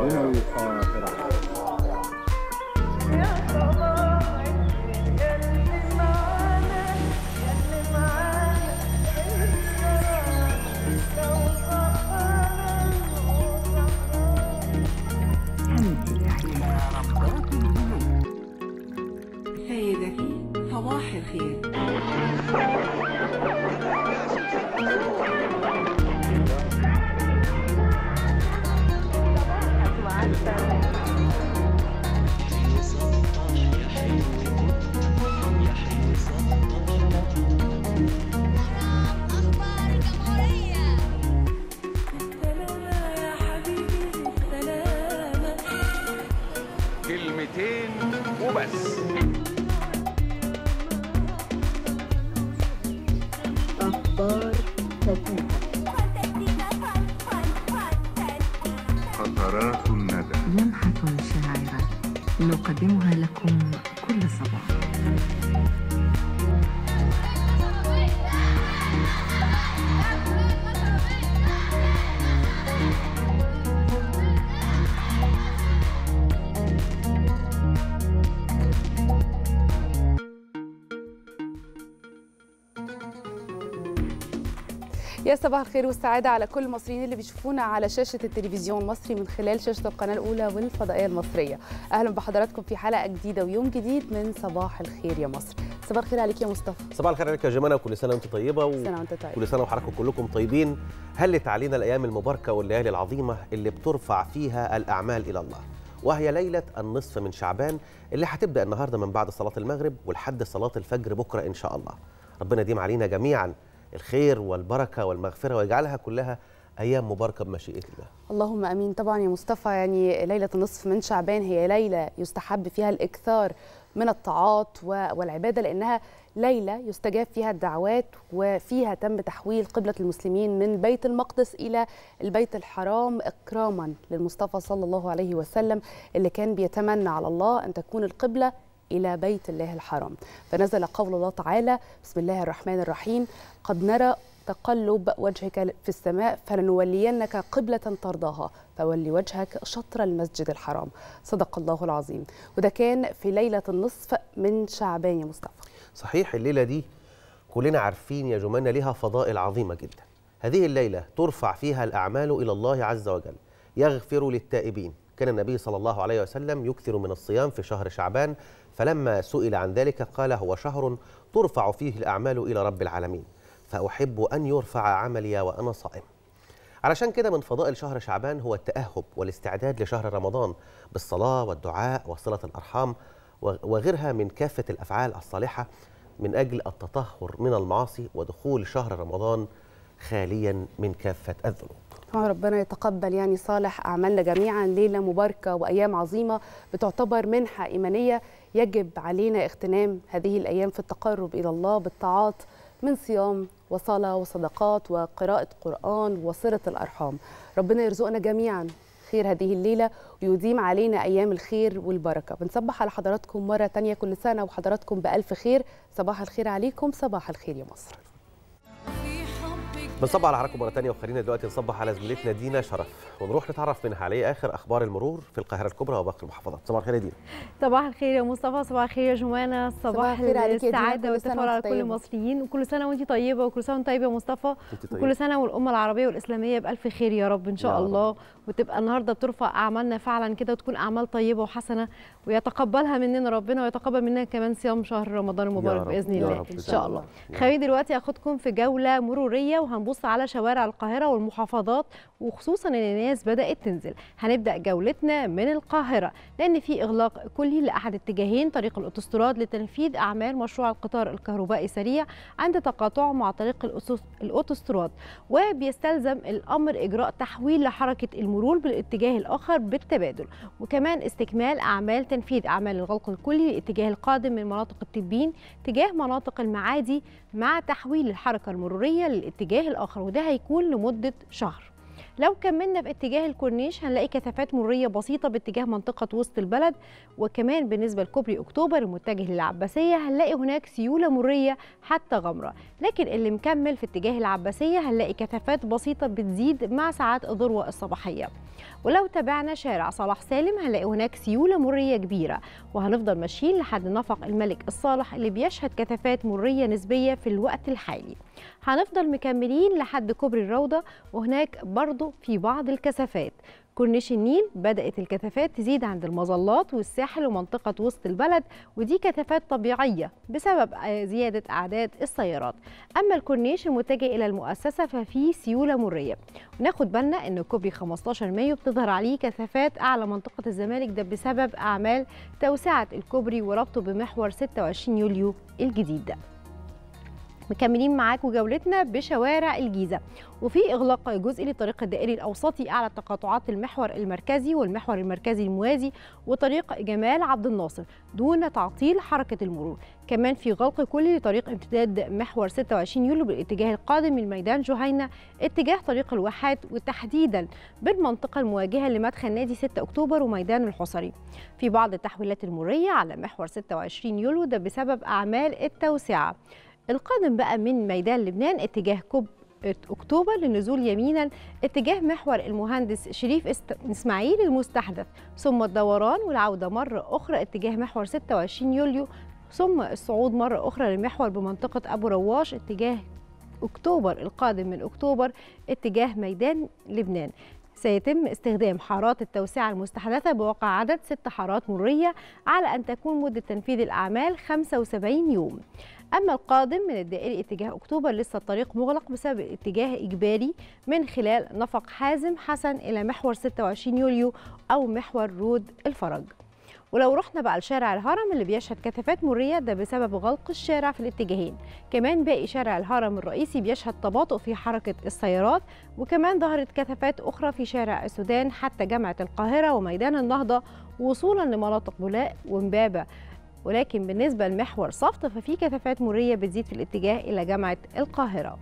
غنوي خاطرة سيدتي صباح الخير أخبار الجمهورية كلمتين وبس قطرات الندى لمحة شاعرة نقدمها لكم كل صباح يا صباح الخير والسعادة على كل المصريين اللي بيشوفونا على شاشة التلفزيون المصري من خلال شاشة القناة الأولى والفضائية المصرية أهلا بحضراتكم في حلقة جديدة ويوم جديد من صباح الخير يا مصر صباح الخير عليك يا مصطفى صباح الخير عليك يا جمانة وكل سنة وانت طيبة و... سنة وانت طيب كل سنة وحضراتكم كلكم طيبين هلت علينا الأيام المباركة والليالي العظيمة اللي بترفع فيها الأعمال إلى الله وهي ليلة النصف من شعبان اللي هتبدأ النهاردة من بعد صلاة المغرب ولحد صلاة الفجر بكرة إن شاء الله ربنا يديم علينا جميعا الخير والبركة والمغفرة ويجعلها كلها أيام مباركة بمشيئة الله اللهم امين طبعا يا مصطفى يعني ليله النصف من شعبان هي ليله يستحب فيها الاكثار من الطاعات و- والعباده لانها ليله يستجاب فيها الدعوات وفيها تم تحويل قبله المسلمين من بيت المقدس الى البيت الحرام اكراما للمصطفى صلى الله عليه وسلم اللي كان بيتمنى على الله ان تكون القبله الى بيت الله الحرام فنزل قول الله تعالى بسم الله الرحمن الرحيم قد نرى تقلب وجهك في السماء فلنولينك قبلة ترضاها فولي وجهك شطر المسجد الحرام صدق الله العظيم وده كان في ليلة النصف من شعبان يا مصطفى صحيح الليلة دي كلنا عارفين يا جمانة لها فضائل عظيمة جدا هذه الليلة ترفع فيها الأعمال إلى الله عز وجل يغفر للتائبين كان النبي صلى الله عليه وسلم يكثر من الصيام في شهر شعبان فلما سئل عن ذلك قال هو شهر ترفع فيه الأعمال إلى رب العالمين فأحب أن يرفع عملي وأنا صائم علشان كده من فضائل شهر شعبان هو التأهب والاستعداد لشهر رمضان بالصلاة والدعاء وصلة الأرحام وغيرها من كافة الأفعال الصالحة من أجل التطهر من المعاصي ودخول شهر رمضان خاليا من كافة الذنوب طبعا ربنا يتقبل يعني صالح أعمالنا جميعا ليلة مباركة وأيام عظيمة بتعتبر منحة إيمانية يجب علينا اغتنام هذه الأيام في التقرب إلى الله بالطاعات من صيام وصلاة وصدقات وقراءة قرآن وصلة الأرحام ربنا يرزقنا جميعا خير هذه الليلة ويديم علينا أيام الخير والبركة بنصبح على حضراتكم مرة تانية كل سنة وحضراتكم بألف خير صباح الخير عليكم صباح الخير يا مصر بنصبح على حضراتكم مرة تانية وخلينا دلوقتي نصبح على زميلتنا دينا شرف ونروح نتعرف منها على إيه آخر أخبار المرور في القاهرة الكبرى وباقي المحافظات صباح الخير يا دينا صباح الخير يا مصطفى صباح الخير يا جمانة صباح الخير عليك يا دينا، السعادة كل سنة والتفاؤل على وأنت كل طيبة. المصريين وكل سنة وانت طيبة وكل سنة وانت طيبة يا مصطفى أنت طيبة. وكل سنة والأمة العربية والإسلامية بألف خير يا رب إن شاء يا رب. الله وتبقى النهاردة بترفع أعمالنا فعلا كده وتكون أعمال طيبة وحسنة ويتقبلها مننا ربنا ويتقبل مننا كمان صيام شهر رمضان المبارك رب، بإذن يا الله رب، إن إن شاء شاء الله الله. يا خليني دلوقتي أخدكم في جولة مرورية وهنبص على شوارع القاهرة والمحافظات وخصوصا إن الناس بدأت تنزل هنبدأ جولتنا من القاهرة لأن في إغلاق كلي لأحد اتجاهين طريق الأوتوستراد لتنفيذ أعمال مشروع القطار الكهربائي سريع عند تقاطعه مع طريق الأوتوس- الأوتوستراد وبيستلزم الأمر إجراء تحويل لحركة المرور بالاتجاه الآخر بالتبادل وكمان استكمال أعمال تنفيذ أعمال الغلق الكلي للاتجاه القادم من مناطق التبين تجاه مناطق المعادي مع تحويل الحركة المرورية للاتجاه الآخر وده هيكون لمدة شهر لو كملنا في اتجاه الكورنيش هنلاقي كثافات مروريه بسيطه باتجاه منطقه وسط البلد وكمان بالنسبه لكوبري اكتوبر المتجه للعباسيه هنلاقي هناك سيوله مروريه حتى غمره لكن اللي مكمل في اتجاه العباسيه هنلاقي كثافات بسيطه بتزيد مع ساعات الذروه الصباحيه ولو تابعنا شارع صلاح سالم هنلاقي هناك سيوله مريه كبيره وهنفضل ماشيين لحد نفق الملك الصالح اللي بيشهد كثافات مريه نسبيه في الوقت الحالي هنفضل مكملين لحد كوبري الروضه وهناك برضو في بعض الكثافات كورنيش النيل بدأت الكثافات تزيد عند المظلات والساحل ومنطقة وسط البلد ودي كثافات طبيعية بسبب زيادة أعداد السيارات أما الكورنيش المتجه إلى المؤسسة ففيه سيولة مرية وناخد بالنا أن كوبري 15 مايو بتظهر عليه كثافات أعلى منطقة الزمالك ده بسبب أعمال توسعة الكوبري وربطه بمحور 26 يوليو الجديد ده مكملين معاكم جولتنا بشوارع الجيزه وفي اغلاق جزء للطريق الدائري الاوسطي اعلى تقاطعات المحور المركزي والمحور المركزي الموازي وطريق جمال عبد الناصر دون تعطيل حركه المرور كمان في غلق كلي لطريق امتداد محور 26 يوليو بالاتجاه القادم من ميدان جهينه اتجاه طريق الواحات وتحديدا بالمنطقه المواجهه لمدخل نادي 6 اكتوبر وميدان الحصري في بعض التحويلات المروريه على محور 26 يوليو ده بسبب اعمال التوسعه القادم بقى من ميدان لبنان اتجاه كوب اكتوبر للنزول يمينا اتجاه محور المهندس شريف است... اسماعيل المستحدث ثم الدوران والعوده مره اخرى اتجاه محور 26 يوليو ثم الصعود مره اخرى للمحور بمنطقه ابو رواش اتجاه اكتوبر القادم من اكتوبر اتجاه ميدان لبنان سيتم استخدام حارات التوسعة المستحدثة بواقع عدد ست حارات مرية على أن تكون مدة تنفيذ الأعمال 75 يوم أما القادم من الدائري اتجاه أكتوبر لسه الطريق مغلق بسبب اتجاه إجباري من خلال نفق حازم حسن إلى محور 26 يوليو أو محور رود الفرج ولو رحنا بقى لشارع الهرم اللي بيشهد كثافات مرية ده بسبب غلق الشارع في الاتجاهين كمان باقي شارع الهرم الرئيسي بيشهد تباطؤ في حركة السيارات وكمان ظهرت كثافات أخرى في شارع السودان حتى جامعة القاهرة وميدان النهضة وصولا لمناطق بولاق ومبابة ولكن بالنسبة لمحور صفت ففي كثافات مرية بتزيد في الاتجاه إلى جامعة القاهرة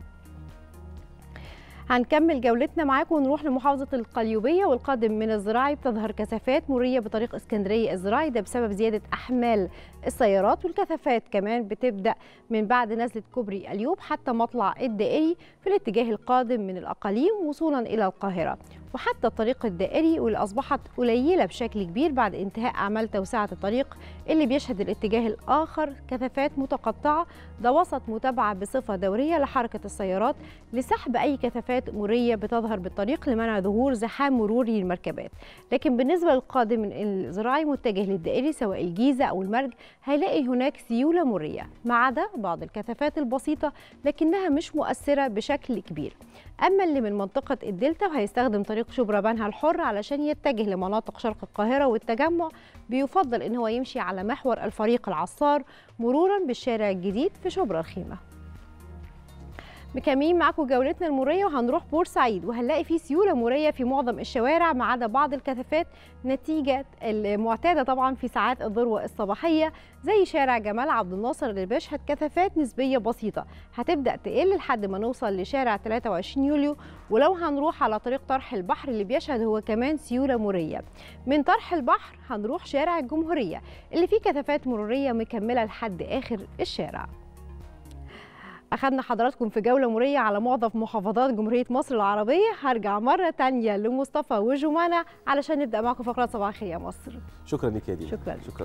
هنكمل جولتنا معاكم ونروح لمحافظة القليوبية والقادم من الزراعي بتظهر كثافات مرية بطريق اسكندرية الزراعي ده بسبب زيادة أحمال السيارات والكثافات كمان بتبدأ من بعد نزلة كوبري اليوب حتى مطلع الدائري في الاتجاه القادم من الأقاليم وصولا إلى القاهرة وحتى الطريق الدائري واللي أصبحت قليلة بشكل كبير بعد انتهاء أعمال توسعة الطريق اللي بيشهد الاتجاه الآخر كثافات متقطعة ده وسط متابعة بصفة دورية لحركة السيارات لسحب أي كثافات مرية بتظهر بالطريق لمنع ظهور زحام مروري للمركبات لكن بالنسبة للقادم من الزراعي متجه للدائري سواء الجيزة أو المرج هيلاقي هناك سيولة مرية ما عدا بعض الكثافات البسيطة لكنها مش مؤثرة بشكل كبير أما اللي من منطقة الدلتا وهيستخدم طريق شبرا بنها الحر علشان يتجه لمناطق شرق القاهرة والتجمع بيفضل إن هو يمشي على محور الفريق العصار مرورا بالشارع الجديد في شبرا الخيمة مكملين معاكم جولتنا المريه وهنروح بورسعيد وهنلاقي فيه سيوله مريه في معظم الشوارع ما عدا بعض الكثافات نتيجه المعتاده طبعا في ساعات الذروه الصباحيه زي شارع جمال عبد الناصر اللي بيشهد كثافات نسبيه بسيطه هتبدا تقل لحد ما نوصل لشارع 23 يوليو ولو هنروح على طريق طرح البحر اللي بيشهد هو كمان سيوله مريه من طرح البحر هنروح شارع الجمهوريه اللي فيه كثافات مروريه مكمله لحد اخر الشارع أخذنا حضراتكم في جولة مرية على معظم محافظات جمهورية مصر العربية هرجع مرة تانية لمصطفى وجمانة علشان نبدأ معكم فقرة صباح الخير يا مصر شكرا لك يا دينا شكرا شكرا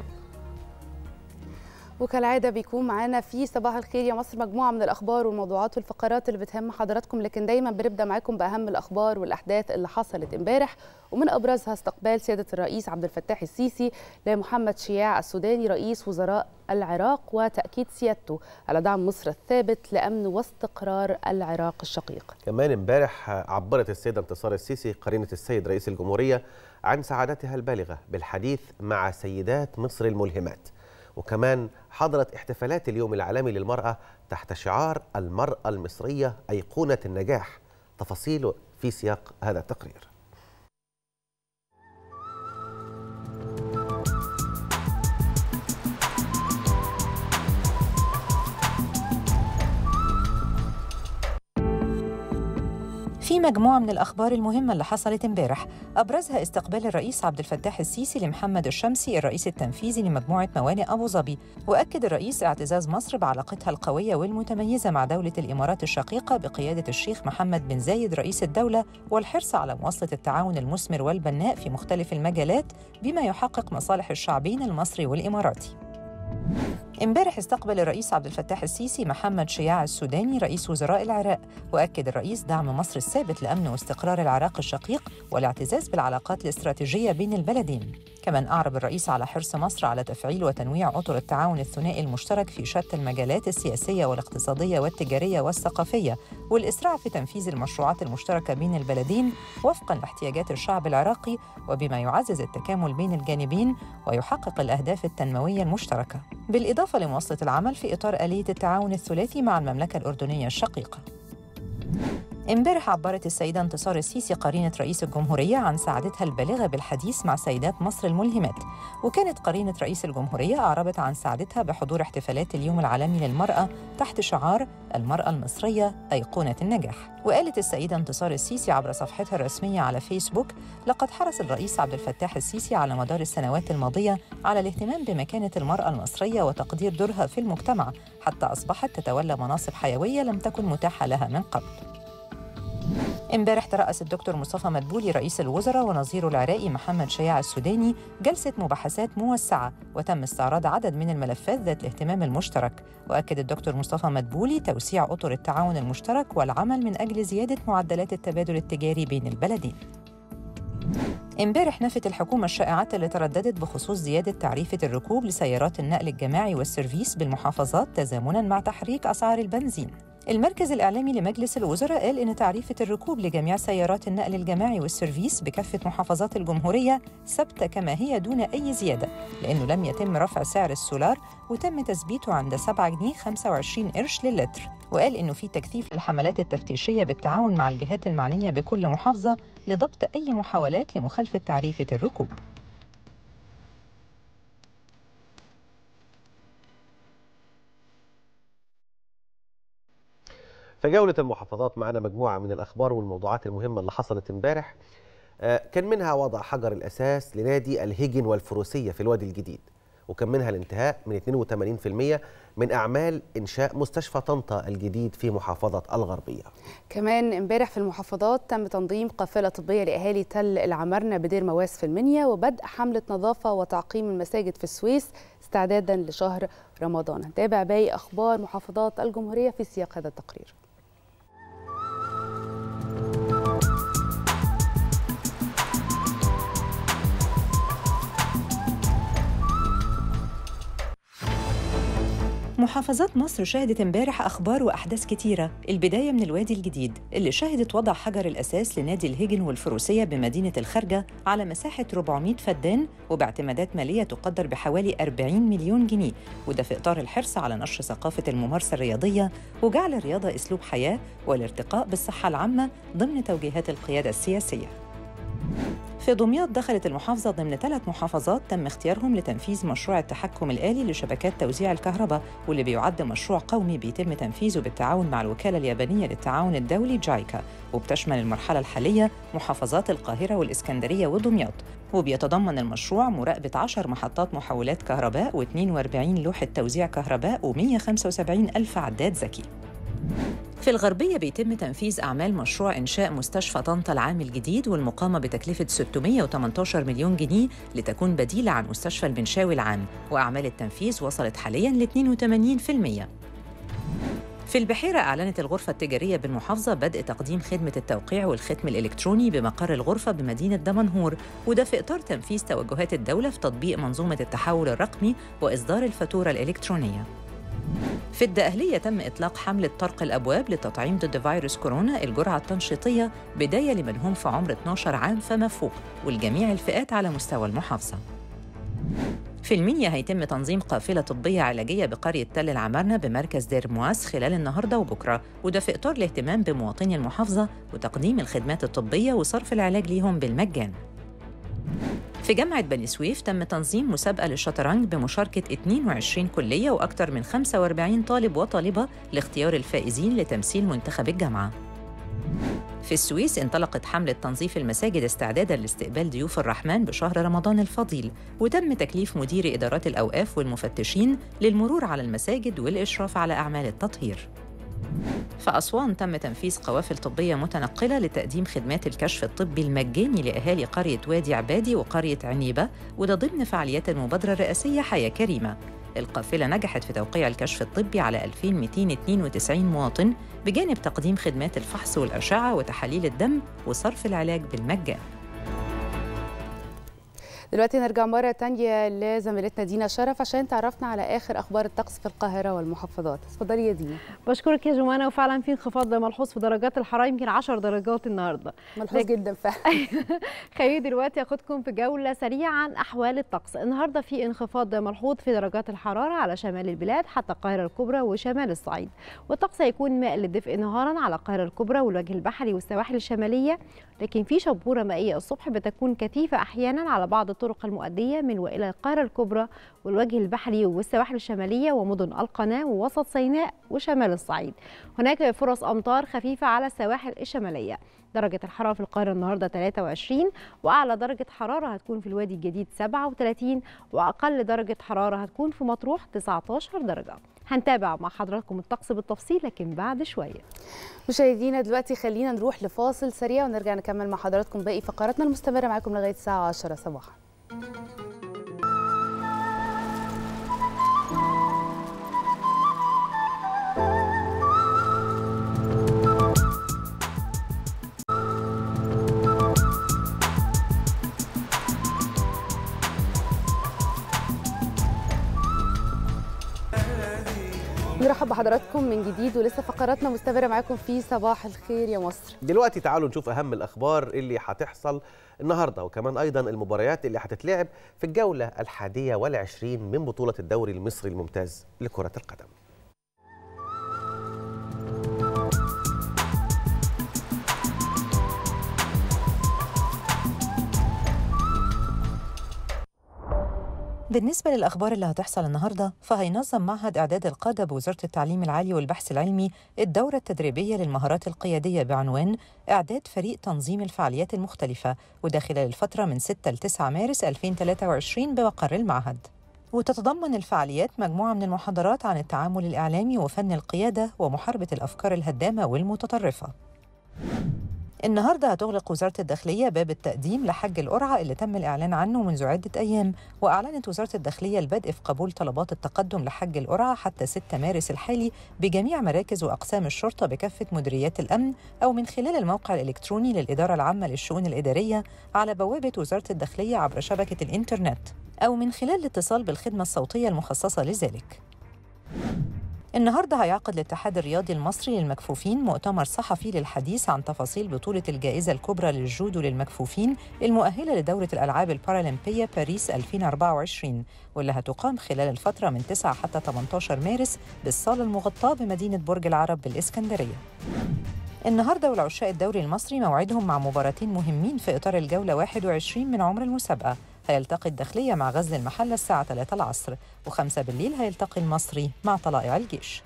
وكالعادة بيكون معانا في صباح الخير يا مصر مجموعة من الأخبار والموضوعات والفقرات اللي بتهم حضراتكم لكن دايما بنبدأ معاكم بأهم الأخبار والأحداث اللي حصلت امبارح ومن أبرزها استقبال سيادة الرئيس عبد الفتاح السيسي لمحمد شياع السوداني رئيس وزراء العراق وتأكيد سيادته على دعم مصر الثابت لأمن واستقرار العراق الشقيق كمان امبارح عبرت السيدة انتصار السيسي قرينة السيد رئيس الجمهورية عن سعادتها البالغة بالحديث مع سيدات مصر الملهمات وكمان حضرت احتفالات اليوم العالمي للمرأة تحت شعار المرأة المصرية أيقونة النجاح تفاصيله في سياق هذا التقرير في مجموعة من الأخبار المهمة اللي حصلت امبارح أبرزها استقبال الرئيس عبد الفتاح السيسي لمحمد الشمسي الرئيس التنفيذي لمجموعة موانئ أبو ظبي وأكد الرئيس اعتزاز مصر بعلاقتها القوية والمتميزة مع دولة الإمارات الشقيقة بقيادة الشيخ محمد بن زايد رئيس الدولة والحرص على مواصلة التعاون المثمر والبناء في مختلف المجالات بما يحقق مصالح الشعبين المصري والإماراتي امبارح استقبل الرئيس عبد الفتاح السيسي محمد شياع السوداني رئيس وزراء العراق واكد الرئيس دعم مصر الثابت لامن واستقرار العراق الشقيق والاعتزاز بالعلاقات الاستراتيجيه بين البلدين كمان اعرب الرئيس على حرص مصر على تفعيل وتنويع اطر التعاون الثنائي المشترك في شتى المجالات السياسيه والاقتصاديه والتجاريه والثقافيه والاسراع في تنفيذ المشروعات المشتركه بين البلدين وفقا لاحتياجات الشعب العراقي وبما يعزز التكامل بين الجانبين ويحقق الاهداف التنمويه المشتركه بالإضافة لمواصلة العمل في إطار آلية التعاون الثلاثي مع المملكة الأردنية الشقيقة. امبارح عبرت السيدة انتصار السيسي قرينة رئيس الجمهورية عن سعادتها البالغة بالحديث مع سيدات مصر الملهمات وكانت قرينة رئيس الجمهورية أعربت عن سعادتها بحضور احتفالات اليوم العالمي للمرأة تحت شعار المرأة المصرية أيقونة النجاح وقالت السيدة انتصار السيسي عبر صفحتها الرسمية على فيسبوك لقد حرص الرئيس عبد الفتاح السيسي على مدار السنوات الماضية على الاهتمام بمكانة المرأة المصرية وتقدير دورها في المجتمع حتى أصبحت تتولى مناصب حيوية لم تكن متاحة لها من قبل امبارح ترأس الدكتور مصطفى مدبولي رئيس الوزراء ونظيره العراقي محمد شياع السوداني جلسة مباحثات موسعة وتم استعراض عدد من الملفات ذات الاهتمام المشترك وأكد الدكتور مصطفى مدبولي توسيع أطر التعاون المشترك والعمل من أجل زيادة معدلات التبادل التجاري بين البلدين امبارح نفت الحكومة الشائعات اللي ترددت بخصوص زيادة تعريفة الركوب لسيارات النقل الجماعي والسيرفيس بالمحافظات تزامناً مع تحريك أسعار البنزين المركز الإعلامي لمجلس الوزراء قال إن تعريفة الركوب لجميع سيارات النقل الجماعي والسيرفيس بكافة محافظات الجمهورية ثابتة كما هي دون أي زيادة لأنه لم يتم رفع سعر السولار وتم تثبيته عند 7 جنيه 25 قرش للتر وقال إنه في تكثيف للحملات التفتيشية بالتعاون مع الجهات المعنية بكل محافظة لضبط أي محاولات لمخالفة تعريفة الركوب في جولة المحافظات معنا مجموعة من الأخبار والموضوعات المهمة اللي حصلت امبارح آه، كان منها وضع حجر الأساس لنادي الهجن والفروسية في الوادي الجديد وكان منها الانتهاء من 82% من أعمال إنشاء مستشفى طنطا الجديد في محافظة الغربية كمان امبارح في المحافظات تم تنظيم قافله طبيه لاهالي تل العمرنه بدير مواس في المنيا وبدء حمله نظافه وتعقيم المساجد في السويس استعدادا لشهر رمضان نتابع باقي اخبار محافظات الجمهوريه في سياق هذا التقرير محافظات مصر شهدت امبارح أخبار وأحداث كتيرة البداية من الوادي الجديد اللي شهدت وضع حجر الأساس لنادي الهجن والفروسية بمدينة الخارجة على مساحة 400 فدان وباعتمادات مالية تقدر بحوالي 40 مليون جنيه وده في إطار الحرص على نشر ثقافة الممارسة الرياضية وجعل الرياضة أسلوب حياة والارتقاء بالصحة العامة ضمن توجيهات القيادة السياسية في دمياط دخلت المحافظة ضمن ثلاث محافظات تم اختيارهم لتنفيذ مشروع التحكم الآلي لشبكات توزيع الكهرباء واللي بيعد مشروع قومي بيتم تنفيذه بالتعاون مع الوكالة اليابانية للتعاون الدولي جايكا وبتشمل المرحلة الحالية محافظات القاهرة والإسكندرية ودمياط وبيتضمن المشروع مراقبة 10 محطات محولات كهرباء و42 لوحة توزيع كهرباء و175 ألف عداد ذكي في الغربية بيتم تنفيذ أعمال مشروع إنشاء مستشفى طنطا العام الجديد والمقامة بتكلفة 618 مليون جنيه لتكون بديلة عن مستشفى المنشاوي العام وأعمال التنفيذ وصلت حالياً ل 82% في البحيرة أعلنت الغرفة التجارية بالمحافظة بدء تقديم خدمة التوقيع والختم الإلكتروني بمقر الغرفة بمدينة دمنهور وده في إطار تنفيذ توجهات الدولة في تطبيق منظومة التحول الرقمي وإصدار الفاتورة الإلكترونية في الدقهلية تم إطلاق حملة طرق الأبواب للتطعيم ضد فيروس كورونا الجرعة التنشيطية بداية لمن هم في عمر 12 عام فما فوق ولجميع الفئات على مستوى المحافظة في المنيا هيتم تنظيم قافلة طبية علاجية بقرية تل العمارنة بمركز دير مواس خلال النهاردة وبكرة وده في إطار الاهتمام بمواطني المحافظة وتقديم الخدمات الطبية وصرف العلاج ليهم بالمجان في جامعة بني سويف تم تنظيم مسابقة للشطرنج بمشاركة 22 كلية وأكثر من 45 طالب وطالبة لاختيار الفائزين لتمثيل منتخب الجامعة. في السويس انطلقت حملة تنظيف المساجد استعدادا لاستقبال ضيوف الرحمن بشهر رمضان الفضيل وتم تكليف مدير إدارات الأوقاف والمفتشين للمرور على المساجد والإشراف على أعمال التطهير في أسوان تم تنفيذ قوافل طبية متنقلة لتقديم خدمات الكشف الطبي المجاني لأهالي قرية وادي عبادي وقرية عنيبة وده ضمن فعاليات المبادرة الرئاسية حياة كريمة القافلة نجحت في توقيع الكشف الطبي على 2292 مواطن بجانب تقديم خدمات الفحص والأشعة وتحاليل الدم وصرف العلاج بالمجان دلوقتي نرجع مرة تانية لزميلتنا دينا شرف عشان تعرفنا على آخر أخبار الطقس في القاهرة والمحافظات اتفضلي يا دينا بشكرك يا جمانة وفعلا في انخفاض ملحوظ في درجات الحرارة يمكن 10 درجات النهارده ملحوظ لكن- جدا فعلا خليني دلوقتي اخدكم في جوله سريعه عن احوال الطقس النهارده في انخفاض ملحوظ في درجات الحراره على شمال البلاد حتى القاهره الكبرى وشمال الصعيد والطقس هيكون مائل للدفء نهارا على القاهره الكبرى والوجه البحري والسواحل الشماليه لكن في شبوره مائيه الصبح بتكون كثيفه احيانا على بعض الطرق المؤديه من والى القاهره الكبرى والوجه البحري والسواحل الشماليه ومدن القناه ووسط سيناء وشمال الصعيد هناك فرص امطار خفيفه على السواحل الشماليه درجة الحرارة في القاهرة النهاردة 23 وأعلى درجة حرارة هتكون في الوادي الجديد 37 وأقل درجة حرارة هتكون في مطروح 19 درجة هنتابع مع حضراتكم الطقس بالتفصيل لكن بعد شوية مشاهدينا دلوقتي خلينا نروح لفاصل سريع ونرجع نكمل مع حضراتكم باقي فقراتنا المستمرة معاكم لغاية الساعة 10 صباحا نرحب بحضراتكم من جديد ولسه فقراتنا مستمرة معاكم في صباح الخير يا مصر دلوقتي تعالوا نشوف اهم الاخبار اللي هتحصل النهارده وكمان ايضا المباريات اللي هتتلعب في الجوله الحادية والعشرين من بطوله الدوري المصري الممتاز لكره القدم بالنسبة للأخبار اللي هتحصل النهاردة فهينظم معهد إعداد القادة بوزارة التعليم العالي والبحث العلمي الدورة التدريبية للمهارات القيادية بعنوان إعداد فريق تنظيم الفعاليات المختلفة وده خلال الفترة من 6 ل 9 مارس 2023 بمقر المعهد وتتضمن الفعاليات مجموعة من المحاضرات عن التعامل الإعلامي وفن القيادة ومحاربة الأفكار الهدامة والمتطرفة النهارده هتغلق وزارة الداخلية باب التقديم لحج القرعة اللي تم الإعلان عنه منذ عدة أيام وأعلنت وزارة الداخلية البدء في قبول طلبات التقدم لحج القرعة حتى 6 مارس الحالي بجميع مراكز وأقسام الشرطة بكافة مديريات الأمن أو من خلال الموقع الإلكتروني للإدارة العامة للشؤون الإدارية على بوابة وزارة الداخلية عبر شبكة الإنترنت أو من خلال الاتصال بالخدمة الصوتية المخصصة لذلك. النهارده هيعقد الاتحاد الرياضي المصري للمكفوفين مؤتمر صحفي للحديث عن تفاصيل بطولة الجائزة الكبرى للجودو للمكفوفين المؤهلة لدورة الألعاب البارالمبية باريس 2024 واللي هتقام خلال الفترة من 9 حتى 18 مارس بالصالة المغطاة بمدينة برج العرب بالإسكندرية. النهارده والعشاق الدوري المصري موعدهم مع مباراتين مهمين في إطار الجولة 21 من عمر المسابقة هيلتقي الداخلية مع غزل المحلة الساعة 3 العصر و5 بالليل هيلتقي المصري مع طلائع الجيش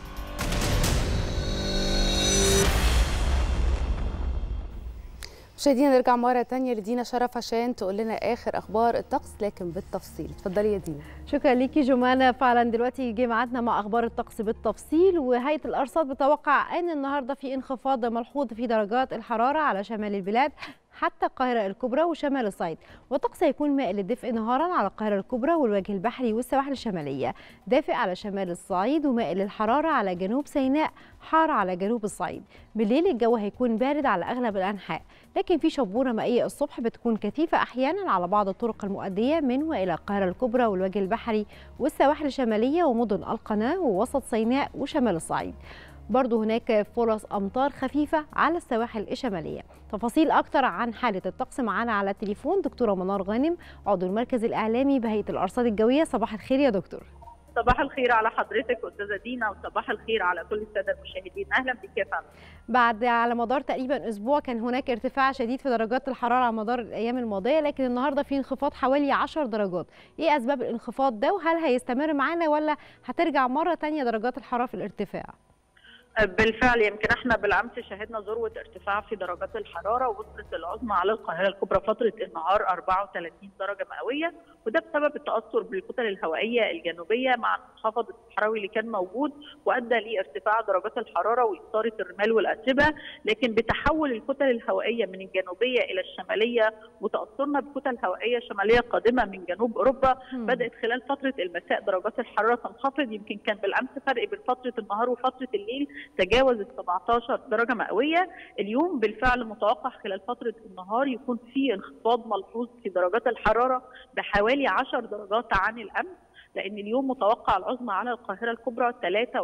مشاهدينا نرجع مرة تانية لدينا شرف عشان تقول لنا آخر أخبار الطقس لكن بالتفصيل اتفضلي يا دينا شكرا ليكي جمانة فعلا دلوقتي جه ميعادنا مع اخبار الطقس بالتفصيل وهيئه الارصاد بتوقع ان النهارده في انخفاض ملحوظ في درجات الحراره على شمال البلاد حتى القاهرة الكبرى وشمال الصعيد والطقس هيكون مائل للدفء نهارا على القاهرة الكبرى والوجه البحري والسواحل الشمالية دافئ على شمال الصعيد ومائل للحرارة على جنوب سيناء حار على جنوب الصعيد بالليل الجو هيكون بارد على أغلب الأنحاء لكن في شبورة مائية الصبح بتكون كثيفة أحيانا على بعض الطرق المؤدية من وإلى القاهرة الكبرى والوجه البحري والسواحل الشمالية ومدن القناة ووسط سيناء وشمال الصعيد برضو هناك فرص أمطار خفيفة على السواحل الشمالية تفاصيل أكتر عن حالة الطقس معانا على التليفون دكتورة منار غانم عضو المركز الإعلامي بهيئة الأرصاد الجوية صباح الخير يا دكتور صباح الخير على حضرتك استاذه دينا وصباح الخير على كل الساده المشاهدين اهلا بك يا فندم بعد على مدار تقريبا اسبوع كان هناك ارتفاع شديد في درجات الحراره على مدار الايام الماضيه لكن النهارده في انخفاض حوالي 10 درجات ايه اسباب الانخفاض ده وهل هيستمر معانا ولا هترجع مره تانية درجات الحراره في الارتفاع بالفعل يمكن احنا بالامس شهدنا ذروه ارتفاع في درجات الحراره وصلت العظمى على القاهره الكبرى فتره النهار 34 درجه مئويه وده بسبب التاثر بالكتل الهوائيه الجنوبيه مع المنخفض الصحراوي اللي كان موجود وادى لارتفاع درجات الحراره واثاره الرمال والاتربه لكن بتحول الكتل الهوائيه من الجنوبيه الى الشماليه وتاثرنا بكتل هوائيه شماليه قادمه من جنوب اوروبا مم. بدات خلال فتره المساء درجات الحراره تنخفض يمكن كان بالامس فرق بين فتره النهار وفتره الليل تجاوز ال 17 درجه مئويه اليوم بالفعل متوقع خلال فتره النهار يكون في انخفاض ملحوظ في درجات الحراره بحوالي 10 درجات عن الامس لان اليوم متوقع العظمى على القاهره الكبرى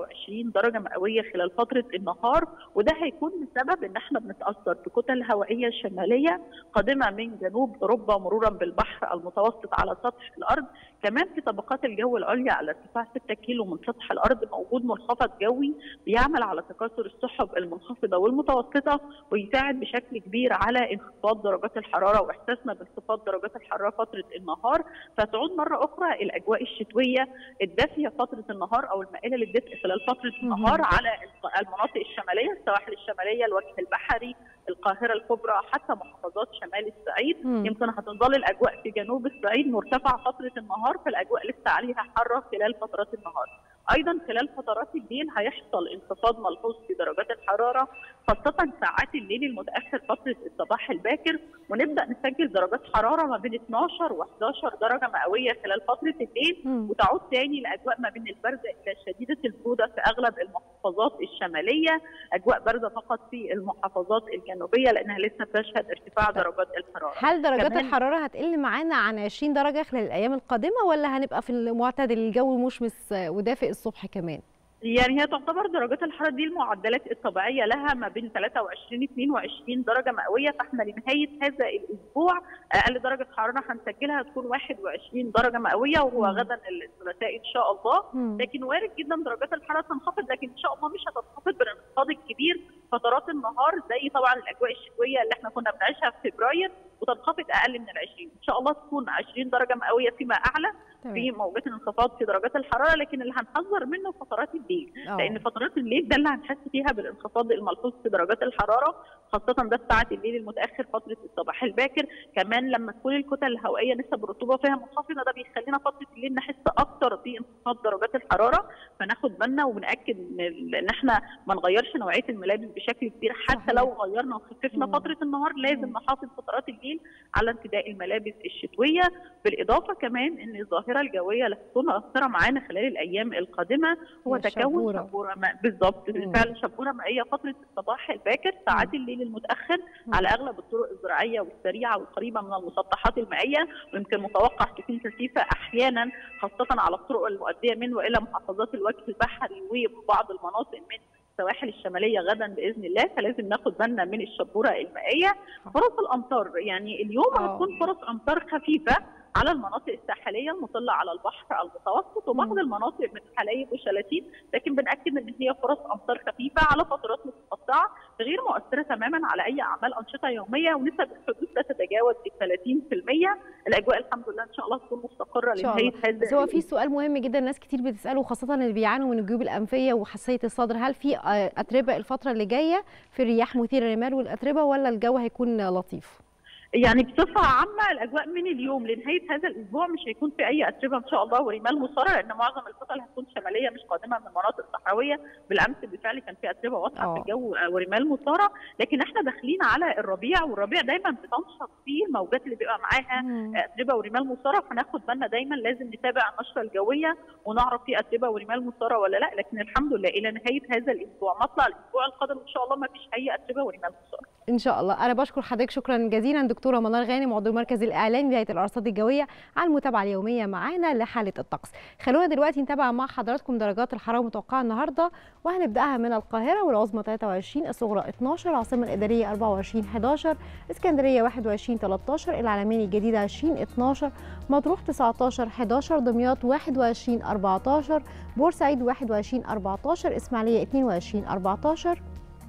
23 درجه مئويه خلال فتره النهار وده هيكون بسبب ان احنا بنتاثر بكتل هوائيه شماليه قادمه من جنوب اوروبا مرورا بالبحر المتوسط على سطح الارض كمان في طبقات الجو العليا على ارتفاع 6 كيلو من سطح الارض موجود منخفض جوي بيعمل على تكاثر السحب المنخفضه والمتوسطه ويساعد بشكل كبير على انخفاض درجات الحراره واحساسنا بانخفاض درجات الحراره فتره النهار فتعود مره اخرى الاجواء الشتويه الدافيه فتره النهار او المائله للدفء خلال فتره النهار على المناطق الشماليه السواحل الشماليه الوجه البحري القاهره الكبرى حتى محافظات شمال الصعيد مم. يمكن هتظل الاجواء في جنوب الصعيد مرتفعه فتره النهار فالاجواء لسه عليها حاره خلال فترات النهار ايضا خلال فترات الليل هيحصل انخفاض ملحوظ في درجات الحراره خاصه ساعات الليل المتاخر فتره الصباح الباكر ونبدا نسجل درجات حراره ما بين 12 و11 درجه مئويه خلال فتره الليل مم. وتعود تاني الاجواء ما بين البرد الى شديده البروده في اغلب المحافظات الشماليه اجواء بارده فقط في المحافظات الجنوبيه لانها لسه بتشهد ارتفاع درجات الحراره هل درجات كمان- الحراره هتقل معانا عن 20 درجه خلال الايام القادمه ولا هنبقى في المعتدل الجو مشمس ودافئ الصبح كمان يعني هي تعتبر درجات الحراره دي المعدلات الطبيعيه لها ما بين 23 22 درجه مئويه فاحنا لنهايه هذا الاسبوع اقل درجه حراره هنسجلها هتكون 21 درجه مئويه وهو مم. غدا الثلاثاء ان شاء الله مم. لكن وارد جدا درجات الحراره تنخفض لكن ان شاء الله مش هتنخفض بالانخفاض الكبير فترات النهار زي طبعا الاجواء الشتويه اللي احنا كنا بنعيشها في فبراير وتنخفض اقل من ال 20 ان شاء الله تكون 20 درجه مئويه فيما اعلى في تمام موجات الانخفاض في درجات الحراره لكن اللي هنحذر منه فترات الليل آه. لان فترات الليل ده اللي هنحس فيها بالانخفاض الملحوظ في درجات الحراره خاصه ده في ساعات الليل المتاخر فتره الصباح الباكر كمان لما تكون الكتل الهوائيه نسب الرطوبه فيها منخفضه ده بيخلينا فتره الليل نحس اكتر بانخفاض درجات الحراره فناخد بالنا وبناكد ان ال- ان احنا ما نغيرش نوعيه الملابس بشكل كبير حتى صحيح. لو غيرنا وخففنا مم. فتره النهار لازم نحافظ فترات الليل على ارتداء الملابس الشتويه بالاضافه كمان ان الظاهره الجويه اللي هتكون مؤثره معانا خلال الايام القادمه هو هي تكون الشبورة. شبوره ماء بالظبط بالفعل شبوره مائيه فتره الصباح الباكر ساعات الليل المتاخر مم. على اغلب الطرق الزراعيه والسريعه والقريبه من المسطحات المائيه ويمكن متوقع تكون كثيفه احيانا خاصه على الطرق المؤديه من والى محافظات الوجه البحري وبعض المناطق من السواحل الشماليه غدا باذن الله فلازم ناخد بالنا من الشبوره المائيه فرص الامطار يعني اليوم آه. هتكون فرص امطار خفيفه على المناطق الساحليه المطله على البحر المتوسط وبعض مم. المناطق من حلايب وشلاتين لكن بناكد ان هي فرص امطار خفيفه على فترات متقطعه غير مؤثره تماما على اي اعمال انشطه يوميه ونسب الحدوث لا تتجاوز ال 30% الاجواء الحمد لله ان شاء الله تكون مستقره إن شاء لنهايه الله. هذا بس هو في الأسبوع. سؤال مهم جدا ناس كتير بتساله خاصه اللي بيعانوا من الجيوب الانفيه وحساسيه الصدر هل في آه، اتربه الفتره اللي جايه في الرياح مثيره للرمال والاتربه ولا الجو هيكون لطيف يعني بصفه عامه الاجواء من اليوم لنهايه هذا الاسبوع مش هيكون في اي اتربه ان شاء الله ورمال مثاره لان معظم الكتل هتكون شماليه مش قادمه من المناطق الصحراويه بالامس بالفعل كان في اتربه واضحه آه. في الجو آه، ورمال مثاره لكن احنا داخلين على الربيع والربيع دايما بتنشط فيه الموجات اللي بيبقى معاها اتربه ورمال مثاره فناخد بالنا دايما لازم نتابع النشره الجويه ونعرف في اتربه ورمال مثاره ولا لا لكن الحمد لله الى نهايه هذا الاسبوع مطلع الاسبوع القادم ان شاء الله ما فيش اي اتربه ورمال مثاره ان شاء الله انا بشكر حضرتك شكرا جزيلا دكتوره منار غانم عضو المركز الاعلامي بهيئه الارصاد الجويه على المتابعه اليوميه معانا لحاله الطقس خلونا دلوقتي نتابع مع حضراتكم درجات الحراره المتوقعه النهارده وهنبداها من القاهره والعظمى 23 الصغرى 12 العاصمه الاداريه 24 11 اسكندريه 21 13 العلمين الجديده 20 12 مطروح 19 11 دمياط 21 14 بورسعيد 21 14 اسماعيليه 22 14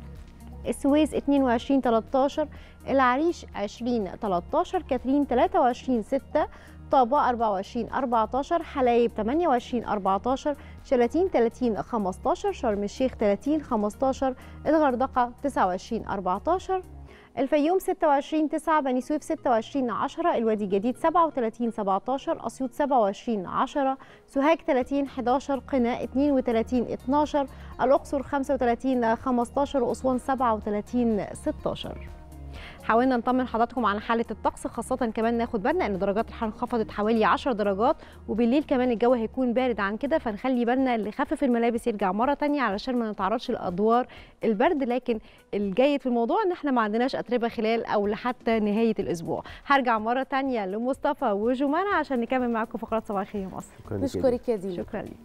السويس 22 13 العريش 20 13 كاترين 23 6 طابة 24 14 حلايب 28 14 شلاتين 30 15 شرم الشيخ 30 15 الغردقة 29 14 الفيوم 26 9 بني سويف 26 10 الوادي الجديد 37 17 اسيوط 27 10 سوهاج 30 11 قنا 32 12 الاقصر 35 15 واسوان 37 16 حاولنا نطمن حضراتكم عن حاله الطقس خاصه كمان ناخد بالنا ان درجات الحراره انخفضت حوالي 10 درجات وبالليل كمان الجو هيكون بارد عن كده فنخلي بالنا اللي خفف الملابس يرجع مره تانية علشان ما نتعرضش لادوار البرد لكن الجيد في الموضوع ان احنا ما عندناش اتربه خلال او لحتى نهايه الاسبوع هرجع مره تانية لمصطفى وجمانه عشان نكمل معاكم فقرات صباح الخير يا مصر نشكرك يا دينا شكرا لكم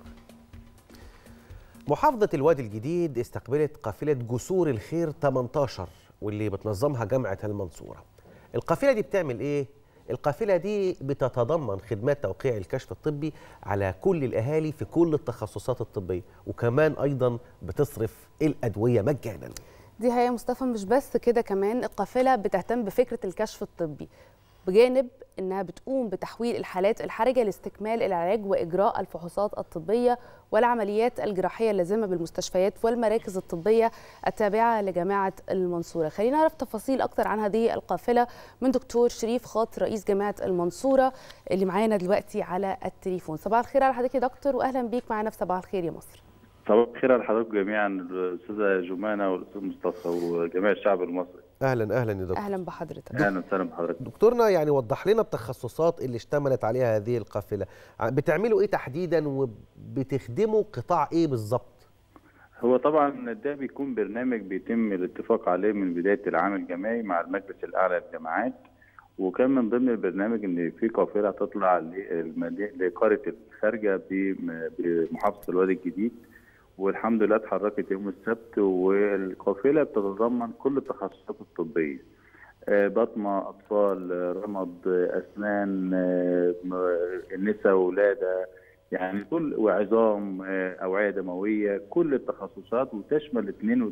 محافظة الوادي الجديد استقبلت قافلة جسور الخير 18 واللي بتنظمها جامعة المنصورة القافلة دي بتعمل ايه؟ القافلة دي بتتضمن خدمات توقيع الكشف الطبي على كل الأهالي في كل التخصصات الطبية وكمان أيضا بتصرف الأدوية مجانا دي هي مصطفى مش بس كده كمان القافله بتهتم بفكره الكشف الطبي بجانب انها بتقوم بتحويل الحالات الحرجه لاستكمال العلاج واجراء الفحوصات الطبيه والعمليات الجراحيه اللازمه بالمستشفيات والمراكز الطبيه التابعه لجامعه المنصوره خلينا نعرف تفاصيل اكتر عن هذه القافله من دكتور شريف خاط رئيس جامعه المنصوره اللي معانا دلوقتي على التليفون صباح الخير على حضرتك يا دكتور واهلا بيك معانا في صباح الخير يا مصر صباح الخير على حضراتكم جميعا الاستاذه جمانه والاستاذ مصطفى وجميع الشعب المصري أهلا أهلا يا دكتور اهلا بحضرتك اهلا وسهلا بحضرتك دكتورنا يعني وضح لنا التخصصات اللي اشتملت عليها هذه القافلة بتعملوا ايه تحديدا وبتخدموا قطاع ايه بالظبط؟ هو طبعا ده بيكون برنامج بيتم الاتفاق عليه من بدايه العام الجامعي مع المجلس الاعلى للجامعات وكان من ضمن البرنامج ان في قافله تطلع للمدي- لقريه الخارجه بم- بمحافظه الوادي الجديد والحمد لله اتحركت يوم السبت والقافله بتتضمن كل التخصصات الطبيه آه، بطنه اطفال آه، رمد آه، اسنان آه، م- النساء ولاده يعني كل وعظام آه، اوعيه دمويه كل التخصصات وتشمل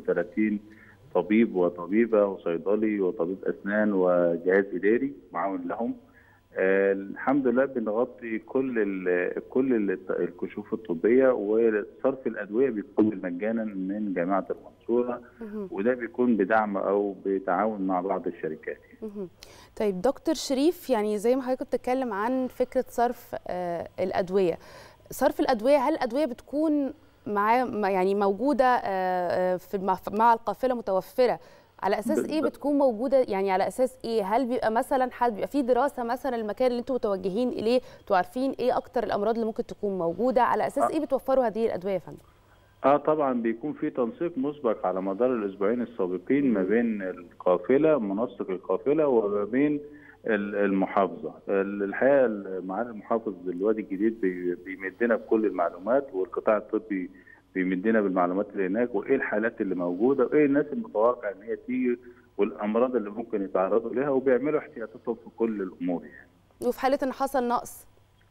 32 طبيب وطبيبه وصيدلي وطبيب اسنان وجهاز اداري معاون لهم آه، الحمد لله بنغطي كل ال كل ال الكشوف الطبيه وصرف الادويه بيكون مجانا من جامعه المنصوره مهم. وده بيكون بدعم او بتعاون مع بعض الشركات مهم. طيب دكتور شريف يعني زي ما حضرتك بتتكلم عن فكره صرف آه الادويه صرف الادويه هل الادويه بتكون مع مع- يعني موجوده آه آه، في مع- مع القافله متوفره على اساس ايه بالظبط. بتكون موجوده يعني على اساس ايه هل بيبقى مثلا حد بيبقى في دراسه مثلا المكان اللي انتم متوجهين اليه انتوا عارفين ايه اكتر الامراض اللي ممكن تكون موجوده على اساس آه. ايه بتوفروا هذه الادويه يا فندم اه طبعا بيكون في تنسيق مسبق على مدار الاسبوعين السابقين ما بين القافله منسق القافله وما بين ال- المحافظه ال- الحقيقه معالي المحافظ الوادي الجديد بي- بيمدنا بكل المعلومات والقطاع الطبي بيمدنا بالمعلومات اللي هناك وايه الحالات اللي موجوده وايه الناس المتوقع ان هي تيجي والامراض اللي ممكن يتعرضوا لها وبيعملوا احتياطاتهم في كل الامور يعني. وفي حاله ان حصل نقص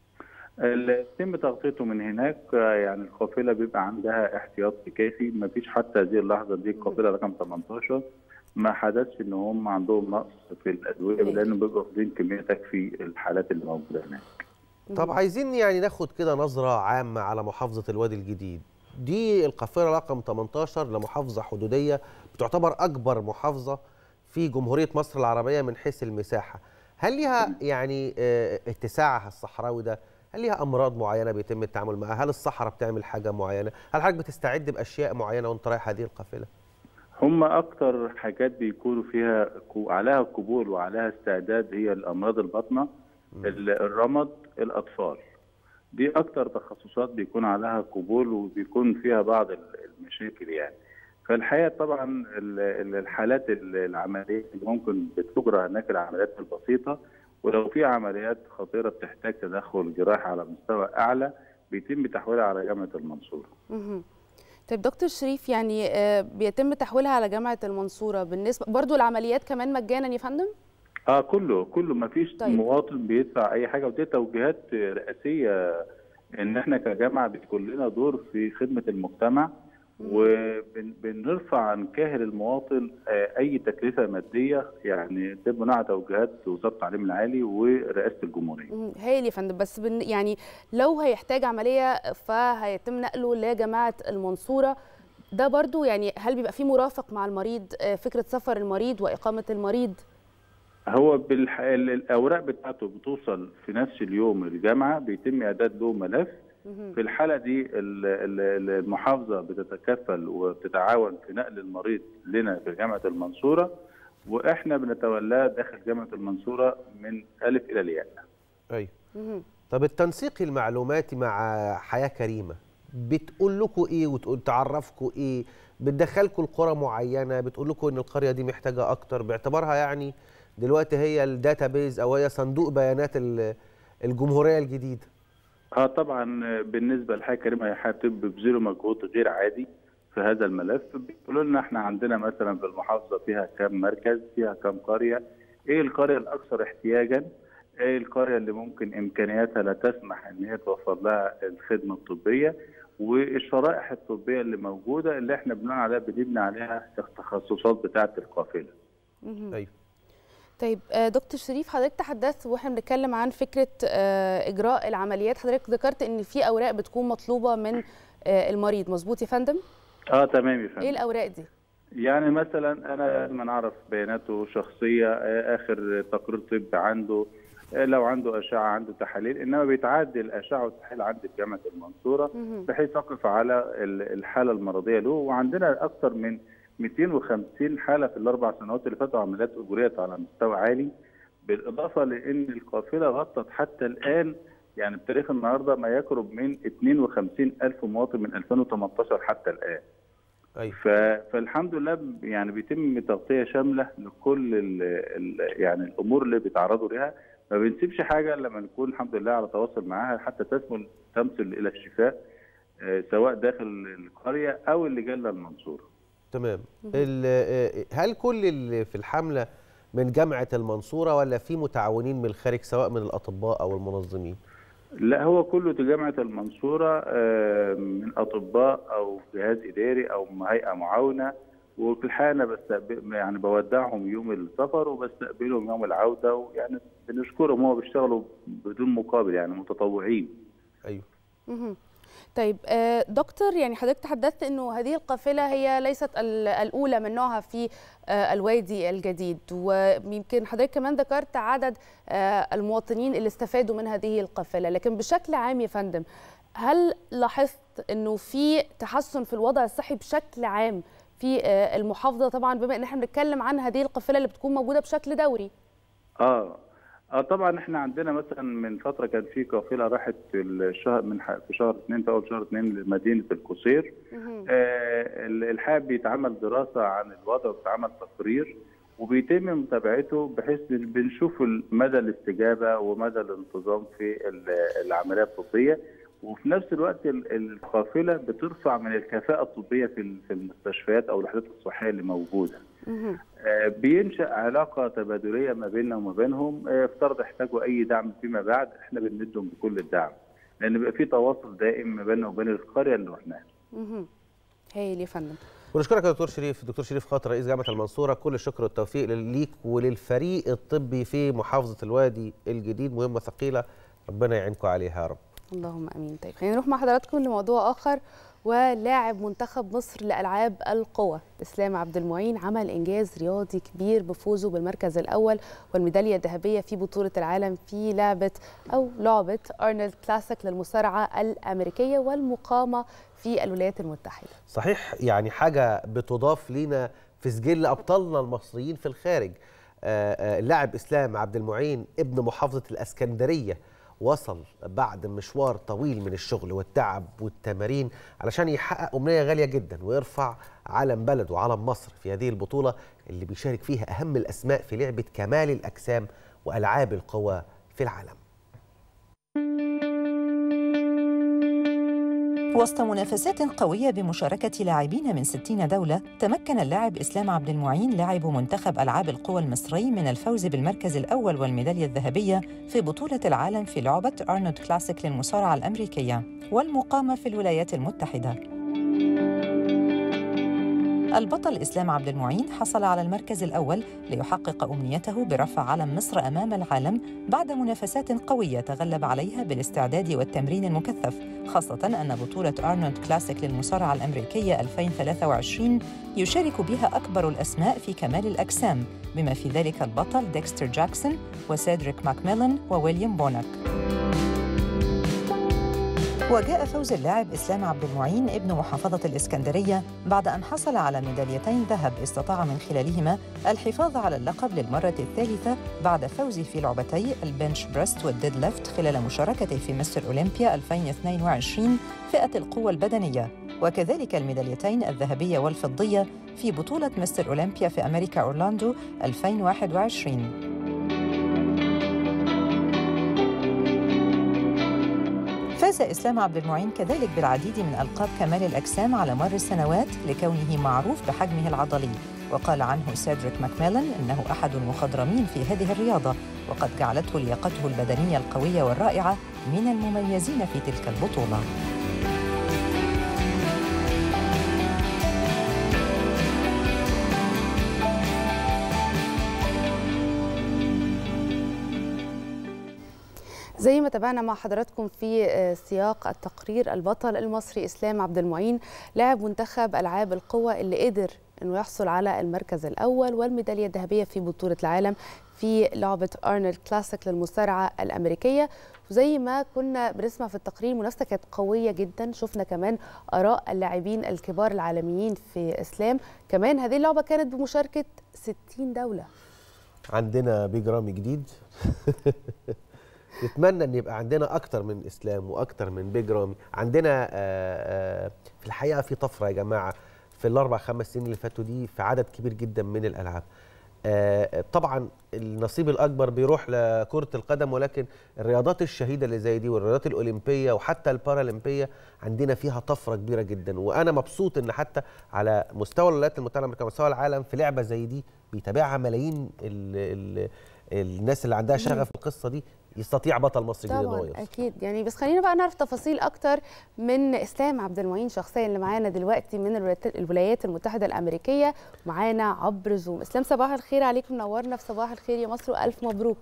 اللي يتم تغطيته من هناك آه، يعني القافله بيبقى عندها احتياط كافي ما فيش حتى هذه اللحظه دي القافله رقم 18 ما حدثش ان هم عندهم نقص في الادويه لانه بيبقوا واخدين كميه تكفي الحالات اللي موجوده هناك. طب عايزين يعني ناخد كده نظرة عامة على محافظة الوادي الجديد دي القافلة رقم 18 لمحافظة حدودية بتعتبر أكبر محافظة في جمهورية مصر العربية من حيث المساحة هل ليها يعني آه، اتساعها الصحراوي ده هل ليها أمراض معينة بيتم التعامل معها هل الصحراء بتعمل حاجة معينة هل حضرتك بتستعد بأشياء معينة وانت رايح هذه القافلة هم اكتر حاجات بيكونوا فيها كو- عليها قبول وعليها استعداد هي الامراض الباطنه ال- الرمد الاطفال دي اكتر تخصصات بيكون عليها قبول وبيكون فيها بعض ال- المشاكل يعني فالحقيقه طبعا ال- ال- الحالات ال- العمليه اللي ممكن بتجرى هناك العمليات البسيطه ولو في عمليات خطيره بتحتاج تدخل جراحي على مستوى اعلى بيتم تحويلها على جامعه المنصوره مهم. طيب دكتور شريف يعني آه، بيتم تحويلها على جامعه المنصوره بالنسبه برضو العمليات كمان مجانا يا فندم اه كله كله ما فيش طيب. طيب. مواطن بيدفع اي حاجه ودي توجيهات رئاسيه ان احنا كجامعه بيكون لنا دور في خدمه المجتمع وبنرفع عن كاهل المواطن آه، اي تكلفه ماديه يعني ده بناء على توجيهات وزاره التعليم العالي ورئاسه الجمهوريه. مم، هايل يا فندم بس بن يعني لو هيحتاج عمليه فهيتم نقله لجامعه المنصوره ده برضو يعني هل بيبقى في مرافق مع المريض آه، فكره سفر المريض واقامه المريض هو بالح... ال- الاوراق بتاعته بتوصل في نفس اليوم الجامعه بيتم اعداد له ملف مهم. في الحاله دي ال- ال- ال- المحافظه بتتكفل وبتتعاون في نقل المريض لنا في جامعه المنصوره واحنا بنتولاه داخل جامعه المنصوره من الف الى الياء. ايوه مهم. طب التنسيق المعلوماتي مع حياه كريمه بتقول لكم ايه وتقول تعرفكم ايه بتدخلكم القرى معينه بتقول لكم ان القريه دي محتاجه اكتر باعتبارها يعني دلوقتي هي الداتابيز او هي صندوق بيانات ال- الجمهوريه الجديده اه طبعا بالنسبه لحياه كريمه هي حياه طب بذلوا مجهود غير عادي في هذا الملف بيقولوا لنا احنا عندنا مثلا في المحافظه فيها كم مركز فيها كم قريه ايه القريه الاكثر احتياجا ايه القريه اللي ممكن امكانياتها لا تسمح ان هي توفر لها الخدمه الطبيه والشرائح الطبيه اللي موجوده اللي احنا بناء عليها بنبني عليها التخصصات بتاعه القافله مهم. ايوه طيب آه، دكتور شريف حضرتك تحدثت واحنا بنتكلم عن فكره آه، اجراء العمليات حضرتك ذكرت ان في اوراق بتكون مطلوبه من آه، المريض مظبوط يا فندم اه تمام يا فندم ايه الاوراق دي يعني مثلا انا لازم اعرف بياناته شخصيه آه، اخر تقرير طبي عنده آه، لو عنده اشعه عنده تحاليل انما بيتعدل الاشعه والتحاليل عندي في جامعه المنصوره مهم. بحيث اقف على ال- الحاله المرضيه له وعندنا اكثر من 250 حاله في الاربع سنوات اللي فاتوا عمليات اجريت على مستوى عالي بالاضافه لان القافله غطت حتى الان يعني بتاريخ النهارده ما يقرب من 52 الف مواطن من 2018 حتى الان. ايوه ف- فالحمد لله ب- يعني بيتم تغطيه شامله لكل ال ال يعني الامور اللي بيتعرضوا لها ما بنسيبش حاجه إلا لما نكون الحمد لله على تواصل معاها حتى تسمن تمثل الى الشفاء آه، سواء داخل القريه او اللي جالنا المنصوره. تمام ال- آه، هل كل اللي في الحمله من جامعه المنصوره ولا في متعاونين من الخارج سواء من الاطباء او المنظمين لا هو كله في جامعه المنصوره آه، من اطباء او جهاز اداري او هيئه معاونه وفي الحقيقه انا بستقبل يعني بودعهم يوم السفر وبستقبلهم يوم العوده ويعني بنشكرهم هم بيشتغلوا بدون مقابل يعني متطوعين. ايوه مهم. طيب آه، دكتور يعني حضرتك تحدثت انه هذه القافله هي ليست ال- الاولى من نوعها في آه، الوادي الجديد ويمكن حضرتك كمان ذكرت عدد آه، المواطنين اللي استفادوا من هذه القافله لكن بشكل عام يا فندم هل لاحظت انه في تحسن في الوضع الصحي بشكل عام في آه، المحافظه طبعا بما ان احنا بنتكلم عن هذه القافله اللي بتكون موجوده بشكل دوري اه اه طبعا احنا عندنا مثلا من فتره كان في قافله راحت في الشهر من ح- في شهر اثنين في اول شهر اثنين لمدينه القصير مهم. آه ال- الحقيقه بيتعمل دراسه عن الوضع وبيتعمل تقرير وبيتم متابعته بحيث إن بنشوف ال- مدى الاستجابه ومدى الانتظام في ال- العمليه الطبيه وفي نفس الوقت ال- القافله بترفع من الكفاءه الطبيه في ال- في المستشفيات او الوحدات الصحيه اللي موجوده. مهم. آه، بينشا علاقه تبادليه ما بيننا وما بينهم آه، افترض احتاجوا اي دعم فيما بعد احنا بنمدهم بكل الدعم لان بيبقى في تواصل دائم ما بيننا وبين القريه اللي رحناها مهم. هايل يا فندم ونشكرك يا دكتور شريف دكتور شريف خاطر رئيس جامعه المنصوره كل الشكر والتوفيق ليك وللفريق الطبي في محافظه الوادي الجديد مهمه ثقيله ربنا يعينكم عليها يا رب اللهم امين طيب خلينا نروح مع حضراتكم لموضوع اخر ولاعب منتخب مصر لالعاب القوى اسلام عبد المعين عمل انجاز رياضي كبير بفوزه بالمركز الاول والميداليه الذهبيه في بطوله العالم في لعبه او لعبه ارنولد كلاسيك للمصارعه الامريكيه والمقامه في الولايات المتحده صحيح يعني حاجه بتضاف لينا في سجل ابطالنا المصريين في الخارج آه، آه، اللاعب اسلام عبد المعين ابن محافظه الاسكندريه وصل بعد مشوار طويل من الشغل والتعب والتمارين علشان يحقق امنيه غاليه جدا ويرفع علم بلده وعلم مصر في هذه البطوله اللي بيشارك فيها اهم الاسماء في لعبه كمال الاجسام والعاب القوى في العالم وسط منافسات قوية بمشاركة لاعبين من 60 دولة تمكن اللاعب إسلام عبد المعين لاعب منتخب ألعاب القوى المصري من الفوز بالمركز الأول والميدالية الذهبية في بطولة العالم في لعبة أرنولد كلاسيك للمصارعة الأمريكية والمقامة في الولايات المتحدة البطل إسلام عبد المعين حصل على المركز الأول ليحقق أمنيته برفع علم مصر أمام العالم بعد منافسات قوية تغلب عليها بالاستعداد والتمرين المكثف خاصة أن بطولة أرنولد كلاسيك للمصارعة الأمريكية 2023 يشارك بها أكبر الأسماء في كمال الأجسام بما في ذلك البطل ديكستر جاكسون وسيدريك ماكميلان وويليام بونك وجاء فوز اللاعب إسلام عبد المعين ابن محافظة الإسكندرية بعد أن حصل على ميداليتين ذهب استطاع من خلالهما الحفاظ على اللقب للمرة الثالثة بعد فوزه في لعبتي البنش بريست والديد ليفت خلال مشاركته في مستر أولمبيا 2022 فئة القوة البدنية وكذلك الميداليتين الذهبية والفضية في بطولة مستر أولمبيا في أمريكا أورلاندو 2021 فاز إسلام عبد المعين كذلك بالعديد من ألقاب كمال الأجسام على مر السنوات لكونه معروف بحجمه العضلي وقال عنه سيدريك ماكميلان إنه أحد المخضرمين في هذه الرياضة وقد جعلته لياقته البدنية القوية والرائعة من المميزين في تلك البطولة زي ما تابعنا مع حضراتكم في سياق التقرير البطل المصري اسلام عبد المعين لاعب منتخب العاب القوى اللي قدر انه يحصل على المركز الاول والميداليه الذهبيه في بطوله العالم في لعبه ارنولد كلاسيك للمصارعه الامريكيه وزي ما كنا بنسمع في التقرير المنافسه كانت قويه جدا شفنا كمان اراء اللاعبين الكبار العالميين في اسلام كمان هذه اللعبه كانت بمشاركه 60 دوله عندنا بيج رامي جديد نتمنى ان يبقى عندنا اكتر من اسلام واكتر من بيج رامي عندنا آآ آآ في الحقيقه في طفره يا جماعه في الاربع خمس سنين اللي فاتوا دي في عدد كبير جدا من الالعاب طبعا النصيب الاكبر بيروح لكره القدم ولكن الرياضات الشهيده اللي زي دي والرياضات الاولمبيه وحتى البارالمبيه عندنا فيها طفره كبيره جدا وانا مبسوط ان حتى على مستوى الولايات المتحده الامريكيه ومستوى العالم في لعبه زي دي بيتابعها ملايين ال ال الناس اللي عندها شغف في القصه دي يستطيع بطل مصر جديد طبعا اكيد يعني بس خلينا بقى نعرف تفاصيل اكتر من اسلام عبد المعين شخصيا اللي معانا دلوقتي من الولايات المتحده الامريكيه معانا عبر زوم اسلام صباح الخير عليكم نورنا في صباح الخير يا مصر والف مبروك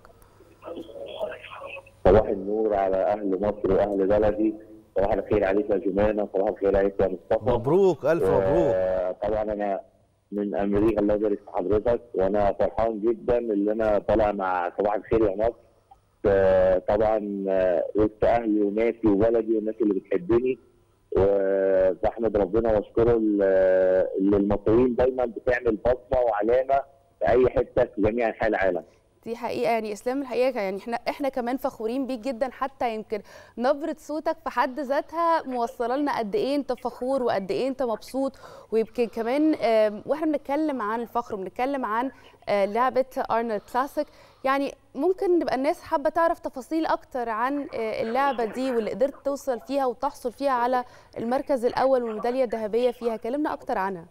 صباح النور على اهل مصر واهل بلدي صباح الخير عليك يا جمانه صباح الخير عليك يا مصطفى مبروك الف مبروك طبعا انا من امريكا الله يبارك في حضرتك وانا فرحان جدا ان انا طالع مع صباح الخير يا مصر طبعا وسط اهلي وناسي وبلدي والناس اللي بتحبني وبحمد ربنا واشكره اللي المصريين دايما بتعمل بصمه وعلامه في اي حته في جميع انحاء العالم. دي حقيقه يعني اسلام الحقيقه يعني احنا احنا كمان فخورين بيك جدا حتى يمكن نبره صوتك في حد ذاتها موصله لنا قد ايه انت فخور وقد ايه انت مبسوط ويمكن كمان واحنا بنتكلم عن الفخر وبنتكلم عن لعبه ارنولد كلاسيك يعني ممكن نبقى الناس حابه تعرف تفاصيل اكتر عن اللعبه دي واللي قدرت توصل فيها وتحصل فيها على المركز الاول والميداليه الذهبيه فيها كلمنا اكتر عنها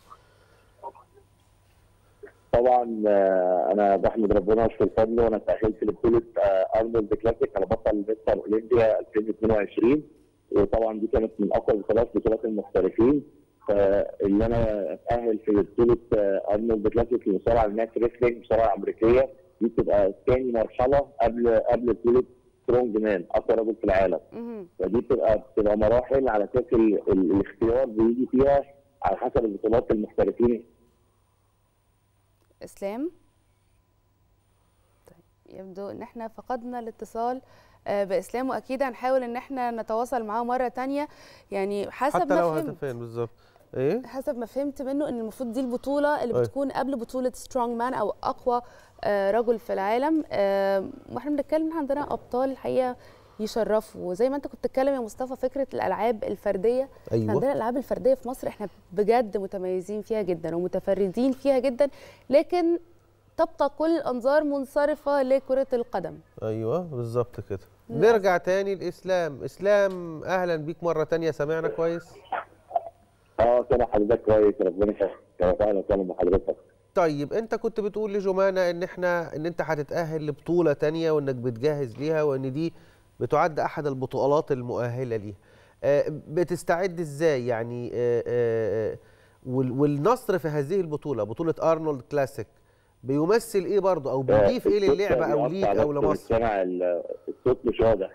طبعا انا بحمد ربنا واشكر فضله وانا تاهلت لبطوله ارنولد كلاسيك على بطل مستر اولمبيا 2022 وطبعا دي كانت من اقوى بطولات بطولات المحترفين فاللي انا اتاهل في بطوله ارنولد كلاسيك للمصارعه الناس ريسلينج مصارعه امريكيه دي بتبقى ثاني مرحله قبل قبل بطوله سترونج مان اقوى رجل في العالم فدي بتبقى بتبقى مراحل على اساس الاختيار بيجي فيها على حسب البطولات المحترفين اسلام طيب يبدو ان احنا فقدنا الاتصال باسلام واكيد هنحاول ان احنا نتواصل معاه مره تانية يعني حسب حتى ما لو فهمت هدفين بالظبط ايه حسب ما فهمت منه ان المفروض دي البطوله اللي أي. بتكون قبل بطوله سترونج مان او اقوى آه، رجل في العالم آه، واحنا بنتكلم عندنا ابطال الحقيقه يشرفوا وزي ما انت كنت بتتكلم يا مصطفى فكره الالعاب الفرديه أيوة. إحنا عندنا الالعاب الفرديه في مصر احنا بجد متميزين فيها جدا ومتفردين فيها جدا لكن تبقى كل الانظار منصرفه لكره القدم ايوه بالظبط كده نرجع تاني لاسلام اسلام اهلا بيك مره تانية سامعنا كويس اه كده حضرتك كويس ربنا يخليك اهلا وسهلا بحضرتك طيب انت كنت بتقول لجمانة ان احنا ان انت هتتاهل لبطوله تانية وانك بتجهز ليها وان دي بتعد احد البطولات المؤهله ليها آه، بتستعد ازاي يعني آه، آه، وال- والنصر في هذه البطوله بطوله ارنولد كلاسيك بيمثل ايه برضه او بيضيف ايه الصوت للعبه او بيقطع ليك بس او لمصر سامع ال- الصوت مش واضح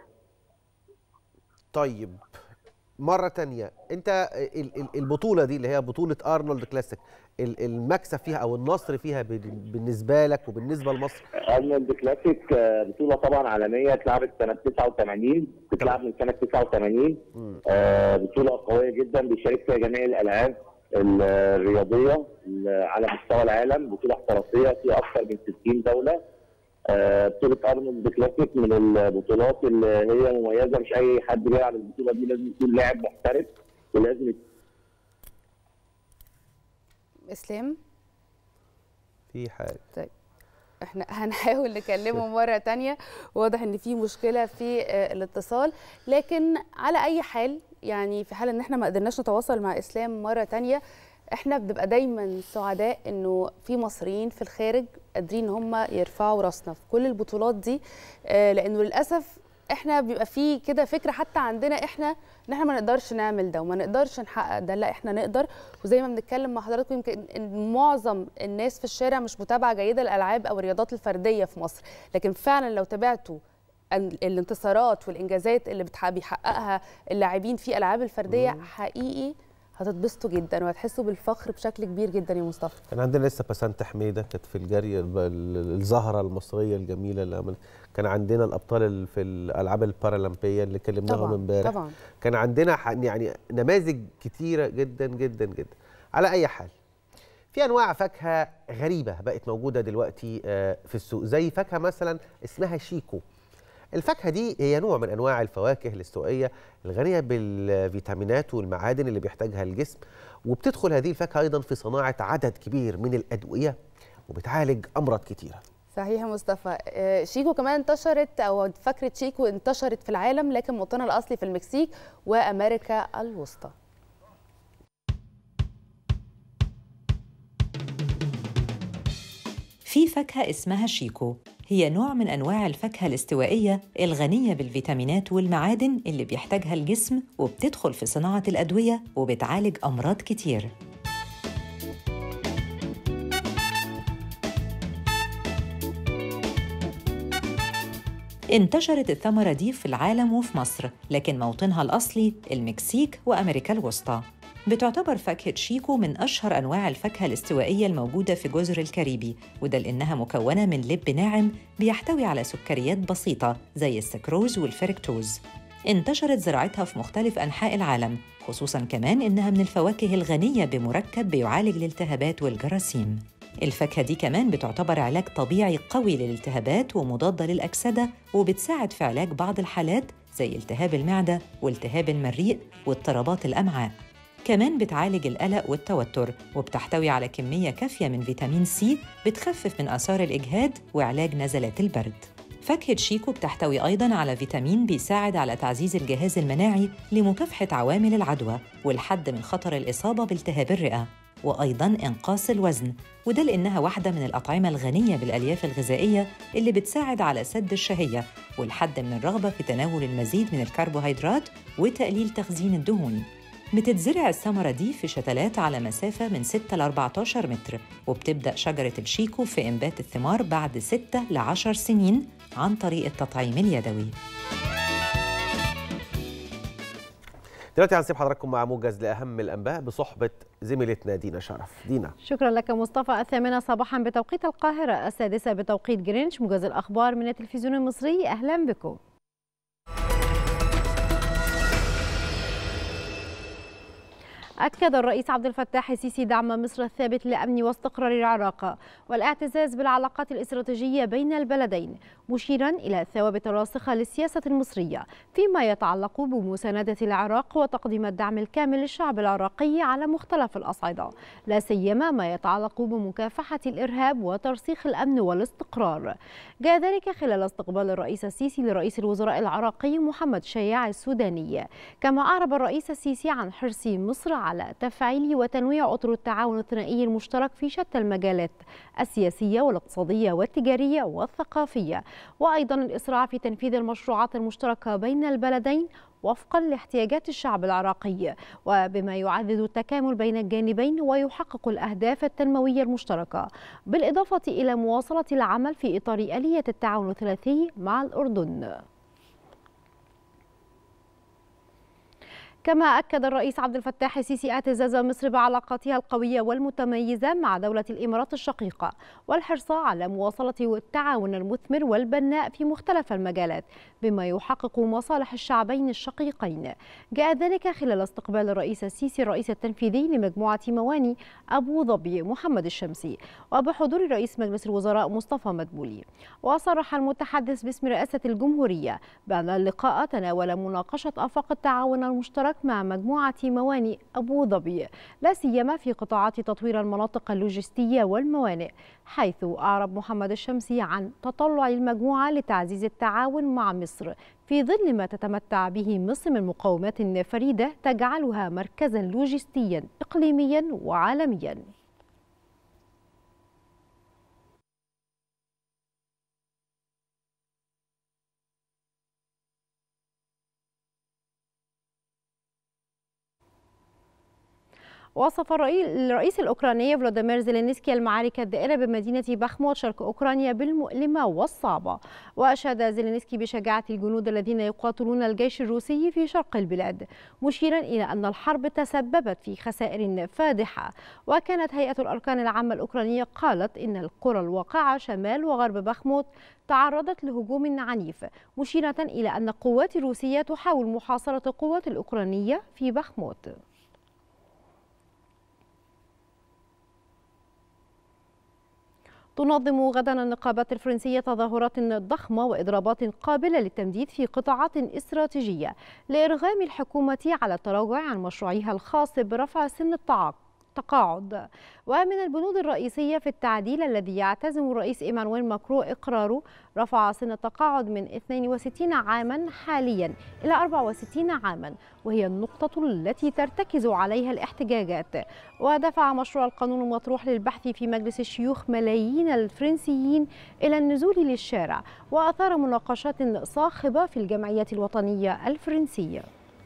طيب مرة تانية انت ال- ال- البطولة دي اللي هي بطولة ارنولد كلاسيك ال- المكسب فيها او النصر فيها بال- بالنسبة لك وبالنسبة لمصر ارنولد كلاسيك آه، بطوله طبعا عالميه اتلعبت سنه 89 بتتلعب من سنه 89 آه، بطوله قويه جدا بيشارك فيها جميع الالعاب ال- الرياضيه ال- على مستوى العالم بطوله احترافيه فيها اكثر من 60 دوله آه، بطوله ارنولد كلاسيك من البطولات اللي هي مميزه مش اي حد بيلعب البطوله دي لازم يكون لاعب محترف ولازم اسلام في حاجة طيب احنا هنحاول نكلمه مرة تانية واضح ان في مشكلة في آه، الاتصال لكن على اي حال يعني في حال ان احنا ما قدرناش نتواصل مع اسلام مرة تانية احنا بنبقى دايما سعداء انه في مصريين في الخارج قادرين ان هم يرفعوا راسنا في كل البطولات دي آه، لانه للاسف احنا بيبقى في كده فكره حتى عندنا احنا ان احنا ما نقدرش نعمل ده وما نقدرش نحقق ده لا احنا نقدر وزي ما بنتكلم مع حضراتكم يمكن ان معظم الناس في الشارع مش متابعه جيده الالعاب او الرياضات الفرديه في مصر لكن فعلا لو تابعتوا ال- الانتصارات والانجازات اللي بتح- بيحققها اللاعبين في الالعاب الفرديه حقيقي هتتبسطوا جدا وهتحسوا بالفخر بشكل كبير جدا يا مصطفى كان عندنا لسه بسنت حميدة كانت في الجري الب- ال- الزهرة المصرية الجميلة اللي عملت كان عندنا الأبطال ال- في الألعاب البارالمبية اللي كلمناهم طبعا امبارح طبعا كان عندنا ح- يعني نماذج كتيرة جدا جدا جدا على أي حال في أنواع فاكهة غريبة بقت موجودة دلوقتي آه، في السوق زي فاكهة مثلا اسمها شيكو الفاكهة دي هي نوع من أنواع الفواكه الاستوائية الغنية بالفيتامينات والمعادن اللي بيحتاجها الجسم وبتدخل هذه الفاكهة أيضا في صناعة عدد كبير من الأدوية وبتعالج أمراض كتيرة صحيح يا مصطفى آه، شيكو كمان انتشرت او فكره شيكو انتشرت في العالم لكن موطنها الاصلي في المكسيك وامريكا الوسطى في فاكهة اسمها شيكو هي نوع من أنواع الفاكهة الاستوائية الغنية بالفيتامينات والمعادن اللي بيحتاجها الجسم وبتدخل في صناعة الأدوية وبتعالج أمراض كتير انتشرت الثمرة دي في العالم وفي مصر لكن موطنها الأصلي المكسيك وأمريكا الوسطى بتعتبر فاكهة شيكو من أشهر أنواع الفاكهة الاستوائية الموجودة في جزر الكاريبي وده لأنها مكونة من لب ناعم بيحتوي على سكريات بسيطة زي السكروز والفركتوز انتشرت زراعتها في مختلف أنحاء العالم خصوصاً كمان إنها من الفواكه الغنية بمركب بيعالج الالتهابات والجراثيم الفاكهة دي كمان بتعتبر علاج طبيعي قوي للالتهابات ومضادة للأكسدة وبتساعد في علاج بعض الحالات زي التهاب المعدة والتهاب المريء واضطرابات الأمعاء كمان بتعالج القلق والتوتر وبتحتوي على كمية كافية من فيتامين سي بتخفف من آثار الإجهاد وعلاج نزلات البرد فاكهة شيكو بتحتوي أيضاً على فيتامين بيساعد على تعزيز الجهاز المناعي لمكافحة عوامل العدوى والحد من خطر الإصابة بالتهاب الرئة وأيضاً إنقاص الوزن وده لأنها واحدة من الأطعمة الغنية بالألياف الغذائية اللي بتساعد على سد الشهية والحد من الرغبة في تناول المزيد من الكربوهيدرات وتقليل تخزين الدهون بتتزرع الثمرة دي في شتلات على مسافة من 6 ل 14 متر وبتبدأ شجرة الشيكو في إنبات الثمار بعد 6 ل 10 سنين عن طريق التطعيم اليدوي دلوقتي هنسيب حضراتكم مع موجز لأهم الأنباء بصحبة زميلتنا دينا شرف دينا شكرا لك مصطفى الثامنة صباحا بتوقيت القاهرة السادسة بتوقيت جرينتش موجز الأخبار من التلفزيون المصري أهلا بكم أكد الرئيس عبد الفتاح السيسي دعم مصر الثابت لأمن واستقرار العراق والاعتزاز بالعلاقات الاستراتيجية بين البلدين مشيرا إلى الثوابت الراسخة للسياسة المصرية فيما يتعلق بمساندة العراق وتقديم الدعم الكامل للشعب العراقي على مختلف الأصعدة لا سيما ما يتعلق بمكافحة الإرهاب وترسيخ الأمن والاستقرار جاء ذلك خلال استقبال الرئيس السيسي لرئيس الوزراء العراقي محمد شياع السوداني كما أعرب الرئيس السيسي عن حرص مصر على تفعيل وتنويع أطر التعاون الثنائي المشترك في شتى المجالات السياسية والاقتصادية والتجارية والثقافية وأيضا الإسراع في تنفيذ المشروعات المشتركة بين البلدين وفقا لاحتياجات الشعب العراقي وبما يعزز التكامل بين الجانبين ويحقق الأهداف التنموية المشتركة بالإضافة إلى مواصلة العمل في إطار آلية التعاون الثلاثي مع الأردن كما أكد الرئيس عبد الفتاح السيسي اعتزاز مصر بعلاقاتها القوية والمتميزة مع دولة الإمارات الشقيقة والحرص على مواصلة التعاون المثمر والبناء في مختلف المجالات بما يحقق مصالح الشعبين الشقيقين جاء ذلك خلال استقبال الرئيس السيسي الرئيس التنفيذي لمجموعة مواني أبو ظبي محمد الشمسي وبحضور رئيس مجلس الوزراء مصطفى مدبولي وصرح المتحدث باسم رئاسة الجمهورية بأن اللقاء تناول مناقشة آفاق التعاون المشترك مع مجموعة موانئ أبو ظبي لا سيما في قطاعات تطوير المناطق اللوجستية والموانئ حيث أعرب محمد الشمسي عن تطلع المجموعة لتعزيز التعاون مع مصر في ظل ما تتمتع به مصر من مقومات فريدة تجعلها مركزا لوجستيا إقليميا وعالميا وصف الرئيس الأوكراني فلاديمير زيلينسكي المعارك الدائرة بمدينة بخموت شرق أوكرانيا بالمؤلمة والصعبة وأشاد زيلينسكي بشجاعة الجنود الذين يقاتلون الجيش الروسي في شرق البلاد مشيرا إلى أن الحرب تسببت في خسائر فادحة وكانت هيئة الأركان العامة الأوكرانية قالت إن القرى الواقعة شمال وغرب بخموت تعرضت لهجوم عنيف مشيرة إلى أن القوات الروسية تحاول محاصرة القوات الأوكرانية في بخموت تنظم غدا النقابات الفرنسية تظاهرات ضخمة وإضرابات قابلة للتمديد في قطاعات استراتيجية لإرغام الحكومة على التراجع عن مشروعها الخاص برفع سن التعاقد التقاعد ومن البنود الرئيسية في التعديل الذي يعتزم الرئيس إيمانويل ماكرو إقراره رفع سن التقاعد من 62 عاما حاليا إلى 64 عاما وهي النقطة التي ترتكز عليها الاحتجاجات ودفع مشروع القانون المطروح للبحث في مجلس الشيوخ ملايين الفرنسيين إلى النزول للشارع وأثار مناقشات صاخبة في الجمعيات الوطنية الفرنسية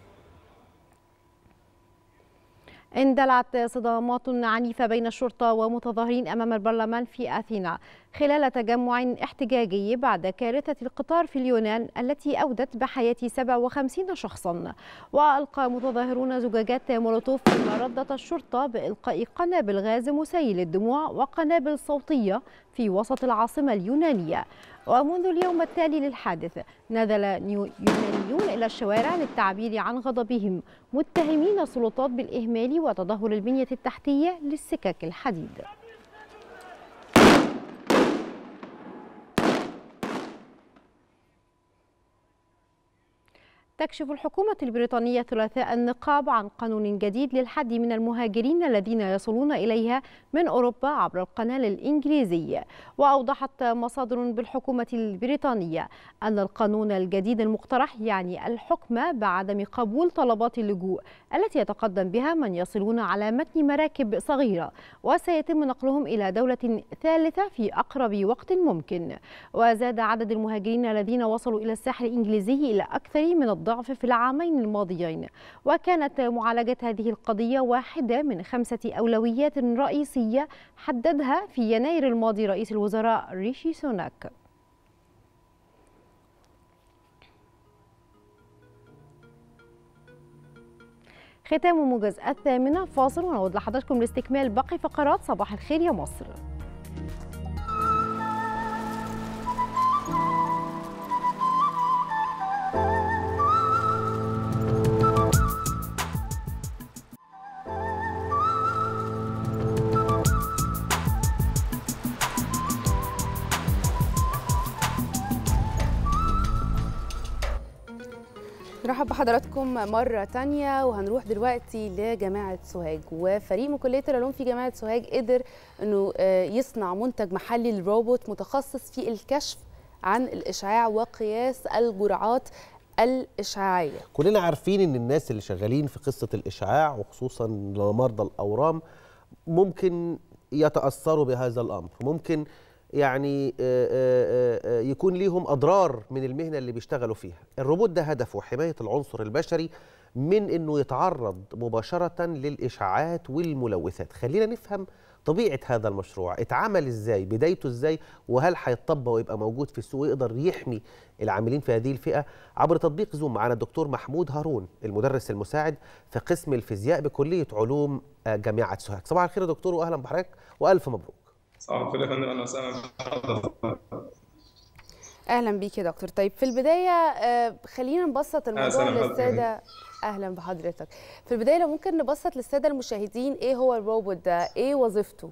اندلعت صدامات عنيفة بين الشرطة ومتظاهرين أمام البرلمان في أثينا خلال تجمع احتجاجي بعد كارثة القطار في اليونان التي أودت بحياة 57 شخصا وألقى متظاهرون زجاجات مولوتوف فيما ردت الشرطة بإلقاء قنابل غاز مسيل الدموع وقنابل صوتية في وسط العاصمة اليونانية ومنذ اليوم التالي للحادث نزل يونانيون إلى الشوارع للتعبير عن غضبهم متهمين السلطات بالإهمال وتدهور البنية التحتية للسكك الحديد تكشف الحكومة البريطانية الثلاثاء النقاب عن قانون جديد للحد من المهاجرين الذين يصلون إليها من أوروبا عبر القناة الإنجليزي وأوضحت مصادر بالحكومة البريطانية أن القانون الجديد المقترح يعني الحكم بعدم قبول طلبات اللجوء التي يتقدم بها من يصلون على متن مراكب صغيرة وسيتم نقلهم إلى دولة ثالثة في أقرب وقت ممكن وزاد عدد المهاجرين الذين وصلوا إلى الساحل الإنجليزي إلى أكثر من الضعف الضعف في العامين الماضيين وكانت معالجة هذه القضية واحدة من خمسة أولويات رئيسية حددها في يناير الماضي رئيس الوزراء ريشي سوناك ختام موجز الثامنة فاصل ونعود لحضراتكم لاستكمال باقي فقرات صباح الخير يا مصر نرحب بحضراتكم مرة تانية وهنروح دلوقتي لجامعة سوهاج وفريق من كلية العلوم في جامعة سوهاج قدر انه يصنع منتج محلي للروبوت متخصص في الكشف عن الإشعاع وقياس الجرعات الإشعاعية كلنا عارفين ان الناس اللي شغالين في قصة الإشعاع وخصوصا مرضى الأورام ممكن يتأثروا بهذا الأمر ممكن يعني آه، آه، آه، يكون ليهم اضرار من المهنه اللي بيشتغلوا فيها الروبوت ده هدفه حمايه العنصر البشري من انه يتعرض مباشره للاشعاعات والملوثات خلينا نفهم طبيعه هذا المشروع اتعمل ازاي بدايته ازاي وهل هيتطبق ويبقى موجود في السوق يقدر يحمي العاملين في هذه الفئه عبر تطبيق زوم معنا الدكتور محمود هارون المدرس المساعد في قسم الفيزياء بكليه علوم آه، جامعه سوهاج صباح الخير يا دكتور واهلا بحضرتك والف مبروك صباح الخير يا فندم اهلا وسهلا بحضرتك اهلا بيك يا دكتور طيب في البدايه آه، خلينا نبسط الموضوع أهلا بحضرتك. للساده اهلا بحضرتك في البدايه لو ممكن نبسط للساده المشاهدين ايه هو الروبوت ده ايه وظيفته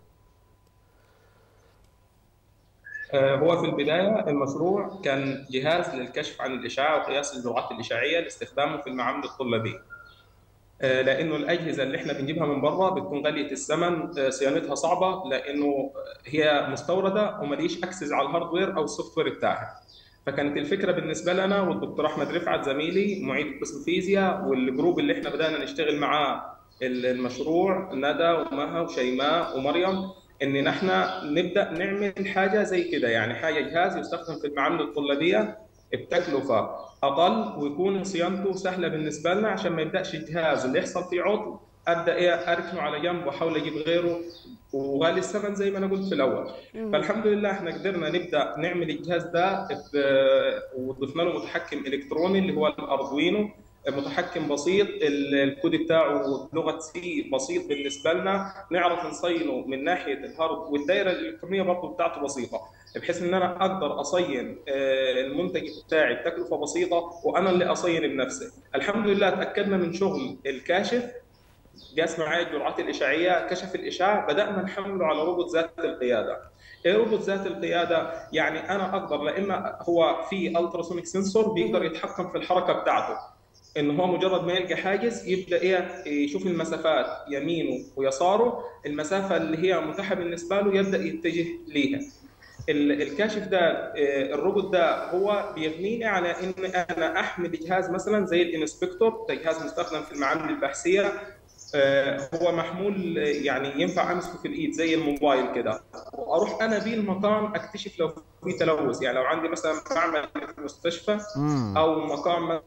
آه، هو في البداية المشروع كان جهاز للكشف عن الإشعاع وقياس الجرعات الإشعاعية لاستخدامه في المعامل الطلابية. آه، لأنه الأجهزة اللي احنا بنجيبها من بره بتكون غالية الثمن آه، صيانتها صعبة لأنه هي مستوردة ومليش أكسس على الهاردوير أو السوفت وير بتاعها. فكانت الفكرة بالنسبة لنا والدكتور أحمد رفعت زميلي معيد قسم فيزياء والجروب اللي احنا بدأنا نشتغل معاه المشروع ندى ومها وشيماء ومريم ان نحن نبدا نعمل حاجه زي كده يعني حاجه جهاز يستخدم في المعامل الطلابيه بتكلفه اقل ويكون صيانته سهله بالنسبه لنا عشان ما يبداش الجهاز اللي يحصل فيه عطل ابدا ايه اركنه على جنب واحاول اجيب غيره وغالي الثمن زي ما انا قلت في الاول مم. فالحمد لله احنا قدرنا نبدا نعمل الجهاز ده ب- وضفنا له متحكم الكتروني اللي هو الاردوينو متحكم بسيط ال- الكود بتاعه لغه سي بسيط بالنسبه لنا نعرف نصينه من ناحيه الهارد والدائره الالكترونيه برضه بتاعته بسيطه بحيث ان انا اقدر اصين آه، المنتج بتاعي بتكلفه بسيطه وانا اللي اصين بنفسي الحمد لله تاكدنا من شغل الكاشف قاس معايا الجرعات الاشعاعيه كشف الاشعاع بدانا نحمله على روبوت ذات القياده ايه روبوت ذات القياده يعني انا اقدر لا اما هو في التراسونيك سنسور بيقدر يتحكم في الحركه بتاعته ان هو مجرد ما يلقى حاجز يبدا ايه يشوف المسافات يمينه ويساره المسافه اللي هي متاحه بالنسبه له يبدا يتجه ليها ال- الكاشف ده آه، الروبوت ده هو بيغنيني على ان انا احمل جهاز مثلا زي الانسبكتور ده جهاز مستخدم في المعامل البحثيه آه، هو محمول آه، يعني ينفع امسكه في الايد زي الموبايل كده واروح انا بيه المكان اكتشف لو في تلوث يعني لو عندي مثلا معمل في المستشفى مم. او مقام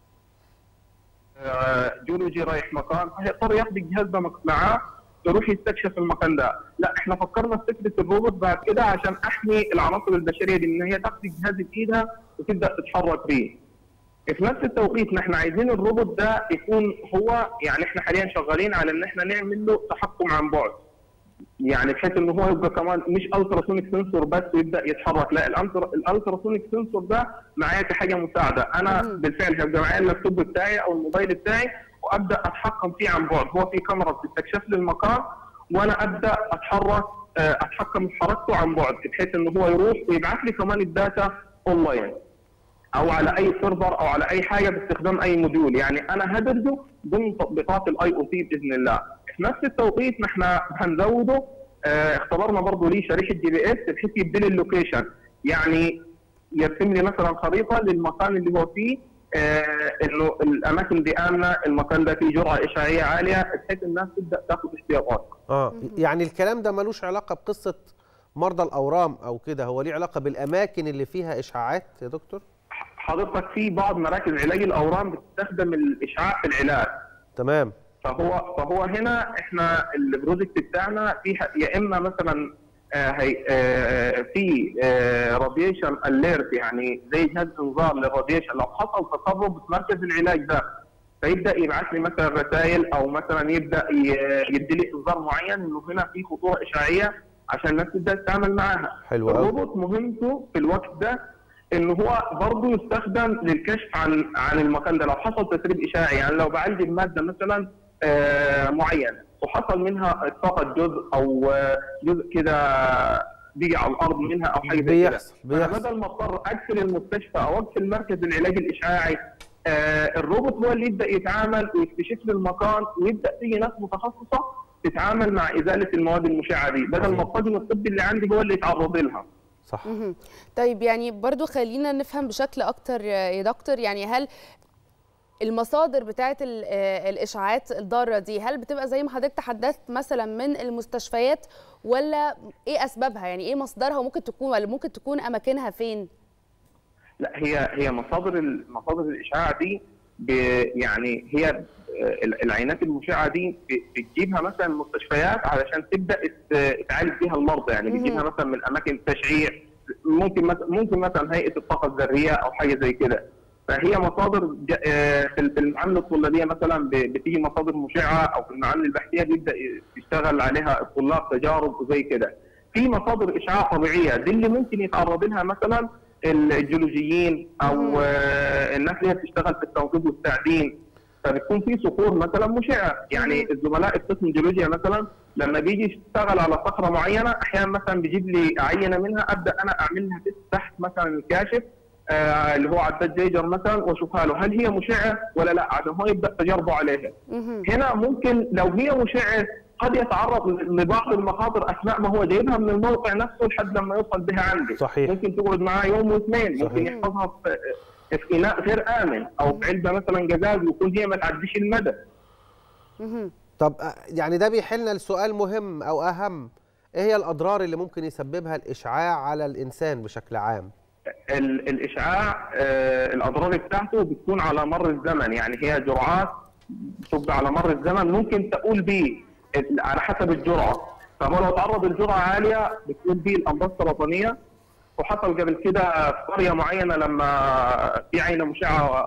آه، جيولوجي رايح مكان هيضطر ياخذ الجهاز ده مك- معاه يروح يستكشف المكان ده لا احنا فكرنا في فكره الروبوت بعد كده عشان احمي العناصر البشريه دي ان هي تاخذ الجهاز بايدها وتبدا تتحرك بيه في نفس التوقيت نحن عايزين الروبوت ده يكون هو يعني احنا حاليا شغالين على ان احنا نعمل له تحكم عن بعد يعني بحيث ان هو يبقى كمان مش التراسونيك سنسور بس ويبدا يتحرك لا الألترا- الالتراسونيك سنسور ده معايا كحاجه مساعده انا بالفعل هيبقى معايا اللابتوب بتاعي او الموبايل بتاعي وابدا اتحكم فيه عن بعد هو في كاميرا بتستكشف لي المكان وانا ابدا اتحرك آه، اتحكم في حركته عن بعد بحيث انه هو يروح ويبعث لي كمان الداتا اونلاين او على اي سيرفر او على اي حاجه باستخدام اي موديول يعني انا هدرجه ضمن تطبيقات الاي او تي باذن الله في نفس التوقيت نحن هنزوده آه، اختبرنا برضه ليه شريحه جي بي اس بحيث يدي لي اللوكيشن يعني يرسم لي مثلا خريطه للمكان اللي هو فيه آه، انه الاماكن دي امنه المكان ده فيه جرعه اشعاعيه عاليه بحيث الناس تبدا تاخذ احتياطات اه يعني الكلام ده ملوش علاقه بقصه مرضى الاورام او كده هو ليه علاقه بالاماكن اللي فيها اشعاعات يا دكتور حضرتك في بعض مراكز علاج الاورام بتستخدم الاشعاع في العلاج تمام فهو فهو هنا احنا البروجكت بتاعنا فيها يا اما مثلا آه، هي آه، في راديشن اليرت يعني زي جهاز انذار للراديشن لو حصل تسرب في مركز العلاج ده فيبدا يبعث لي مثلا رسائل او مثلا يبدا ي- يدي لي انذار معين انه هنا في خطوره اشعاعيه عشان الناس تبدا تتعامل معاها حلو أوي. الروبوت مهمته في الوقت ده انه هو برضه يستخدم للكشف عن عن المكان ده لو حصل تسريب اشعاعي يعني لو بعالج ماده مثلا آه، معينه وحصل منها اسقاط جزء او آه، جزء كده بيجي على الارض منها او حاجه زي كده بيحصل فأنا بيحصل بدل ما اضطر اقفل المستشفى او اقفل مركز العلاج الاشعاعي آه الروبوت هو اللي يبدا يتعامل ويكتشف لي المكان ويبدا تيجي ناس متخصصه تتعامل مع ازاله المواد المشعه دي بدل ما الطاقم الطبي اللي عندي هو اللي يتعرض لها صح مهم. طيب يعني برضو خلينا نفهم بشكل اكتر يا دكتور يعني هل المصادر بتاعه ال- آه، الاشاعات الضاره دي هل بتبقى زي ما حضرتك تحدثت مثلا من المستشفيات ولا ايه اسبابها يعني ايه مصدرها وممكن تكون ولا ممكن تكون اماكنها فين لا هي هي مصادر ال- مصادر الاشعاع دي ب يعني هي آه، العينات المشعه دي ب- بتجيبها مثلا المستشفيات علشان تبدا ت- تعالج بيها المرضى يعني بتجيبها مثلا من اماكن التشعيع ممكن مثلا ممكن مثلا هيئه الطاقه الذريه او حاجه زي كده فهي مصادر ج- آه، في في المعامله الطلابيه مثلا ب- بتيجي مصادر مشعه او في المعامله البحثيه بيبدا يشتغل عليها الطلاب تجارب وزي كده في مصادر اشعاع طبيعيه دي اللي ممكن يتعرض لها مثلا الجيولوجيين او آه، الناس اللي هي بتشتغل في التوقيت والتعدين فبتكون في صخور مثلا مشعه يعني الزملاء القسم الجيولوجيا مثلا لما بيجي يشتغل على صخره معينه احيانا مثلا بيجيب لي عينه منها ابدا انا اعمل لها تست تحت مثلا الكاشف آه اللي هو عداد جيجر مثلا واشوفها له هل هي مشعه ولا لا عشان هو يبدا تجاربه عليها هنا ممكن لو هي مشعه قد يتعرض لبعض المخاطر اثناء ما هو جايبها من الموقع نفسه لحد لما يوصل بها عنده صحيح. ممكن تقعد معاه يوم واثنين ممكن صحيح. يحفظها في في اناء غير امن او في علبه مثلا جزاز ويكون هي ما تعديش المدى طب آه، يعني ده بيحلنا لسؤال مهم او اهم ايه هي الاضرار اللي ممكن يسببها الاشعاع على الانسان بشكل عام ال- الاشعاع آه، الاضرار بتاعته بتكون على مر الزمن يعني هي جرعات بتبقى على مر الزمن ممكن تقول بيه ال- على حسب الجرعه فهو لو تعرض لجرعه عاليه بتكون بيه الامراض السرطانيه وحصل قبل كده في قريه معينه لما في عينه مشعه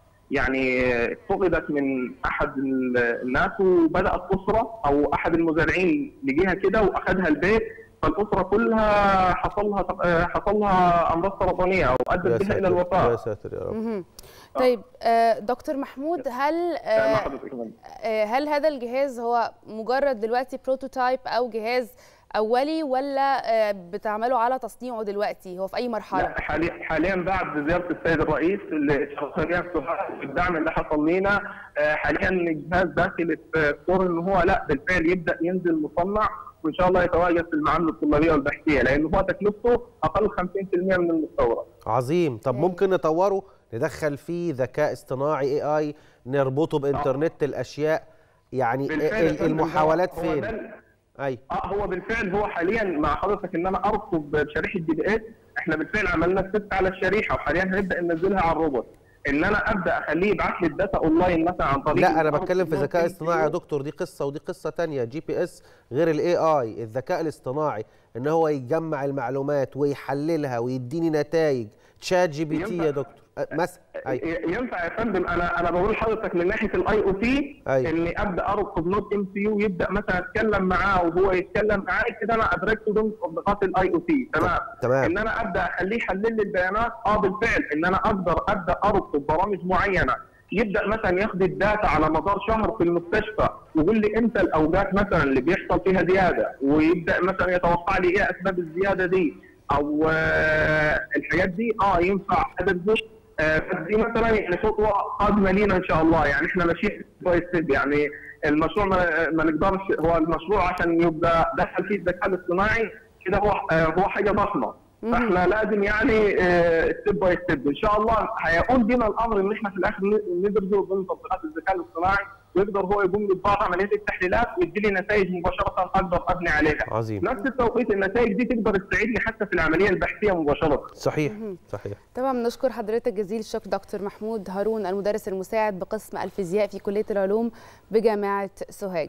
يعني فقدت من احد ال- الناس وبدات اسره او احد المزارعين لقيها كده واخذها البيت فالاسره كلها حصل لها حصل لها امراض سرطانيه يا وادت بها الى ساتر يا الوفاه ساتر يا رب مهم. طيب آه، دكتور محمود هل آه، مع حضرتك كمان. آه، هل هذا الجهاز هو مجرد دلوقتي بروتوتايب او جهاز اولي ولا آه، بتعملوا على تصنيعه دلوقتي هو في اي مرحله لا حاليا حاليا بعد زياره السيد الرئيس اللي شرفنا سهاد والدعم اللي حصل لنا آه، حاليا الجهاز داخل في طور ان هو لا بالفعل يبدا ينزل مصنع وان شاء الله يتواجد في المعامل الطلابيه والبحثيه لانه هو تكلفته اقل 50% من المستورد. عظيم طب ممكن نطوره ندخل فيه ذكاء اصطناعي اي اي نربطه بانترنت الاشياء يعني بالفعل ال- يا فندم، المحاولات هو- هو فين ده ال- اي اه هو بالفعل هو حاليا مع حضرتك ان انا ارصد بشريحه دي بي اس احنا بالفعل عملنا ست على الشريحه وحاليا هنبدا ننزلها على الروبوت ان انا ابدا اخليه يبعت لي الداتا اونلاين مثلا عن طريق لا انا بتكلم في ذكاء اصطناعي يا دكتور دي قصه ودي قصه تانية جي بي اس غير الاي اي الذكاء الاصطناعي ان هو يجمع المعلومات ويحللها ويديني نتائج تشات جي بي تي يا دكتور أه، مثلا اي ينفع يا فندم انا انا بقول لحضرتك من ناحيه الاي او تي أيوة. اني ابدا ارقب نوت ام سي يو يبدا مثلا اتكلم معاه وهو يتكلم معايا كده انا ادركته ضمن تطبيقات الاي او تي تمام تمام. ان انا ابدا اخليه يحلل لي البيانات اه بالفعل ان انا اقدر ابدا ارقب برامج معينه يبدا مثلا ياخد الداتا على مدار شهر في المستشفى ويقول لي امتى الاوقات مثلا اللي بيحصل فيها زياده ويبدا مثلا يتوقع لي ايه اسباب الزياده دي او آه، الحاجات دي اه ينفع ادرس آه، بس دي مثلا يعني خطوه قادمه لينا ان شاء الله يعني احنا ماشيين ستيب ستيب يعني المشروع ما, ما نقدرش هو المشروع عشان يبقى دخل فيه الذكاء الاصطناعي كده هو آه، هو حاجه ضخمه فاحنا لازم يعني ستيب باي ستيب ان شاء الله هيقول بينا الامر ان احنا في الاخر ندرسه ضمن تطبيقات الذكاء الاصطناعي ويقدر هو يقوم ببعض عمليات التحليلات ويدي لي نتائج مباشره اقدر ابني عليها. عظيم. نفس التوقيت النتائج دي تقدر تساعدني حتى في العمليه البحثيه مباشره. صحيح صحيح طبعا بنشكر حضرتك جزيل الشكر دكتور محمود هارون المدرس المساعد بقسم الفيزياء في كليه العلوم بجامعه سوهاج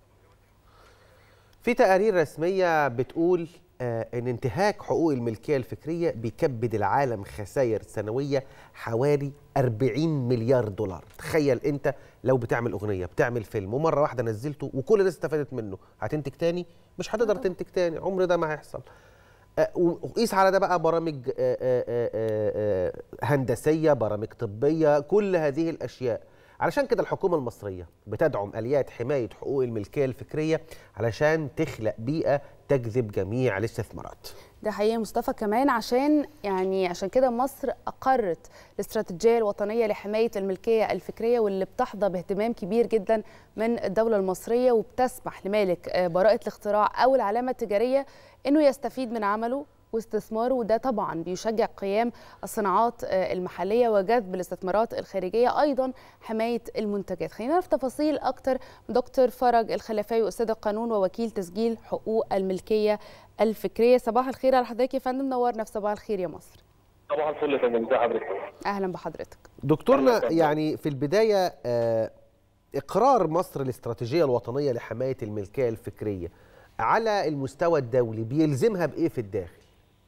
في تقارير رسمية بتقول آه، ان انتهاك حقوق الملكية الفكرية بيكبد العالم خسائر سنوية حوالي 40 مليار دولار تخيل انت لو بتعمل اغنية بتعمل فيلم ومرة واحدة نزلته وكل الناس استفادت منه هتنتج تاني مش هتقدر تنتج تاني عمر ده ما هيحصل آه، وقيس على ده بقى برامج آه، آه، آه، آه، هندسية برامج طبية كل هذه الأشياء علشان كده الحكومة المصرية بتدعم آليات حماية حقوق الملكية الفكرية علشان تخلق بيئة تجذب جميع الاستثمارات ده حقيقي مصطفى كمان عشان يعني عشان كده مصر اقرت الاستراتيجيه الوطنيه لحمايه الملكيه الفكريه واللي بتحظى باهتمام كبير جدا من الدوله المصريه وبتسمح لمالك آه، براءه الاختراع او العلامه التجاريه انه يستفيد من عمله واستثماره وده طبعا بيشجع قيام الصناعات آه، المحليه وجذب الاستثمارات الخارجيه ايضا حمايه المنتجات خلينا نعرف تفاصيل اكتر من دكتور فرج الخلفاوي استاذ القانون ووكيل تسجيل حقوق الملكيه الفكريه صباح الخير على حضرتك يا فندم نورنا في صباح الخير يا مصر صباح الفل يا فندم ازي حضرتك اهلا بحضرتك دكتورنا يعني في البداية آه، إقرار مصر الاستراتيجية الوطنية لحماية الملكية الفكرية على المستوى الدولي بيلزمها بإيه في الداخل؟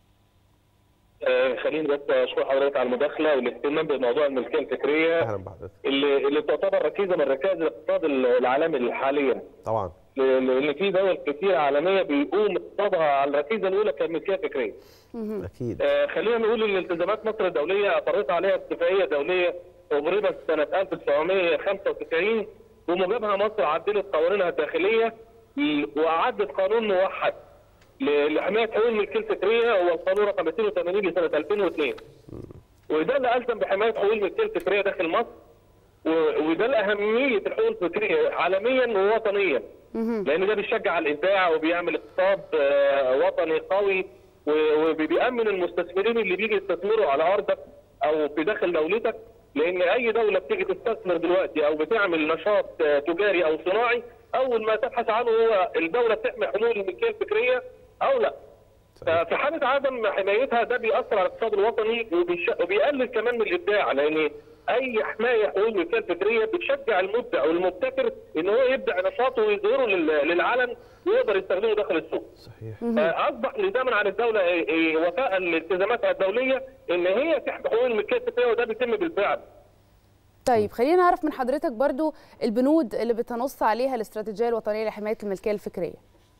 آه، خليني بس اشكر حضرتك على المداخله والاهتمام بموضوع الملكيه الفكريه أهلا بحضرتك اللي اللي تعتبر ركيزه من ركائز الاقتصاد العالمي حاليا طبعا ل- لان في دول كتير عالميه بيقوم اقتصادها على الركيزه الاولى كملكيه فكريه. أكيد آه، خلينا نقول ان التزامات مصر الدوليه اقرت عليها اتفاقيه دوليه اجربت سنه 1995 بموجبها مصر عدلت قوانينها الداخليه ل- واعدت قانون موحد ل- لحمايه حقوق الملكيه الفكريه هو القانون رقم 82 لسنه 2002 وده اللي الزم بحمايه حقوق الملكيه الفكريه داخل مصر و- وده لاهميه الحقوق الفكريه عالميا ووطنيا لان ده بيشجع على الابداع وبيعمل اقتصاد آه، وطني قوي و- وبيامن المستثمرين اللي بيجي يستثمروا على ارضك او في داخل دولتك لان اي دوله بتيجي تستثمر دلوقتي او بتعمل نشاط آه، تجاري او صناعي اول ما تبحث عنه هو الدوله بتحمي حقوق الملكيه الفكريه او لا ففي حاله عدم حمايتها ده بيأثر على الاقتصاد الوطني وبيش- وبيقلل كمان من الابداع لان اي حمايه حقوق الملكيه الفكريه بتشجع المبدع والمبتكر ان هو يبدع نشاطه ويظهره لل- للعلن ويقدر يستخدمه داخل السوق. صحيح فاصبح لزاما على الدوله إيه، إيه، وفاء لالتزاماتها الدوليه ان هي تحمي حقوق الملكيه الفكريه وده بيتم بالفعل. طيب خلينا نعرف من حضرتك برضو البنود اللي بتنص عليها الاستراتيجيه الوطنيه لحمايه الملكيه الفكريه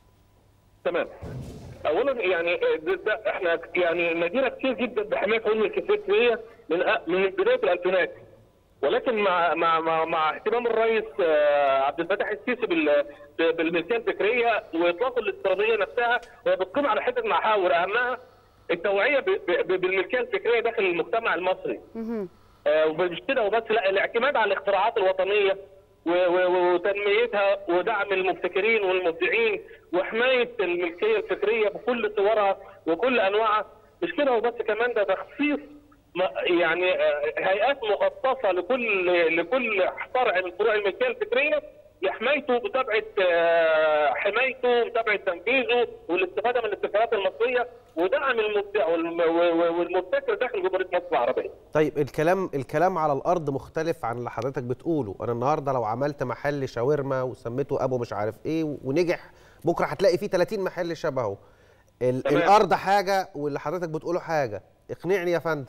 تمام اولا يعني ده, ده احنا يعني مدينه كتير جدا بحمايه حقوق الملكيه الفكريه من أ- من بدايه الالفينات ولكن مع مع مع, مع اهتمام الرئيس آه، عبد الفتاح السيسي بال- بالملكيه الفكريه واطلاق الاستراتيجيه نفسها هي بتقوم على حته محاور اهمها التوعيه ب- ب- بالملكيه الفكريه داخل المجتمع المصري. آه، ومش كده وبس لا الاعتماد على الاختراعات الوطنيه و- و- وتنميتها ودعم المبتكرين والمبدعين وحمايه الملكيه الفكريه بكل صورها وكل انواعها مش كده وبس كمان ده تخصيص ما- يعني آه، هيئات مخصصه لكل لكل فرع من فروع الملكيه الفكريه لحمايته ومتابعه آه، حمايته ومتابعه تنفيذه والاستفاده من الاتفاقات المصريه ودعم المبدع والم- و- والمبتكر داخل جمهوريه مصر العربيه. طيب الكلام الكلام على الارض مختلف عن اللي حضرتك بتقوله انا النهارده لو عملت محل شاورما وسميته ابو مش عارف ايه ونجح بكره هتلاقي فيه 30 محل شبهه ال- تمام. الارض حاجه واللي حضرتك بتقوله حاجه اقنعني يا فندم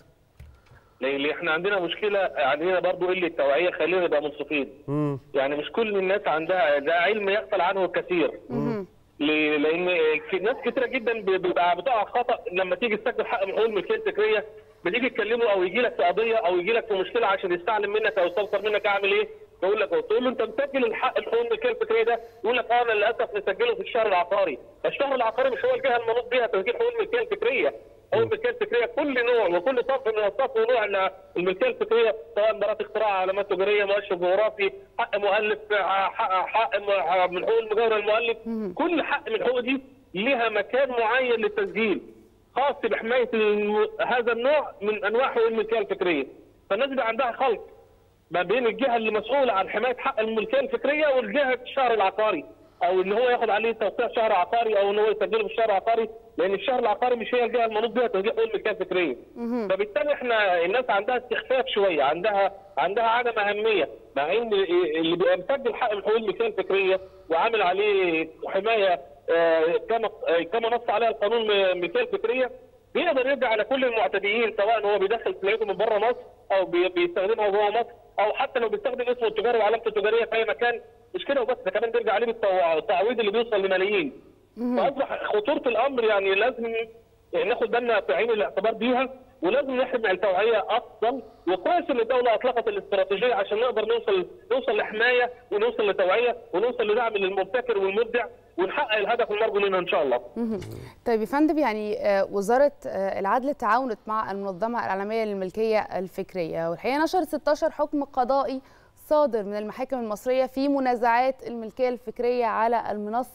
لان احنا عندنا مشكله عندنا برضو قله توعيه خلينا نبقى منصفين امم يعني مش كل الناس عندها ده علم يغفل عنه الكثير ليه؟ لان في ناس كتيره جدا بيبقى بتقع خطا لما تيجي تستخدم حق من حقوق الملكيه الفكريه بتيجي تكلمه او يجي لك في قضيه او يجي لك في مشكله عشان يستعلم منك او يستفسر منك اعمل ايه؟ يقول لك تقول له انت مسجل الحق من حقوق الملكيه الفكريه ده يقول لك اه انا للاسف مسجله في الشهر العقاري، الشهر العقاري مش هو الجهه المنوط بها تسجيل حقوق الملكيه الفكريه، حقوق الملكيه الفكريه كل نوع وكل صف من اصناف ونوع إن الملكيه الفكريه سواء براءه اختراع علامات تجاريه مؤشر جغرافي حق مؤلف حق حق م- من حقوق المجاوره المؤلف كل حق من الحقوق دي ليها مكان معين للتسجيل خاص بحمايه الم- هذا النوع من انواع حقوق الملكيه الفكريه فالناس بيبقى عندها خلط ما بين الجهه اللي مسؤوله عن حمايه حق الملكيه الفكريه والجهه الشهر العقاري او ان هو ياخد عليه توقيع شهر عقاري او ان هو يسجله في الشهر العقاري لان الشهر العقاري مش هي الجهه المنوط بها تسجيل حقوق الملكيه الفكريه فبالتالي احنا الناس عندها استخفاف شويه عندها عندها عدم اهميه مع ان اللي بيبقى مسجل حق من حقوق الملكيه الفكريه وعامل عليه حمايه آه، كما آه، كما نص عليها القانون من الملكيه الفكريه بيقدر يرجع على كل المعتديين سواء هو بيدخل سلعته من بره مصر او بي- بيستخدمها جوه مصر او حتى لو بيستخدم اسمه التجاري وعلامته التجاريه في اي مكان مش كده وبس ده كمان بيرجع عليه بالتع- التعويض اللي بيوصل لملايين فاصبح خطوره الامر يعني لازم ناخد بالنا في عين الاعتبار بيها ولازم نحمي التوعيه افضل وكويس ان الدوله اطلقت الاستراتيجيه عشان نقدر نوصل نوصل لحمايه ونوصل لتوعيه ونوصل لدعم للمبتكر والمبدع ونحقق الهدف المرجو لنا ان شاء الله. مهم. طيب يا فندم يعني آه، وزارة آه، العدل تعاونت مع المنظمة العالمية للملكية الفكرية والحقيقة نشرت 16 حكم قضائي صادر من المحاكم المصرية في منازعات الملكية الفكرية على المنصة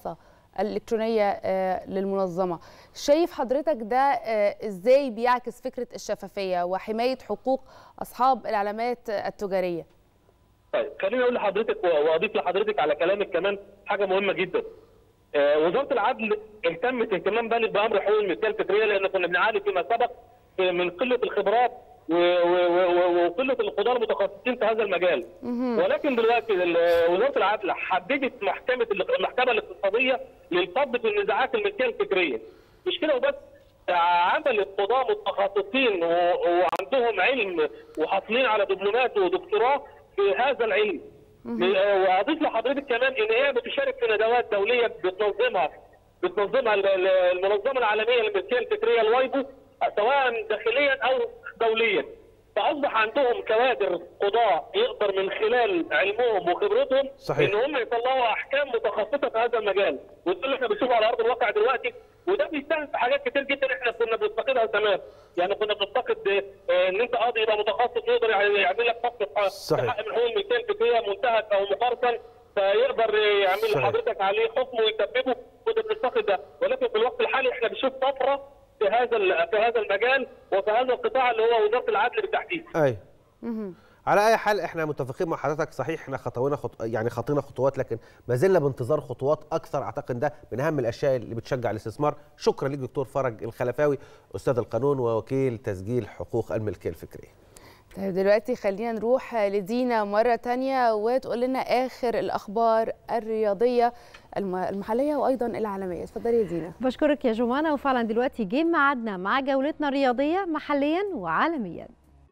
الالكترونيه آه، للمنظمه شايف حضرتك ده آه، ازاي بيعكس فكره الشفافيه وحمايه حقوق اصحاب العلامات التجاريه طيب خليني اقول لحضرتك و- واضيف لحضرتك على كلامك كمان حاجه مهمه جدا. آه، وزاره العدل اهتمت اهتمام بالغ بامر حقوق الملكيه الفكريه لان كنا بنعاني فيما سبق من قله الخبرات و- و- و- وقله القضاه المتخصصين في هذا المجال. ولكن دلوقتي ال- وزاره العدل حددت محكمه المحكمه الاقتصاديه للفض في النزاعات الملكيه الفكريه. مش كده وبس عملت قضاه متخصصين و- وعندهم علم وحاصلين على دبلومات ودكتوراه في هذا العلم. واضيف لحضرتك كمان ان هي بتشارك في ندوات دوليه بتنظمها بتنظمها ال- ال- المنظمه العالميه للملكيه الفكريه الوايبو سواء داخليا او دوليا. فاصبح عندهم كوادر قضاه يقدر من خلال علمهم وخبرتهم صحيح. ان هم يطلعوا احكام متخصصه في هذا المجال وده اللي احنا بنشوفه على ارض الواقع دلوقتي وده بيساهم في حاجات كتير جدا احنا كنا بنفتقدها زمان يعني كنا بنفتقد آه، ان انت قاضي يبقى متخصص يقدر يعمل لك فصل في صحيح. حق من حقوق الملكيه الفكريه منتهك او مقارصا فيقدر يعمل صحيح. لحضرتك عليه حكم ويسببه كنا بنفتقد ده ولكن في الوقت الحالي احنا بنشوف طفره في هذا ال- في هذا المجال وفي هذا القطاع اللي هو وزاره العدل بالتحديد ايوه على اي حال احنا متفقين مع حضرتك صحيح احنا خطونا خط... يعني خطينا خطوات لكن ما زلنا بانتظار خطوات اكثر اعتقد ده من اهم الاشياء اللي بتشجع الاستثمار شكرا ليك دكتور فرج الخلفاوي استاذ القانون ووكيل تسجيل حقوق الملكيه الفكريه طيب دلوقتي خلينا نروح لدينا مرة تانية وتقول لنا آخر الأخبار الرياضية الم- المحلية وأيضا العالمية اتفضلي يا دينا بشكرك يا جمانة وفعلا دلوقتي جه ميعادنا مع جولتنا الرياضية محليا وعالميا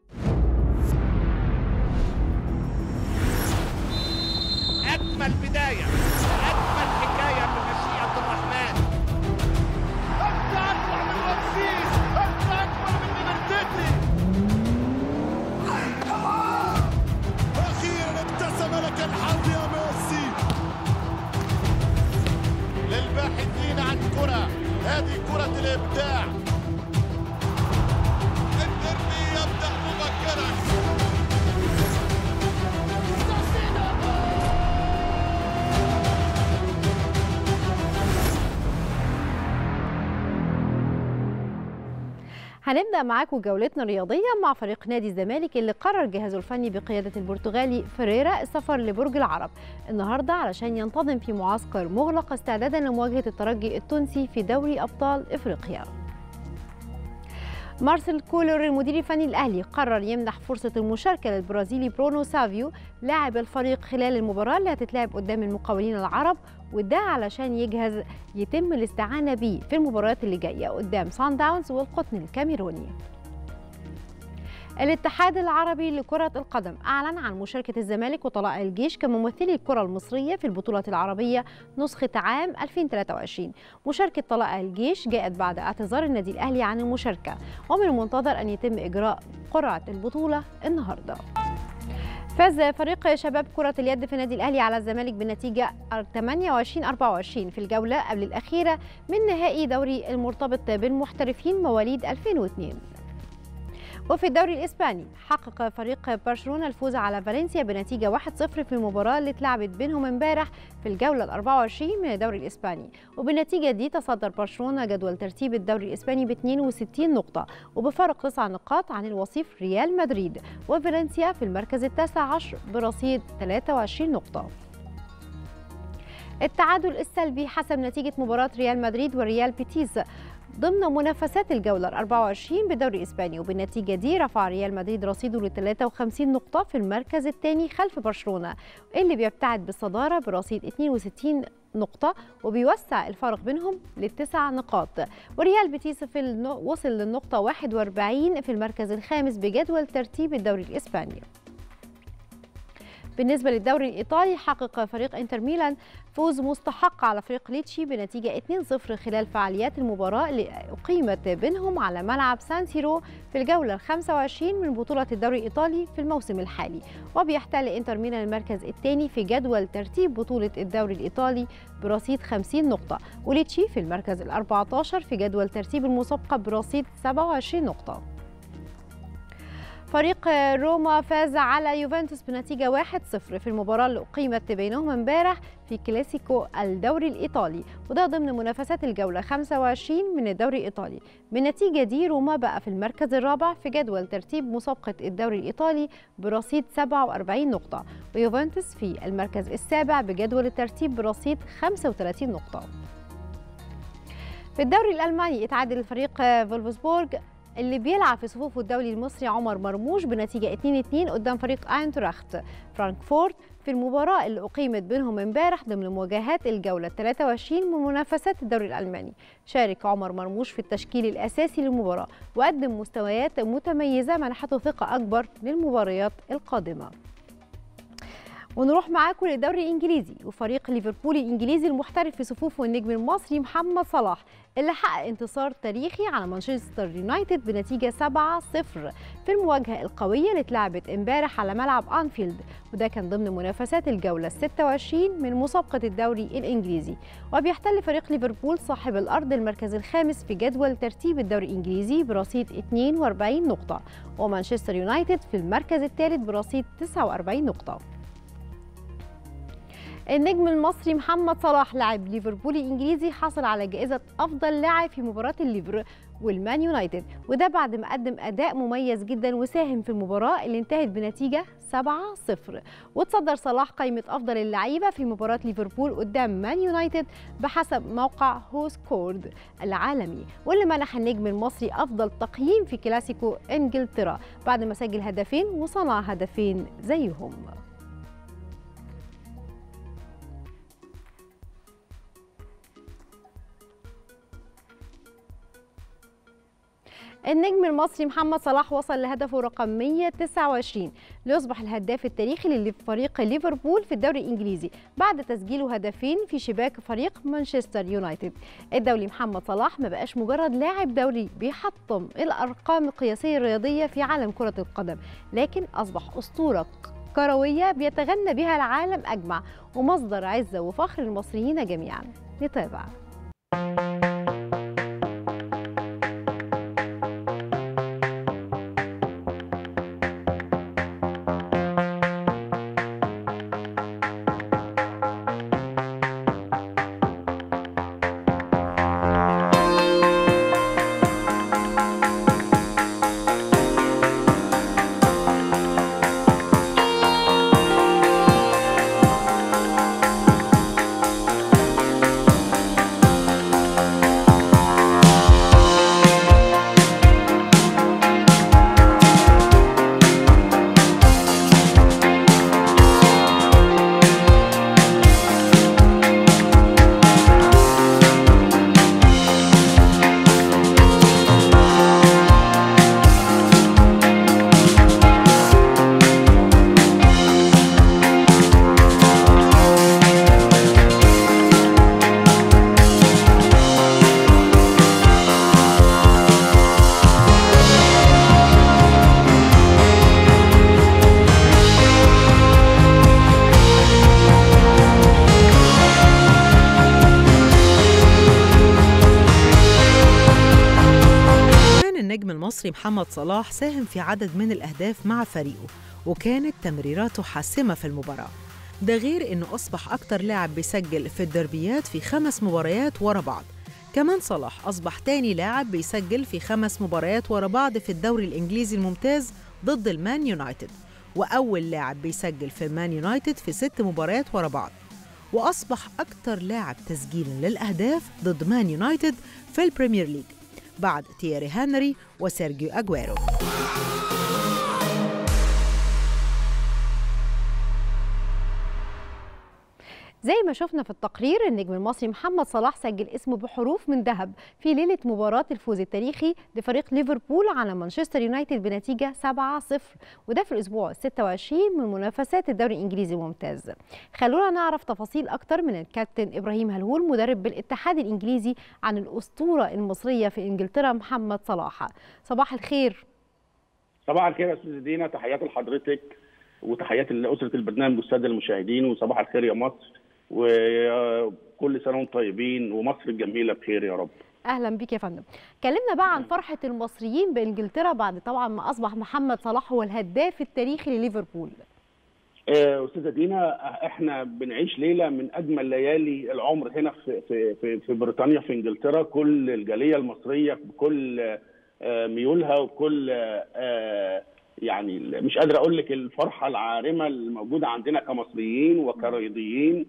أجمل بداية أجمل حكاية بمشيئة الرحمن أنت أكبر من رمسيس أنت أكبر من منتدي أخيرا ابتسم لك الحظ يا ميسي للباحثين عن كرة هذه كرة الإبداع الدربي يبدأ مبكرا هنبدأ معاكم جولتنا الرياضية مع فريق نادي الزمالك اللي قرر جهازه الفني بقيادة البرتغالي فريرا السفر لبرج العرب النهاردة علشان ينتظم في معسكر مغلق استعدادا لمواجهة الترجي التونسي في دوري أبطال إفريقيا مارسيل كولر المدير الفني الاهلي قرر يمنح فرصه المشاركه للبرازيلي برونو سافيو لاعب الفريق خلال المباراه اللي هتتلعب قدام المقاولين العرب وده علشان يجهز يتم الاستعانه بيه في المباريات اللي جايه قدام سان داونز والقطن الكاميروني الاتحاد العربي لكرة القدم أعلن عن مشاركة الزمالك وطلائع الجيش كممثلي الكرة المصرية في البطولة العربية نسخة عام 2023 مشاركة طلائع الجيش جاءت بعد اعتذار النادي الأهلي عن المشاركة ومن المنتظر أن يتم إجراء قرعة البطولة النهارده فاز فريق شباب كرة اليد في النادي الأهلي على الزمالك بنتيجة 28 24 في الجولة قبل الأخيرة من نهائي دوري المرتبط بالمحترفين مواليد 2002 وفي الدوري الإسباني حقق فريق برشلونة الفوز على فالنسيا بنتيجة 1-0 في المباراة اللي اتلعبت بينهم امبارح في الجولة ال 24 من الدوري الإسباني وبالنتيجة دي تصدر برشلونة جدول ترتيب الدوري الإسباني ب 62 نقطة وبفارق 9 نقاط عن الوصيف ريال مدريد وفالنسيا في المركز التاسع عشر برصيد 23 نقطة التعادل السلبي حسب نتيجة مباراة ريال مدريد وريال بيتيس ضمن منافسات الجولة ال 24 بالدوري الإسباني وبالنتيجة دي رفع ريال مدريد رصيده ل 53 نقطة في المركز الثاني خلف برشلونة اللي بيبتعد بالصدارة برصيد 62 نقطة وبيوسع الفارق بينهم لتسع نقاط وريال بيتيس في النو... وصل للنقطة 41 في المركز الخامس بجدول ترتيب الدوري الإسباني بالنسبة للدوري الإيطالي حقق فريق إنتر ميلان فوز مستحق على فريق ليتشي بنتيجة 2-0 خلال فعاليات المباراة اللي أقيمت بينهم على ملعب سان سيرو في الجولة ال 25 من بطولة الدوري الإيطالي في الموسم الحالي وبيحتل إنتر ميلان المركز الثاني في جدول ترتيب بطولة الدوري الإيطالي برصيد 50 نقطة وليتشي في المركز ال 14 في جدول ترتيب المسابقة برصيد 27 نقطة فريق روما فاز على يوفنتوس بنتيجة 1-0 في المباراة اللي أقيمت بينهم امبارح في كلاسيكو الدوري الإيطالي وده ضمن منافسات الجولة 25 من الدوري الإيطالي بالنتيجة دي روما بقى في المركز الرابع في جدول ترتيب مسابقة الدوري الإيطالي برصيد 47 نقطة ويوفنتوس في المركز السابع بجدول الترتيب برصيد 35 نقطة في الدوري الألماني اتعادل الفريق فولفسبورغ اللي بيلعب في صفوفه الدولي المصري عمر مرموش بنتيجة 2-2 قدام فريق اينتراخت فرانكفورت في المباراة اللي أقيمت بينهم امبارح ضمن مواجهات الجولة 23 من منافسات الدوري الألماني شارك عمر مرموش في التشكيل الأساسي للمباراة وقدم مستويات متميزة منحته ثقة أكبر للمباريات القادمة ونروح معاكم للدوري الانجليزي وفريق ليفربول الانجليزي المحترف في صفوفه النجم المصري محمد صلاح اللي حقق انتصار تاريخي على مانشستر يونايتد بنتيجه 7-0 في المواجهه القويه اللي اتلعبت امبارح على ملعب انفيلد وده كان ضمن منافسات الجوله 26 من مسابقه الدوري الانجليزي وبيحتل فريق ليفربول صاحب الارض المركز الخامس في جدول ترتيب الدوري الانجليزي برصيد 42 نقطه ومانشستر يونايتد في المركز الثالث برصيد 49 نقطه النجم المصري محمد صلاح لاعب ليفربول الانجليزي حصل على جائزه افضل لاعب في مباراه الليفر والمان يونايتد وده بعد ما قدم اداء مميز جدا وساهم في المباراه اللي انتهت بنتيجه 7-0 وتصدر صلاح قائمه افضل اللعيبه في مباراه ليفربول قدام مان يونايتد بحسب موقع هو سكورد العالمي واللي منح النجم المصري افضل تقييم في كلاسيكو انجلترا بعد ما سجل هدفين وصنع هدفين زيهم النجم المصري محمد صلاح وصل لهدفه رقم 129 ليصبح الهداف التاريخي لفريق ليفربول في الدوري الانجليزي بعد تسجيله هدفين في شباك فريق مانشستر يونايتد الدولي محمد صلاح ما بقاش مجرد لاعب دولي بيحطم الارقام القياسيه الرياضيه في عالم كره القدم لكن اصبح اسطوره كرويه بيتغنى بها العالم اجمع ومصدر عزه وفخر للمصريين جميعا نتابع المصري محمد صلاح ساهم في عدد من الأهداف مع فريقه وكانت تمريراته حاسمة في المباراة ده غير إنه أصبح أكتر لاعب بيسجل في الدربيات في خمس مباريات ورا بعض كمان صلاح أصبح تاني لاعب بيسجل في خمس مباريات ورا بعض في الدوري الإنجليزي الممتاز ضد المان يونايتد وأول لاعب بيسجل في المان يونايتد في ست مباريات ورا بعض وأصبح أكتر لاعب تسجيلا للأهداف ضد مان يونايتد في البريمير ليج بعد تييري هنري وسيرجيو أجويرو زي ما شفنا في التقرير النجم المصري محمد صلاح سجل اسمه بحروف من ذهب في ليلة مباراة الفوز التاريخي لفريق ليفربول على مانشستر يونايتد بنتيجة 7-0 وده في الأسبوع 26 من منافسات الدوري الإنجليزي الممتاز خلونا نعرف تفاصيل أكتر من الكابتن إبراهيم هلهول مدرب بالاتحاد الإنجليزي عن الأسطورة المصرية في إنجلترا محمد صلاح صباح الخير صباح الخير يا استاذ دينا تحياتي لحضرتك وتحياتي لاسره البرنامج والساده المشاهدين وصباح الخير يا مصر وكل سنه وانتم طيبين ومصر الجميله بخير يا رب اهلا بيك يا فندم كلمنا بقى عن فرحه المصريين بانجلترا بعد طبعا ما اصبح محمد صلاح هو الهداف التاريخي لليفربول آه، استاذه دينا احنا بنعيش ليله من اجمل ليالي العمر هنا في في في, في بريطانيا في انجلترا كل الجاليه المصريه بكل آه، ميولها وكل آه، يعني مش قادر اقول لك الفرحه العارمه الموجوده عندنا كمصريين وكرياضيين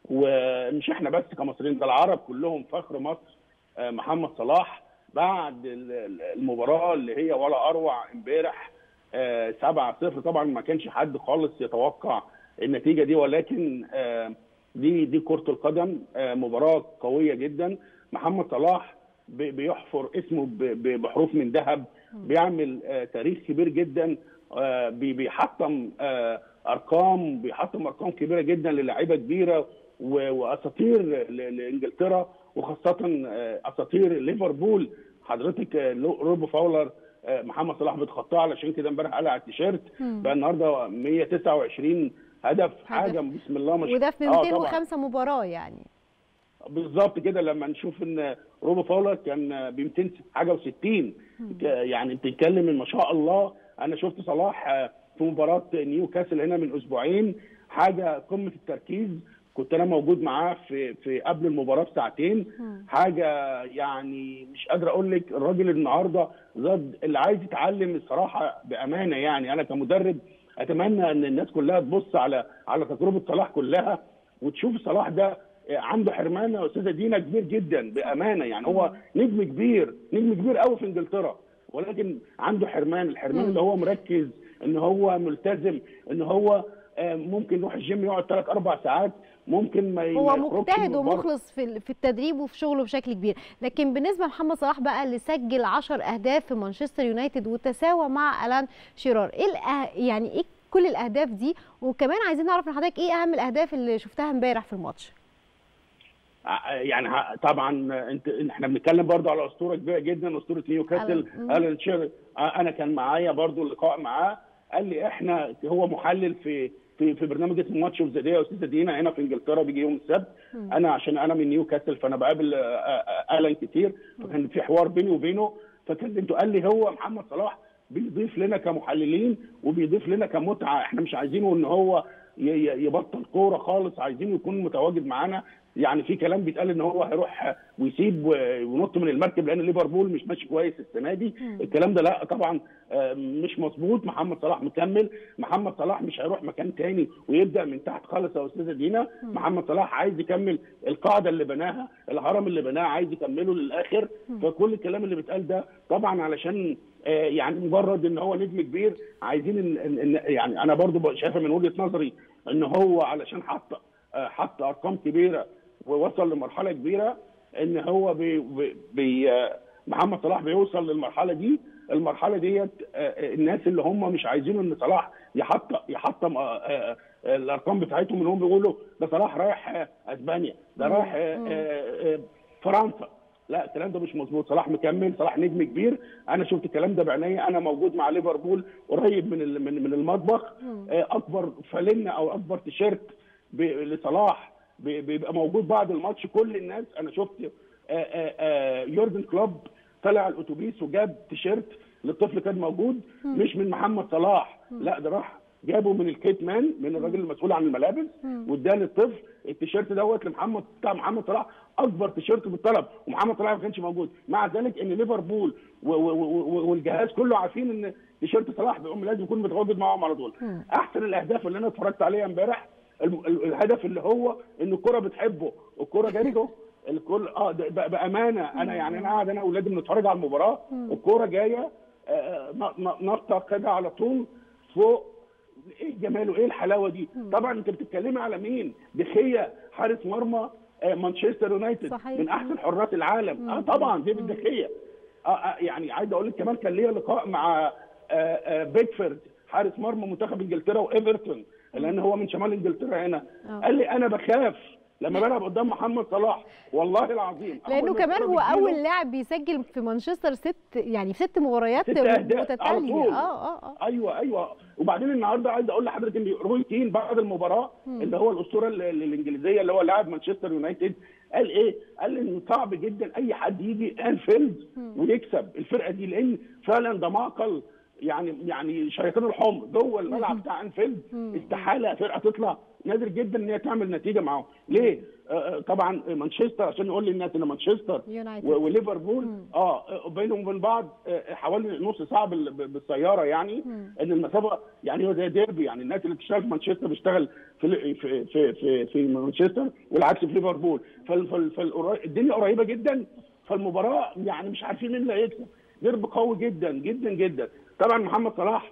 ومش احنا بس كمصريين ده العرب كلهم فخر مصر آه، محمد صلاح بعد ال- ال- المباراه اللي هي ولا اروع امبارح 7 0 طبعا ما كانش حد خالص يتوقع النتيجه دي ولكن آه، دي دي كره القدم آه، مباراه قويه جدا محمد صلاح بي- بيحفر اسمه ب- ب- بحروف من ذهب بيعمل آه، تاريخ كبير جدا آه، بي- بيحطم آه، ارقام بيحطم ارقام كبيره جدا للاعيبه كبيره و- واساطير ل- لانجلترا وخاصه آه، اساطير ليفربول حضرتك آه، لو- روبو فاولر آه، محمد صلاح بيتخطاه علشان كده امبارح قلع التيشيرت مم. بقى النهارده 129 هدف حاجه بسم الله ما شاء وده في آه، طبعاً. 205 مباراه يعني بالظبط كده لما نشوف ان روبو فاولر كان ب 200 حاجه و60 يعني بتتكلم ان ما شاء الله انا شفت صلاح آه، في مباراه نيوكاسل هنا من اسبوعين حاجه قمه التركيز كنت انا موجود معاه في في قبل المباراه بساعتين حاجه يعني مش قادر اقول لك الراجل النهارده زاد اللي عايز يتعلم الصراحه بامانه يعني انا كمدرب اتمنى ان الناس كلها تبص على على تجربه صلاح كلها وتشوف صلاح ده عنده حرمان يا استاذه دينا كبير جدا بامانه يعني هو نجم كبير نجم كبير قوي في انجلترا ولكن عنده حرمان الحرمان اللي هو مركز ان هو ملتزم ان هو آه، ممكن يروح الجيم يقعد ثلاث اربع ساعات ممكن ما هو ما يخرجش مجتهد من بره. ومخلص في ال- في التدريب وفي شغله بشكل كبير لكن بالنسبه لمحمد صلاح بقى اللي سجل 10 اهداف في مانشستر يونايتد وتساوى مع الان شيرار ايه الأه... يعني ايه كل الاهداف دي وكمان عايزين نعرف من حضرتك ايه اهم الاهداف اللي شفتها امبارح في الماتش ع- يعني ه- طبعا انت احنا بنتكلم برضه على اسطوره كبيره جدا اسطوره نيوكاسل ألان- مم. الان شير انا كان معايا برضه لقاء معاه قال لي احنا هو محلل في في في برنامج اسمه ماتش اوف ذا داي يا استاذه دينا هنا في انجلترا بيجي يوم السبت مم. انا عشان انا من نيوكاسل فانا بقابل آه، آه، الان كتير فكان في حوار بيني وبينه فكلمته قال لي هو محمد صلاح بيضيف لنا كمحللين وبيضيف لنا كمتعه احنا مش عايزينه ان هو ي- ي- يبطل كوره خالص عايزينه يكون متواجد معانا يعني في كلام بيتقال ان هو هيروح ويسيب و- وينط من المركب لان ليفربول مش ماشي كويس السنه دي الكلام ده لا طبعا آه، مش مظبوط محمد صلاح مكمل محمد صلاح مش هيروح مكان تاني ويبدا من تحت خالص يا استاذه دينا محمد صلاح عايز يكمل القاعده اللي بناها الهرم اللي بناه عايز يكمله للاخر فكل الكلام اللي بيتقال ده طبعا علشان آه، يعني مجرد ان هو نجم كبير عايزين إن إن إن يعني انا برضو شايفه من وجهه نظري ان هو علشان حط آه، حط ارقام كبيره ووصل لمرحله كبيره ان هو بي بي بي آه، محمد صلاح بيوصل للمرحله دي المرحله ديت آه، الناس اللي هم مش عايزين ان صلاح يحط يحطم آه، آه، آه، الارقام بتاعتهم ان هم بيقولوا ده صلاح رايح آه، اسبانيا ده رايح آه، آه، آه، فرنسا لا الكلام ده مش مظبوط صلاح مكمل صلاح نجم كبير انا شفت الكلام ده بعينيا انا موجود مع ليفربول قريب من ال- من من المطبخ آه، اكبر فالنه او اكبر تيشيرت ب- لصلاح ب- بيبقى موجود بعد الماتش كل الناس انا شفت آه، آه، آه، يورجن كلوب طلع الاتوبيس وجاب تيشيرت للطفل كان موجود مم. مش من محمد صلاح لا ده راح جابه من الكيت مان من الراجل المسؤول عن الملابس مم. واداه للطفل التيشيرت دوت لمحمد بتاع محمد صلاح اكبر تيشيرت بالطلب ومحمد صلاح ما كانش موجود مع ذلك ان ليفربول و- و- و- والجهاز كله عارفين ان تيشيرت صلاح بيقوم لازم يكون متواجد معاهم على طول احسن الاهداف اللي انا اتفرجت عليها امبارح الم- ال- الهدف اللي هو ان الكره بتحبه الكره جاته الكل اه ده بأ- بامانه انا يعني انا قاعد انا واولادي بنتفرج على المباراه الكوره جايه آه، ن- ن- نطه كده على طول فوق ايه الجمال وايه الحلاوه دي طبعا انت بتتكلمي على مين دخيه حارس مرمى آه، مانشستر يونايتد صحيح. من احسن حراس العالم اه طبعا ديفيد دخيه آه آه يعني عايز اقول لك كمان كان ليا لقاء مع آه آه بيكفورد حارس مرمى منتخب انجلترا وايفرتون لان هو من شمال انجلترا هنا آه. قال لي انا بخاف لما بلعب قدام محمد صلاح والله العظيم أول لانه ما كمان الكرة هو بتجيله- اول لاعب بيسجل في مانشستر ست يعني في ست مباريات ست أهداف على متتاليه طول. اه اه اه ايوه ايوه وبعدين النهارده عايز اقول لحضرتك ان روي كين بعد المباراه مم. اللي هو الاسطوره ال- ال- الانجليزيه اللي هو لاعب مانشستر يونايتد قال ايه؟ قال ان صعب جدا اي حد يجي انفيلد ويكسب الفرقه دي لان فعلا ده معقل يعني يعني شياطين الحمر جوه الملعب بتاع انفيلد استحاله فرقه تطلع نادر جدا ان هي تعمل نتيجه معاهم ليه؟ آه، آه، طبعا مانشستر عشان نقول للناس ان مانشستر يونايتد. و- وليفربول اه بينهم وبين بعض آه، حوالي نص ساعه بال- ب- بالسياره يعني ان المسافه يعني هو زي ديربي يعني الناس اللي بتشتغل في مانشستر بتشتغل في في في في, في مانشستر والعكس في ليفربول فال- فال- فال- الدنيا قريبه جدا فالمباراه يعني مش عارفين مين اللي هيكسب ديربي قوي جدا جدا جدا طبعا محمد صلاح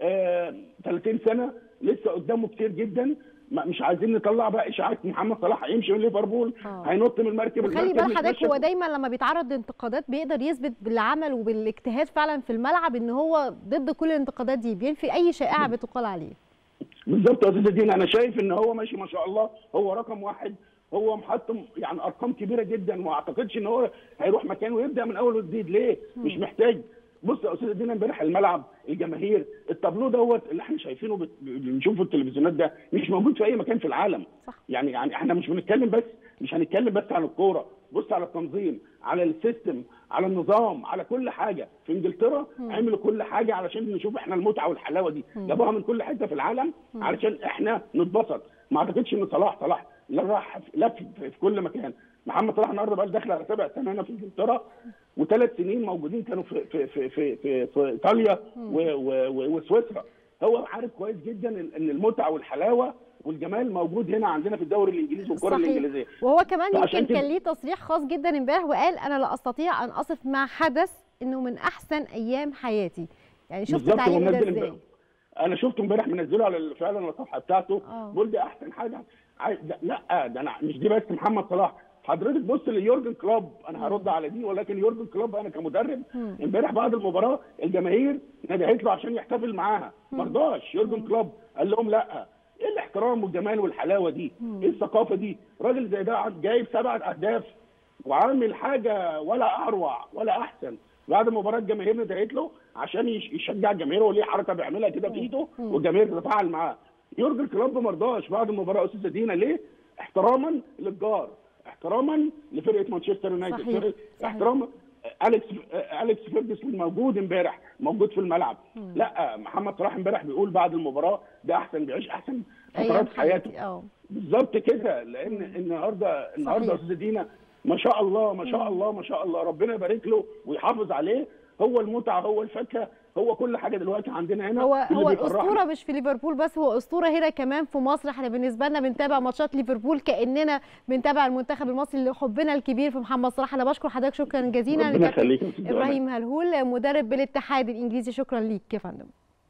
آه 30 سنه لسه قدامه كتير جدا ما- مش عايزين نطلع بقى اشاعات محمد صلاح هيمشي من ليفربول آه. هينط من المركب وخلي المركب بال مش حضرتك ماشية. هو دايما لما بيتعرض لانتقادات بيقدر يثبت بالعمل وبالاجتهاد فعلا في الملعب ان هو ضد كل الانتقادات دي بينفي اي شائعه بتقال عليه بالظبط يا استاذ الدين انا شايف ان هو ماشي ما شاء الله هو رقم واحد هو محطم يعني ارقام كبيره جدا وما اعتقدش ان هو هيروح مكان ويبدا من اول وجديد ليه؟ مش محتاج بص يا استاذ الدين امبارح الملعب الجماهير التابلو دوت اللي احنا شايفينه بت- بنشوفه في التلفزيونات ده مش موجود في اي مكان في العالم صح. يعني يعني احنا مش بنتكلم بس مش هنتكلم بس عن الكوره بص على التنظيم على السيستم على النظام على كل حاجه في انجلترا عملوا كل حاجه علشان نشوف احنا المتعه والحلاوه دي مم. جابوها من كل حته في العالم مم. علشان احنا نتبسط ما اعتقدش ان صلاح صلاح لا راح لف في في كل مكان محمد صلاح النهارده بقى داخل على سبع سنين هنا في انجلترا وثلاث سنين موجودين كانوا في في في في, في, في ايطاليا و- و- و- وسويسرا هو عارف كويس جدا ان إن المتعه والحلاوه والجمال موجود هنا عندنا في الدوري الانجليزي والكره صحيح. الانجليزيه وهو كمان فعشان يمكن كده- كان ليه تصريح خاص جدا امبارح وقال انا لا استطيع ان اصف ما حدث انه من احسن ايام حياتي يعني شفت بالظبط، هو التعليق ده منزل ازاي امبارح. انا شفته امبارح منزله على ال- فعلا الصفحه بتاعته آه. بيقول دي احسن حاجه عاي- ده- لا ده انا مش دي بس محمد صلاح حضرتك بص ليورجن كلوب انا هرد على دي ولكن يورجن كلوب انا كمدرب مم. امبارح بعد المباراه الجماهير ندهت له عشان يحتفل معاها ما رضاش يورجن كلوب قال لهم لا ايه الاحترام والجمال والحلاوه دي؟ ايه الثقافه دي؟ راجل زي ده جايب سبع اهداف وعامل حاجه ولا اروع ولا احسن بعد المباراه الجماهير ندهت له عشان يش- يشجع الجماهير وليه حركه بيعملها كده بايده والجماهير تتفاعل معاه يورجن كلوب ما رضاش بعد المباراه استاذ دينا ليه؟ احتراما للجار احتراما لفرقه مانشستر يونايتد صحيح، فرقة- صحيح. احتراما اليكس اليكس فيرجسون موجود امبارح موجود في الملعب لا محمد صلاح امبارح بيقول بعد المباراه ده احسن بيعيش احسن أيام فترات حياته حياتي، اه بالظبط كده لان النهارده النهارده يا صحيح. استاذ دينا ما شاء الله ما شاء الله ما شاء الله ربنا يبارك له ويحافظ عليه هو المتعه هو الفاكهه هو كل حاجه دلوقتي عندنا هنا هو اللي هو بيفرحنا. الاسطوره مش في ليفربول بس هو اسطوره هنا كمان في مصر احنا بالنسبه لنا بنتابع ماتشات ليفربول كاننا بنتابع المنتخب المصري اللي حبنا الكبير في محمد صلاح انا بشكر حضرتك شكرا جزيلا ربنا لكابتن يخليك يا أستاذ ابراهيم هلهول مدرب بالاتحاد الانجليزي شكرا ليك يا فندم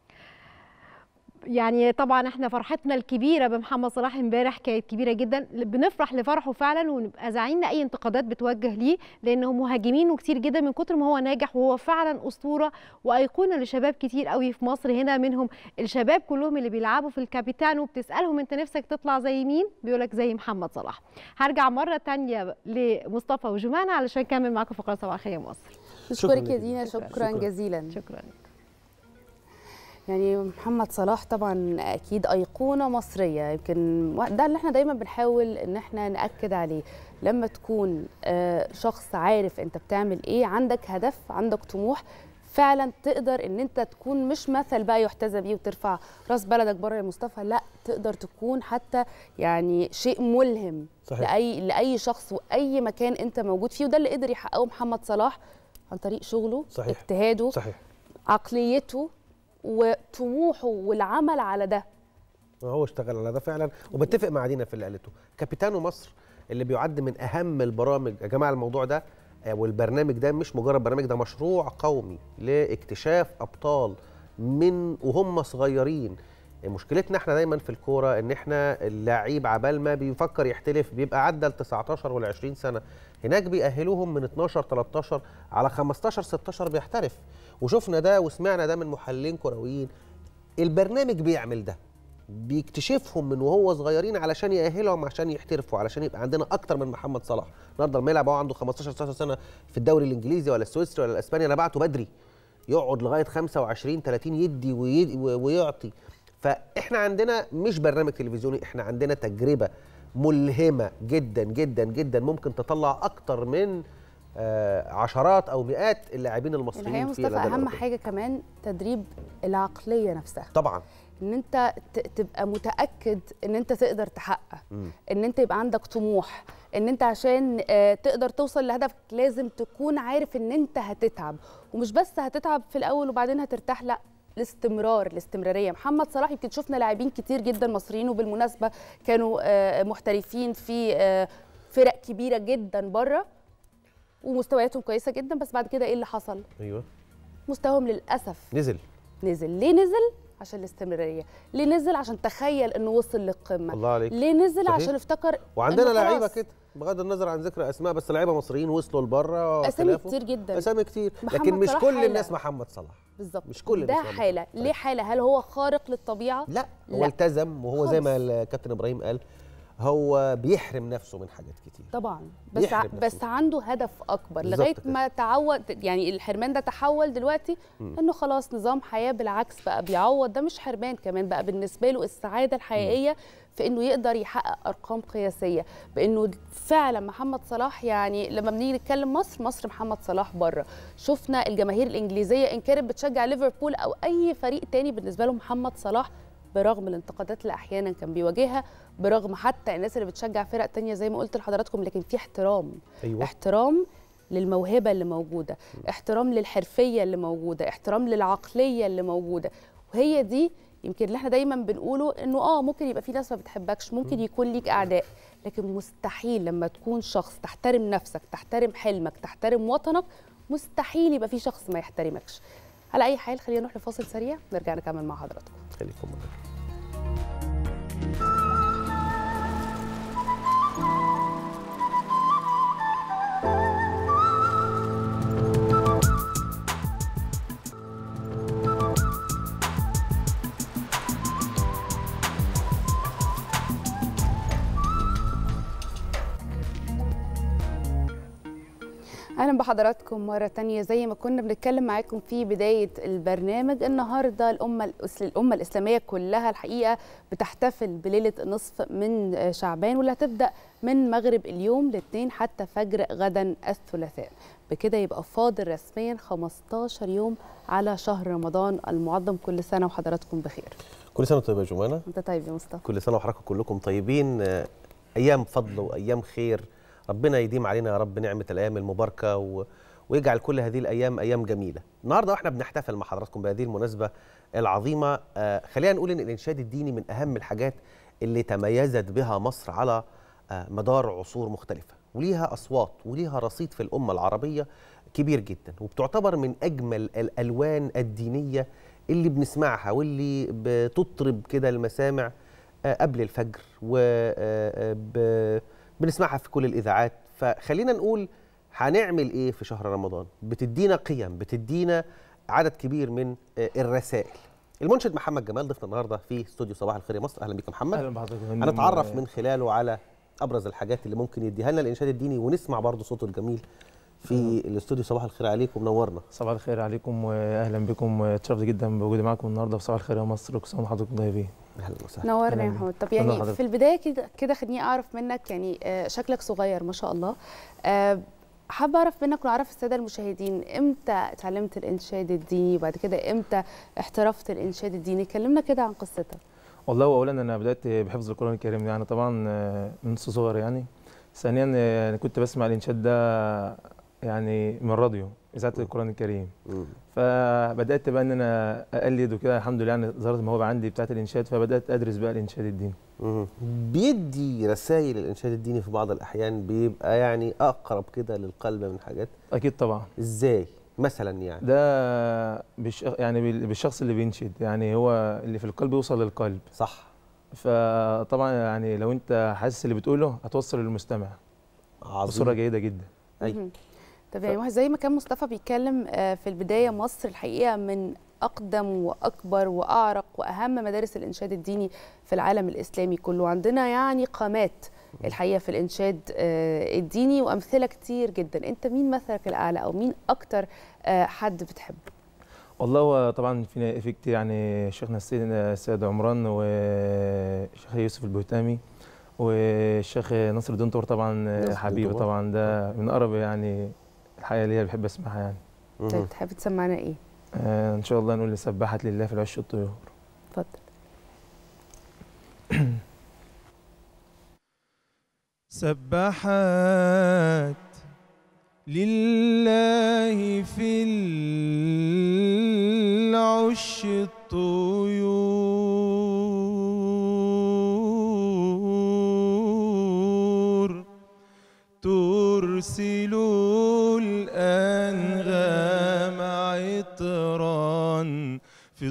يعني طبعا احنا فرحتنا الكبيره بمحمد صلاح امبارح كانت كبيره جدا بنفرح لفرحه فعلا ونبقى زعلانين اي انتقادات بتوجه ليه لانه مهاجمينه كتير جدا من كتر ما هو ناجح وهو فعلا اسطوره وايقونه لشباب كتير قوي في مصر هنا منهم الشباب كلهم اللي بيلعبوا في الكابيتانو بتسالهم انت نفسك تطلع زي مين بيقولك زي محمد صلاح هرجع مره تانية لمصطفى وجمانه علشان نكمل معاكم فقره صباح الخير يا مصر نشكرك يا دينا شكرا, شكرا جزيلا شكرا يعني محمد صلاح طبعا اكيد ايقونه مصريه يمكن ده اللي احنا دايما بنحاول ان احنا ناكد عليه لما تكون آه، شخص عارف انت بتعمل ايه عندك هدف عندك طموح فعلا تقدر ان انت تكون مش مثل بقى يحتذى بيه وترفع راس بلدك بره يا مصطفى لا تقدر تكون حتى يعني شيء ملهم صحيح. لاي لاي شخص واي مكان انت موجود فيه وده اللي قدر يحققه محمد صلاح عن طريق شغله صحيح. اجتهاده صحيح عقليته وطموحه والعمل على ده هو اشتغل على ده فعلا وبتفق مع دينا في اللي قالته كابيتانو مصر اللي بيعد من اهم البرامج يا جماعه الموضوع ده آه، والبرنامج ده مش مجرد برنامج ده مشروع قومي لاكتشاف ابطال من وهم صغيرين مشكلتنا احنا دايما في الكوره ان احنا اللعيب عبال ما بيفكر يحترف بيبقى عدى ال 19 ولا 20 سنه هناك بيأهلوهم من 12 13 على 15 16 بيحترف وشفنا ده وسمعنا ده من محللين كرويين البرنامج بيعمل ده بيكتشفهم من وهو صغيرين علشان يأهلهم عشان يحترفوا علشان يبقى عندنا اكتر من محمد صلاح النهارده لما يلعب هو عنده 15 16 سنه في الدوري الانجليزي ولا السويسري ولا الاسباني انا بعته بدري يقعد لغايه 25 30 يدي ويدي ويعطي فاحنا عندنا مش برنامج تلفزيوني احنا عندنا تجربه ملهمه جدا جدا جدا ممكن تطلع اكتر من آه، عشرات او مئات اللاعبين الحقيقه المصريين في مصطفى الأندية اهم الأوروبية. حاجه كمان تدريب العقليه نفسها طبعا ان انت ت- تبقى متاكد ان انت تقدر تحقق مم. ان انت يبقى عندك طموح ان انت عشان آه، تقدر توصل لهدفك لازم تكون عارف ان انت هتتعب ومش بس هتتعب في الاول وبعدين هترتاح لا الاستمرار الاستمراريه محمد صلاح يمكن شفنا لاعبين كتير جدا مصريين وبالمناسبه كانوا آه، محترفين في آه، فرق كبيره جدا بره ومستوياتهم كويسه جدا بس بعد كده ايه اللي حصل ايوه مستواهم للاسف نزل نزل ليه نزل عشان الاستمراريه ليه نزل عشان تخيل انه وصل للقمه الله عليك ليه نزل صحيح. عشان افتكر وعندنا إنه لعيبه خلاص. كده بغض النظر عن ذكر اسماء بس لعيبه مصريين وصلوا لبره اسامي وخلافه. كتير جدا اسامي كتير محمد لكن مش صلاح كل حالة. الناس محمد صلاح بالظبط مش كل ده الناس محمد حاله ليه حاله هل هو خارق للطبيعه لا هو التزم وهو زي ما الكابتن ابراهيم قال هو بيحرم نفسه من حاجات كتير طبعا بس ع... بيحرم نفسه. بس عنده هدف اكبر بالظبط لغايه كده. ما تعود يعني الحرمان ده تحول دلوقتي مم. انه خلاص نظام حياه بالعكس بقى بيعوض ده مش حرمان كمان بقى بالنسبه له السعاده الحقيقيه في انه يقدر يحقق ارقام قياسيه بانه فعلا محمد صلاح يعني لما بنيجي نتكلم مصر مصر محمد صلاح بره شفنا الجماهير الانجليزيه ان كانت بتشجع ليفربول او اي فريق تاني بالنسبه له محمد صلاح برغم الانتقادات اللي احيانا كان بيواجهها برغم حتى الناس اللي بتشجع فرق تانية زي ما قلت لحضراتكم لكن في احترام أيوة. احترام للموهبه اللي موجوده احترام للحرفيه اللي موجوده احترام للعقليه اللي موجوده وهي دي يمكن اللي احنا دايما بنقوله انه اه ممكن يبقى في ناس ما بتحبكش ممكن يكون ليك اعداء لكن مستحيل لما تكون شخص تحترم نفسك تحترم حلمك تحترم وطنك مستحيل يبقى في شخص ما يحترمكش على اي حال خلينا نروح لفاصل سريع نرجع نكمل مع حضراتكم خليكم معانا. اهلا بحضراتكم مره تانية زي ما كنا بنتكلم معاكم في بدايه البرنامج النهارده الامه الأس- الامه الاسلاميه كلها الحقيقه بتحتفل بليله نصف من شعبان واللي هتبدا من مغرب اليوم الاثنين حتى فجر غدا الثلاثاء بكده يبقى فاضل رسميا 15 يوم على شهر رمضان المعظم كل سنه وحضراتكم بخير كل سنه وانتم طيبه يا جمانه انت طيب يا مصطفى كل سنه وحضراتكم كلكم طيبين آه، ايام فضل وايام خير ربنا يديم علينا يا رب نعمه الايام المباركه و... ويجعل كل هذه الايام ايام جميله النهارده واحنا بنحتفل مع حضراتكم بهذه المناسبه العظيمه آه، خلينا نقول ان الانشاد الديني من اهم الحاجات اللي تميزت بها مصر على آه، مدار عصور مختلفه وليها اصوات وليها رصيد في الامه العربيه كبير جدا وبتعتبر من اجمل الالوان الدينيه اللي بنسمعها واللي بتطرب كده المسامع آه، قبل الفجر وبنسمعها في كل الاذاعات فخلينا نقول هنعمل ايه في شهر رمضان بتدينا قيم بتدينا عدد كبير من آه، الرسائل المنشد محمد جمال ضيفنا النهارده في استوديو صباح الخير يا مصر اهلا بك يا محمد اهلا بحضرتك يا فندم. هنتعرف من خلاله على ابرز الحاجات اللي ممكن يديها لنا الانشاد الديني ونسمع برضه صوته الجميل في الاستوديو صباح الخير عليكم منورنا صباح الخير عليكم واهلا بكم اتشرفت جدا بوجودي معاكم النهارده في صباح الخير يا مصر وكل سنه وحضراتكم طيبين اهلا وسهلا نورنا يا أهلاً. محمد طب أهلاً يعني حضرتك. في البدايه كده كده خليني اعرف منك يعني آه، شكلك صغير ما شاء الله آه، حابه اعرف منك واعرف الساده المشاهدين امتى اتعلمت الانشاد الديني وبعد كده امتى احترفت الانشاد الديني كلمنا كده عن قصتك والله اولا انا بدات بحفظ القران الكريم يعني طبعا آه، من صغري يعني ثانيا آه، انا كنت بسمع الانشاد ده يعني من راديو اذاعه القران الكريم فبدات بقى ان انا اقلد وكده الحمد لله يعني ظهرت الموهبه عندي بتاعه الانشاد فبدات ادرس بقى الانشاد الديني مم. بيدي رسائل الانشاد الديني في بعض الاحيان بيبقى يعني اقرب كده للقلب من حاجات اكيد طبعا ازاي مثلا يعني ده بالش... يعني بال- بالشخص اللي بينشد يعني هو اللي في القلب يوصل للقلب صح فطبعا يعني لو انت حاسس اللي بتقوله هتوصل للمستمع عظيم. بصوره جيده جدا مهم. طب يعني واحد زي ما كان مصطفى بيتكلم آه، في البدايه مصر الحقيقه من اقدم واكبر واعرق واهم مدارس الانشاد الديني في العالم الاسلامي كله عندنا يعني قامات الحقيقه في الانشاد آه، الديني وامثله كتير جدا انت مين مثلك الاعلى او مين اكتر آه، حد بتحبه والله هو طبعا في في كتير يعني شيخنا السيد السيد عمران والشيخ يوسف البهتامي والشيخ نصر الدين طور طبعا نصر حبيبي الدين طبعا ده من اقرب يعني الحقيقه ليا بحب اسمعها يعني طيب تحب تسمعنا ايه؟ آه ان شاء الله نقول سبحت لله في العش الطيور اتفضل سبحت لله في العش الطيور ترسل الأنغام عطرا في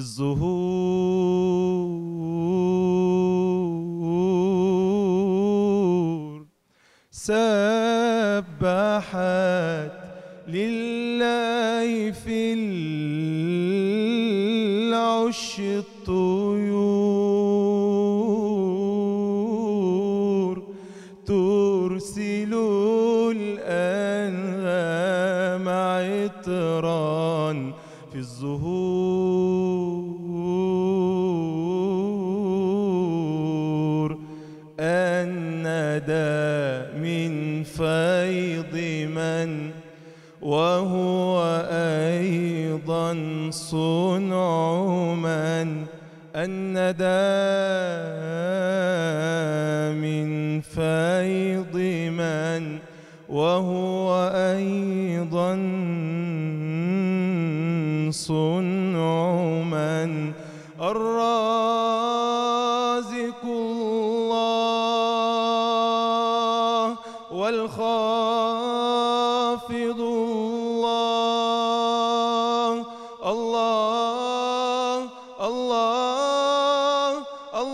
الزهور سبحت لله في العش الطيور ترسل الأنغام عطرا في الزهور الندى من فيض من وهو أيضا صنع من الندى من فيض من وهو أيضا صنع من الرازق الله والخافض الله الله الله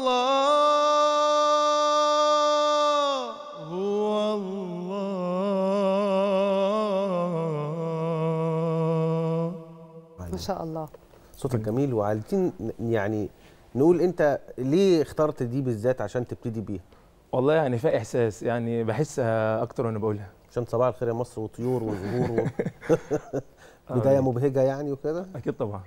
الله هو الله ما شاء الله صوتك جميل وعايزين يعني نقول انت ليه اخترت دي بالذات عشان تبتدي بيها والله يعني فيها احساس يعني بحسها اكتر وانا بقولها عشان صباح الخير يا مصر وطيور وزهور و... آه. بدايه مبهجه يعني وكده اكيد طبعا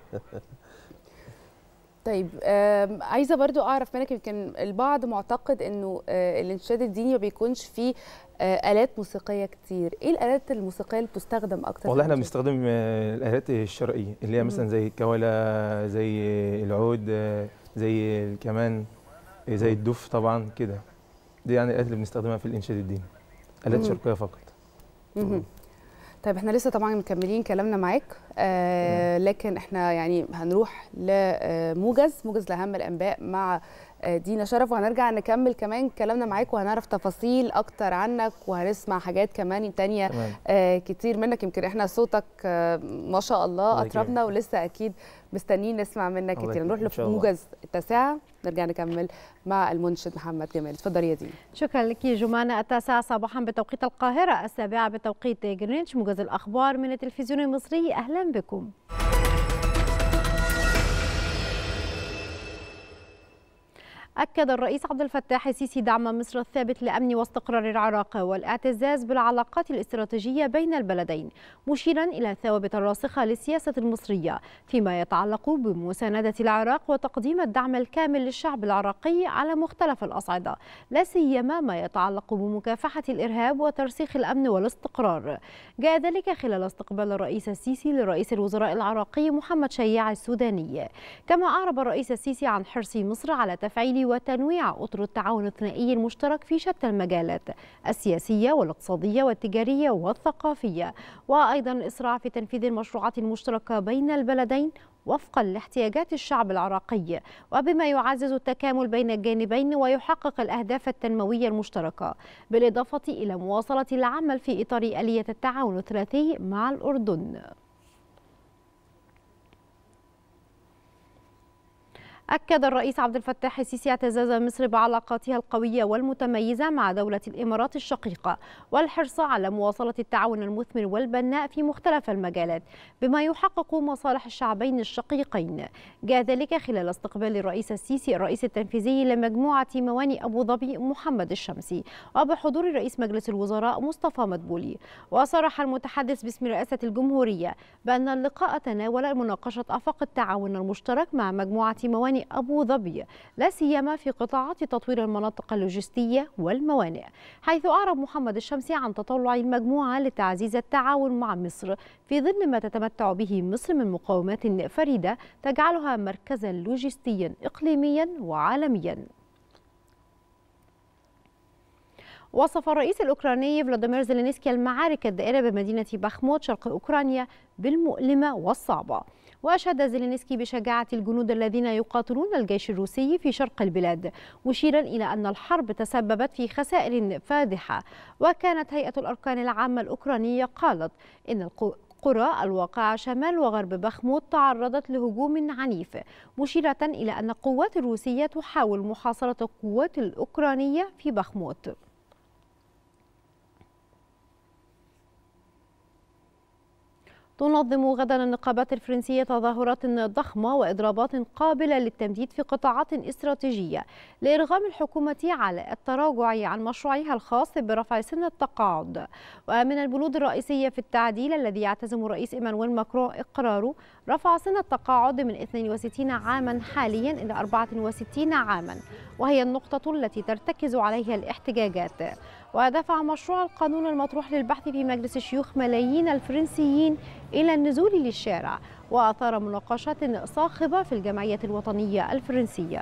طيب آم، عايزه برضو اعرف منك يمكن البعض معتقد انه آه، الانشاد الديني ما بيكونش فيه آه، الات موسيقيه كتير ايه الالات الموسيقيه اللي بتستخدم اكتر والله في احنا الإنشاد؟ بنستخدم آه، الالات الشرقيه اللي هي مم. مثلا زي الكوالة زي العود آه، زي الكمان آه، زي الدف طبعا كده دي يعني الالات اللي بنستخدمها في الانشاد الديني الات مم. شرقيه فقط مهم. طيب احنا لسه طبعا مكملين كلامنا معاك آه لكن احنا يعني هنروح لموجز موجز لاهم الانباء مع آه، دينا شرف وهنرجع نكمل كمان كلامنا معاك وهنعرف تفاصيل اكتر عنك وهنسمع حاجات كمان تانية تمام. آه كتير منك يمكن احنا صوتك آه ما شاء الله الله اطربنا يكرمك. ولسه اكيد مستنيين نسمع منك الله كتير نروح يكرمك إن شاء الله. لموجز التاسعه نرجع نكمل مع المنشد محمد جمال اتفضلي يا دينا شكرا لك جمانة التاسعة صباحا بتوقيت القاهرة السابعة بتوقيت جرينتش موجز الأخبار من التلفزيون المصري أهلا بكم أكد الرئيس عبد الفتاح السيسي دعم مصر الثابت لأمن واستقرار العراق والاعتزاز بالعلاقات الاستراتيجية بين البلدين مشيرا إلى الثوابت الراسخة للسياسة المصرية فيما يتعلق بمساندة العراق وتقديم الدعم الكامل للشعب العراقي على مختلف الأصعدة لا سيما ما يتعلق بمكافحة الإرهاب وترسيخ الأمن والاستقرار جاء ذلك خلال استقبال الرئيس السيسي لرئيس الوزراء العراقي محمد شياع السوداني كما أعرب الرئيس السيسي عن حرص مصر على تفعيل وتنويع أطر التعاون الثنائي المشترك في شتى المجالات السياسية والاقتصادية والتجارية والثقافية وأيضا الإسراع في تنفيذ المشروعات المشتركة بين البلدين وفقا لاحتياجات الشعب العراقي وبما يعزز التكامل بين الجانبين ويحقق الأهداف التنموية المشتركة بالإضافة إلى مواصلة العمل في إطار آلية التعاون الثلاثي مع الأردن أكد الرئيس عبد الفتاح السيسي اعتزاز مصر بعلاقاتها القوية والمتميزة مع دولة الإمارات الشقيقة والحرص على مواصلة التعاون المثمر والبناء في مختلف المجالات بما يحقق مصالح الشعبين الشقيقين جاء ذلك خلال استقبال الرئيس السيسي الرئيس التنفيذي لمجموعة موانئ أبو ظبي محمد الشمسي وبحضور رئيس مجلس الوزراء مصطفى مدبولي وصرح المتحدث باسم رئاسة الجمهورية بأن اللقاء تناول مناقشة آفاق التعاون المشترك مع مجموعة موانئ موانئ أبو ظبي لا سيما في قطاعات تطوير المناطق اللوجستية والموانئ حيث أعرب محمد الشمسي عن تطلع المجموعة لتعزيز التعاون مع مصر في ظل ما تتمتع به مصر من مقومات فريدة تجعلها مركزا لوجستيا إقليميا وعالميا وصف الرئيس الأوكراني فلاديمير زيلينسكي المعارك الدائرة بمدينة باخموت شرق أوكرانيا بالمؤلمة والصعبة وأشاد زيلينسكي بشجاعة الجنود الذين يقاتلون الجيش الروسي في شرق البلاد مشيرا إلى أن الحرب تسببت في خسائر فادحة وكانت هيئة الأركان العامة الأوكرانية قالت إن القرى الواقعة شمال وغرب بخموت تعرضت لهجوم عنيف مشيرة إلى أن القوات الروسية تحاول محاصرة القوات الأوكرانية في بخموت تنظم غدا النقابات الفرنسية تظاهرات ضخمة وإضرابات قابلة للتمديد في قطاعات استراتيجية لإرغام الحكومة على التراجع عن مشروعها الخاص برفع سن التقاعد ومن البنود الرئيسية في التعديل الذي يعتزم الرئيس إيمانويل ماكرون إقراره رفع سن التقاعد من 62 عاما حاليا إلى 64 عاما وهي النقطة التي ترتكز عليها الاحتجاجات ودفع مشروع القانون المطروح للبحث في مجلس الشيوخ ملايين الفرنسيين إلى النزول للشارع وأثار مناقشات صاخبة في الجمعية الوطنية الفرنسية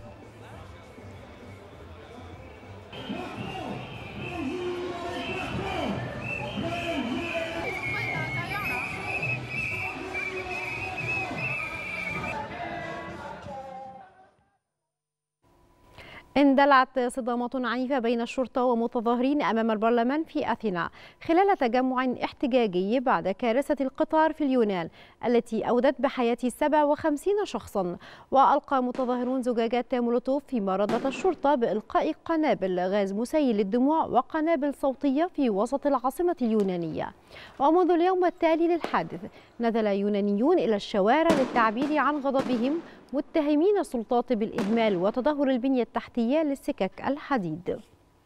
اندلعت صدامات عنيفة بين الشرطة ومتظاهرين أمام البرلمان في أثينا خلال تجمع احتجاجي بعد كارثة القطار في اليونان التي أودت بحياة 57 شخصا وألقى متظاهرون زجاجات مولوتوف فيما ردت الشرطة بإلقاء قنابل غاز مسيل للدموع وقنابل صوتية في وسط العاصمة اليونانية ومنذ اليوم التالي للحادث نزل يونانيون إلى الشوارع للتعبير عن غضبهم متهمين السلطات بالإهمال وتدهور البنية التحتية للسكك الحديد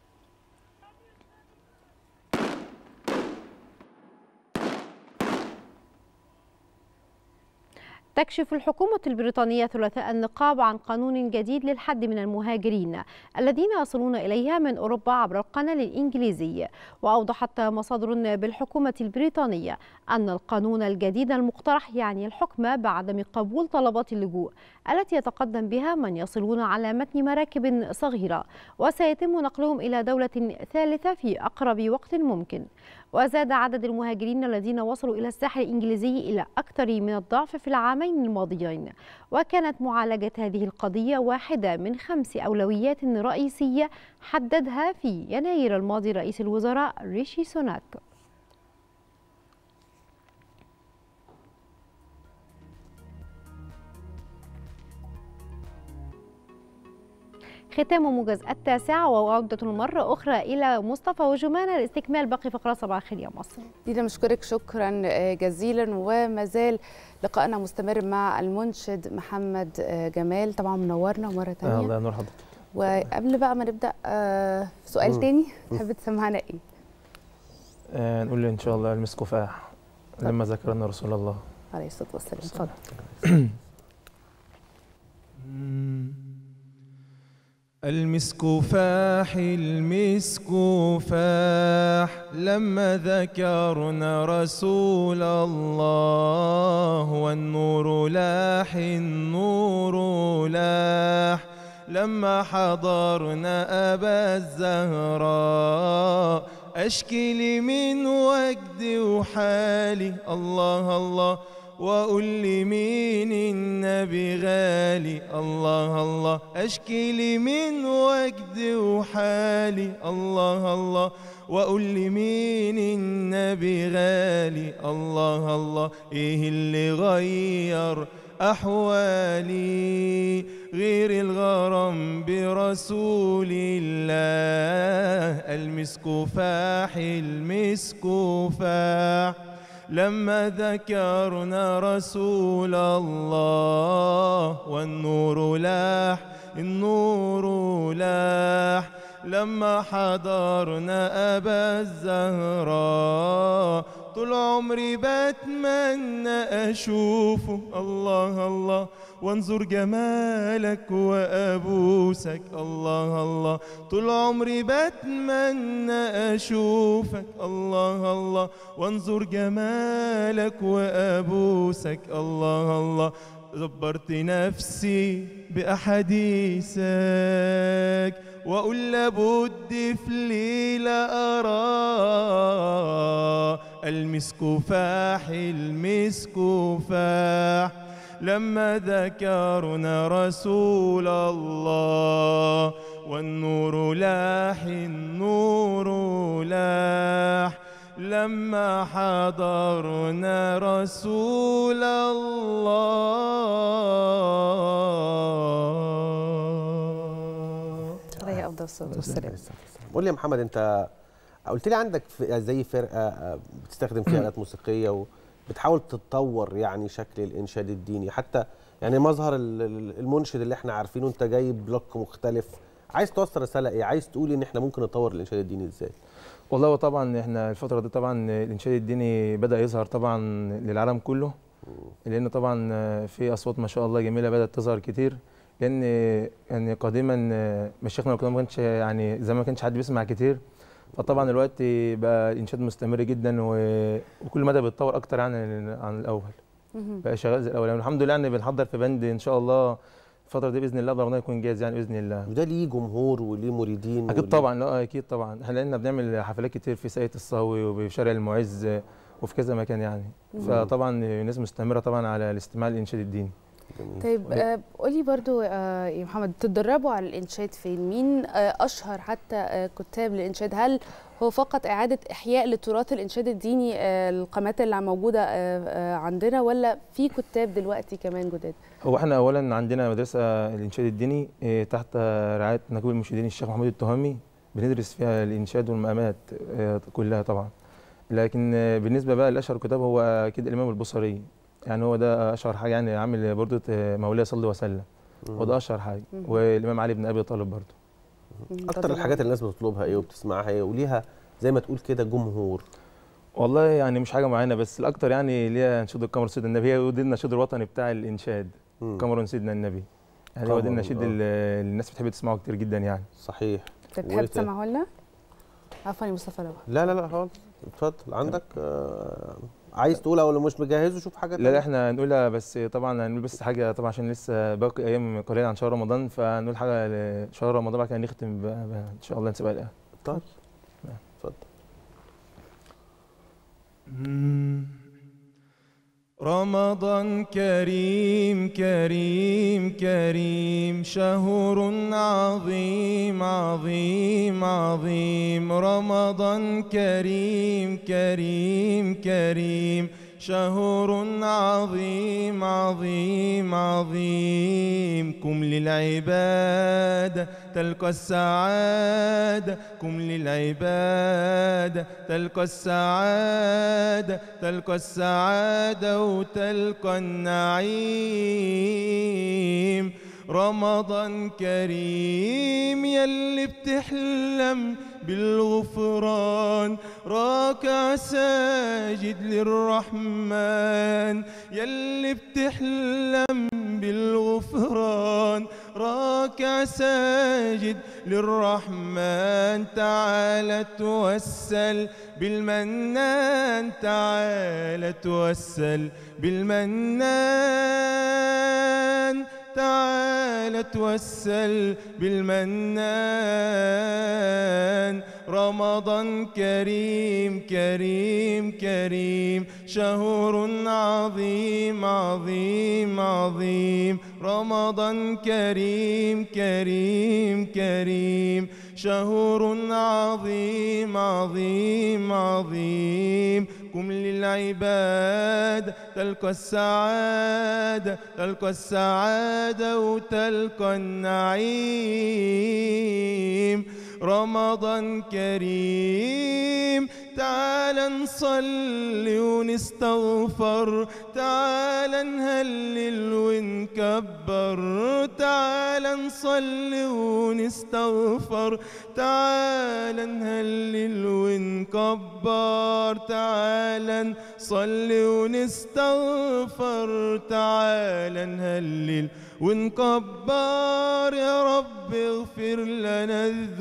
تكشف الحكومة البريطانية ثلاثاء النقاب عن قانون جديد للحد من المهاجرين الذين يصلون إليها من أوروبا عبر القناة الإنجليزي وأوضحت مصادر بالحكومة البريطانية أن القانون الجديد المقترح يعني الحكم بعدم قبول طلبات اللجوء التي يتقدم بها من يصلون على متن مراكب صغيرة وسيتم نقلهم إلى دولة ثالثة في أقرب وقت ممكن وزاد عدد المهاجرين الذين وصلوا إلى الساحل الإنجليزي إلى أكثر من الضعف في العامين الماضيين وكانت معالجة هذه القضية واحدة من خمس أولويات رئيسية حددها في يناير الماضي رئيس الوزراء ريشي سوناك ختام موجز التاسعة وعودة مرة أخرى إلى مصطفى وجمانة لاستكمال باقي فقرات صباح الخير يا مصر دينا نشكرك شكرا جزيلا وما زال لقائنا مستمر مع المنشد محمد جمال طبعا منورنا مرة ثانية الله نور حضرتك وقبل بقى ما نبدأ سؤال مم. تاني تحب تسمعنا ايه؟ آه نقول إن شاء الله المسك فاح لما ذكرنا رسول الله عليه الصلاة والسلام اتفضل المسك فاح المسك فاح لما ذكرنا رسول الله والنور لاح النور لاح لما حضرنا أبا الزهراء أشكي لي من وجدي وحالي الله الله وقل لي مين النبي غالي الله الله اشكي لي من وجدي وحالي الله الله وقل لي مين النبي غالي الله الله ايه اللي غير احوالي غير الغرام برسول الله المسك فاح المسك فاح لما ذكرنا رسول الله والنور لاح النور لاح لما حضرنا أبا الزهراء طول عمري بتمنى أشوفه الله الله وانظر جمالك وأبوسك الله الله طول عمري بتمنى أشوفك الله الله وانظر جمالك وأبوسك الله الله دبرت نفسي بأحاديثك وأقول لابد في ليلة أرى المسك فاح المسك فاح لما ذكرنا رسول الله والنور لاح النور لاح لما حضرنا رسول الله عليه افضل الصلاه والسلام قول لي يا محمد انت قلت لي عندك ف- زي فرقه آه، بتستخدم فيها الات موسيقيه وبتحاول تتطور يعني شكل الانشاد الديني حتى يعني مظهر ال- ال- المنشد اللي احنا عارفينه انت جايب بلوك مختلف عايز توصل رساله ايه عايز تقول ان احنا ممكن نطور الانشاد الديني ازاي والله وطبعا احنا الفترة دي طبعا الإنشاد الديني بدأ يظهر طبعا للعالم كله لأن طبعا في أصوات ما شاء الله جميلة بدأت تظهر كتير لأن يعني قديما مشايخنا القدام ما كانش يعني زي ما كانش حد بيسمع كتير فطبعا دلوقتي بقى الإنشاد مستمر جدا و- وكل مدى بيتطور أكتر عن عن الأول مهم. بقى شغال زي الأول يعني الحمد لله يعني بنحضر في بند إن شاء الله الفترة دي بإذن الله رمضان يكون جاهز يعني بإذن الله وده ليه جمهور وليه مريدين اكيد وليه- طبعا لا اكيد طبعا احنا لقينا بنعمل حفلات كتير في ساقية الصاوي وفي شارع المعز وفي كذا مكان يعني مم. فطبعا الناس مستمره طبعا على الاستماع للانشاد الديني طيب آه، قولي برضو آه، يا محمد تدربوا على الإنشاد فين مين آه، أشهر حتى آه، كتاب للإنشاد هل هو فقط إعادة إحياء لتراث الإنشاد الديني آه، القامات اللي موجودة آه، آه، عندنا ولا في كتاب دلوقتي كمان جداد هو احنا اولا عندنا مدرسه الانشاد الديني إيه، تحت رعايه نجيب المرشدين الشيخ محمود التهامي بندرس فيها الانشاد والمقامات آه، كلها طبعا لكن آه، بالنسبه بقى لاشهر كتاب هو اكيد الامام البصري يعني هو ده اشهر حاجه يعني عامل برضه مولاي صلى وسلم مم. وده اشهر حاجه مم. والامام علي بن ابي طالب برضه اكتر الحاجات اللي الناس بتطلبها ايه وبتسمعها ايه وليها زي ما تقول كده جمهور والله يعني مش حاجه معينه بس الاكتر يعني ليها انشود القمر سيدنا النبي هي ودي النشيد الوطني بتاع الانشاد مم. قمر سيدنا النبي يعني هو ده قمر، النشيد آه. اللي الناس بتحب تسمعه كتير جدا يعني صحيح طيب تحب تسمعه لنا؟ عفوا يا مصطفى لو لا لا لا خالص اتفضل عندك آه عايز تقولها ولا مش مجهزه شوف حاجه لا تانية. لا احنا هنقولها بس طبعا هنقول بس حاجه طبعا عشان لسه باقي ايام قليله عن شهر رمضان فهنقول حاجه لشهر رمضان بعد كده نختم بقى بقى ان شاء الله نسيبها الايه طيب اتفضل رمضان كريم كريم كريم شهر عظيم عظيم عظيم رمضان كريم كريم كريم شهر عظيم عظيم عظيم كم للعبادة تلقى السعادة كم للعبادة تلقى السعادة تلقى السعادة وتلقى النعيم رمضان كريم يلي بتحلم بالغفران راكع ساجد للرحمن يلي بتحلم بالغفران راكع ساجد للرحمن تعال توسل بالمنان تعال توسل بالمنان تعال توسل بالمنان رمضان كريم كريم كريم شهر عظيم عظيم عظيم رمضان كريم كريم كريم شهر عظيم عظيم عظيم قم للعباد تلقى السعادة تلقى السعادة وتلقى النعيم رمضان كريم تعال نصلي ونستغفر تعال نهلل ونكبر تعال نصلي ونستغفر تعالى نهلل ونكبر تعالى نصلي ونستغفر تعالى نهلل ونكبر يا رب اغفر لنا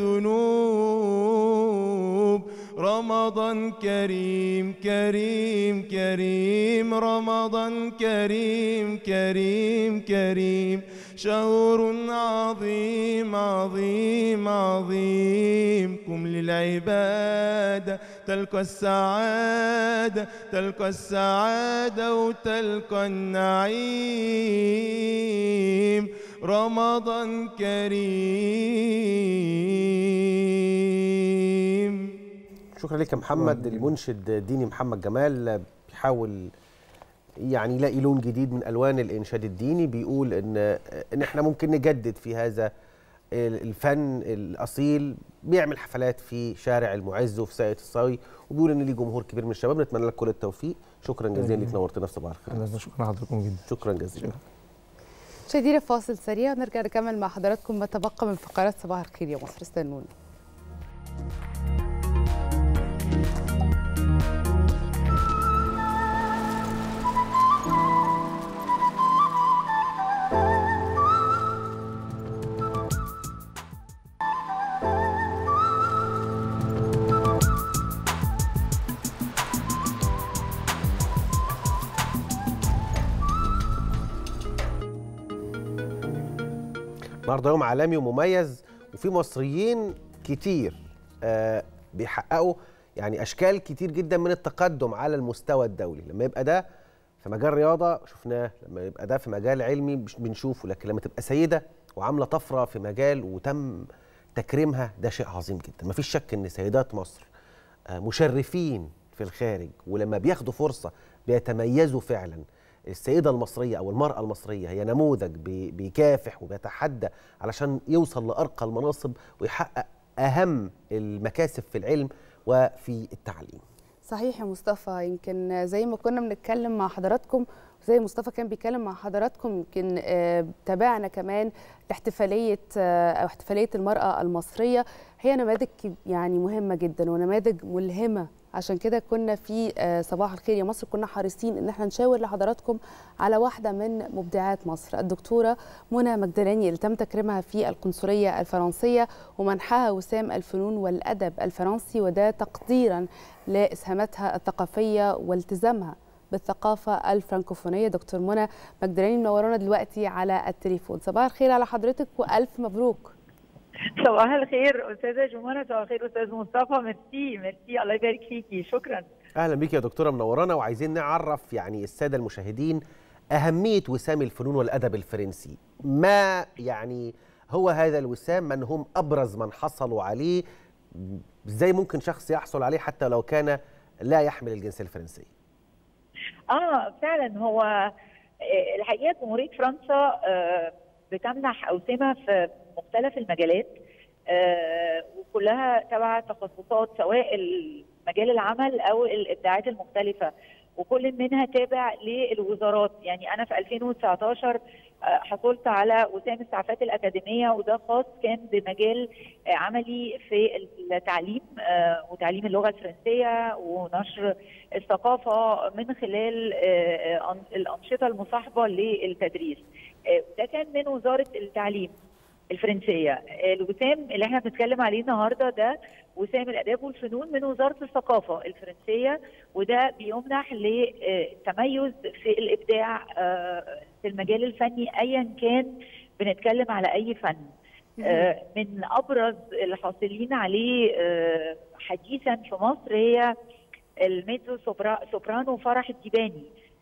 الذنوب رمضان كريم كريم كريم رمضان كريم كريم كريم شهر عظيم عظيم عظيم قم للعبادة تلقى السعادة تلقى السعادة وتلقى النعيم رمضان كريم شكرا لك يا محمد المنشد الديني محمد جمال بيحاول يعني يلاقي لون جديد من الوان الانشاد الديني بيقول ان ان احنا ممكن نجدد في هذا الفن الاصيل بيعمل حفلات في شارع المعز وفي ساقية الصاوي وبيقول ان ليه جمهور كبير من الشباب نتمنى لك كل التوفيق شكرا جزيلا ليك نورتنا في صباح الخير شكرا لحضراتكم جدا شكرا جزيلا مشاهدينا فاصل سريع ونرجع نكمل مع حضراتكم ما تبقى من فقرات صباح الخير يا مصر استنونا النهارده يوم عالمي ومميز وفي مصريين كتير آه بيحققوا يعني اشكال كتير جدا من التقدم على المستوى الدولي لما يبقى ده في مجال رياضه شفناه لما يبقى ده في مجال علمي مش بنشوفه لكن لما تبقى سيده وعامله طفره في مجال وتم تكريمها ده شيء عظيم جدا مفيش شك ان سيدات مصر آه مشرفين في الخارج ولما بياخدوا فرصه بيتميزوا فعلا السيده المصريه او المراه المصريه هي نموذج بيكافح وبيتحدى علشان يوصل لارقى المناصب ويحقق اهم المكاسب في العلم وفي التعليم صحيح يا مصطفى يمكن زي ما كنا بنتكلم مع حضراتكم زي مصطفى كان بيتكلم مع حضراتكم يمكن آه تابعنا كمان لاحتفاليه آه او احتفاليه المراه المصريه هي نماذج يعني مهمه جدا ونماذج ملهمه عشان كده كنا في صباح الخير يا مصر كنا حريصين ان احنا نشاور لحضراتكم على واحده من مبدعات مصر الدكتوره منى مجدلاني اللي تم تكريمها في القنصليه الفرنسيه ومنحها وسام الفنون والادب الفرنسي وده تقديرا لاسهاماتها الثقافيه والتزامها بالثقافه الفرنكوفونيه دكتور منى مجدلاني منورانا دلوقتي على التليفون صباح الخير على حضرتك والف مبروك صباح الخير استاذه جمانه صباح الخير استاذ مصطفى ميرسي ميرسي الله يبارك فيكي شكرا اهلا بيك يا دكتوره منورانا وعايزين نعرف يعني الساده المشاهدين اهميه وسام الفنون والادب الفرنسي ما يعني هو هذا الوسام من هم ابرز من حصلوا عليه ازاي ممكن شخص يحصل عليه حتى لو كان لا يحمل الجنسيه الفرنسيه اه فعلا هو الحقيقه جمهوريه فرنسا بتمنح اوسمه في مختلف المجالات آه وكلها تبع تخصصات سواء مجال العمل او الابداعات المختلفه وكل منها تابع للوزارات يعني انا في 2019 آه حصلت على وسام السعفات الاكاديميه وده خاص كان بمجال آه عملي في التعليم وتعليم اللغه الفرنسيه ونشر الثقافه من خلال الانشطه المصاحبه للتدريس ده كان من وزاره التعليم الفرنسيه الوسام اللي احنا بنتكلم عليه النهارده ده وسام الاداب والفنون من وزاره الثقافه الفرنسيه وده بيمنح للتميز في الابداع في المجال الفني ايا كان بنتكلم على اي فن من ابرز الحاصلين عليه حديثا في مصر هي الميزو سوبرانو فرح الديباني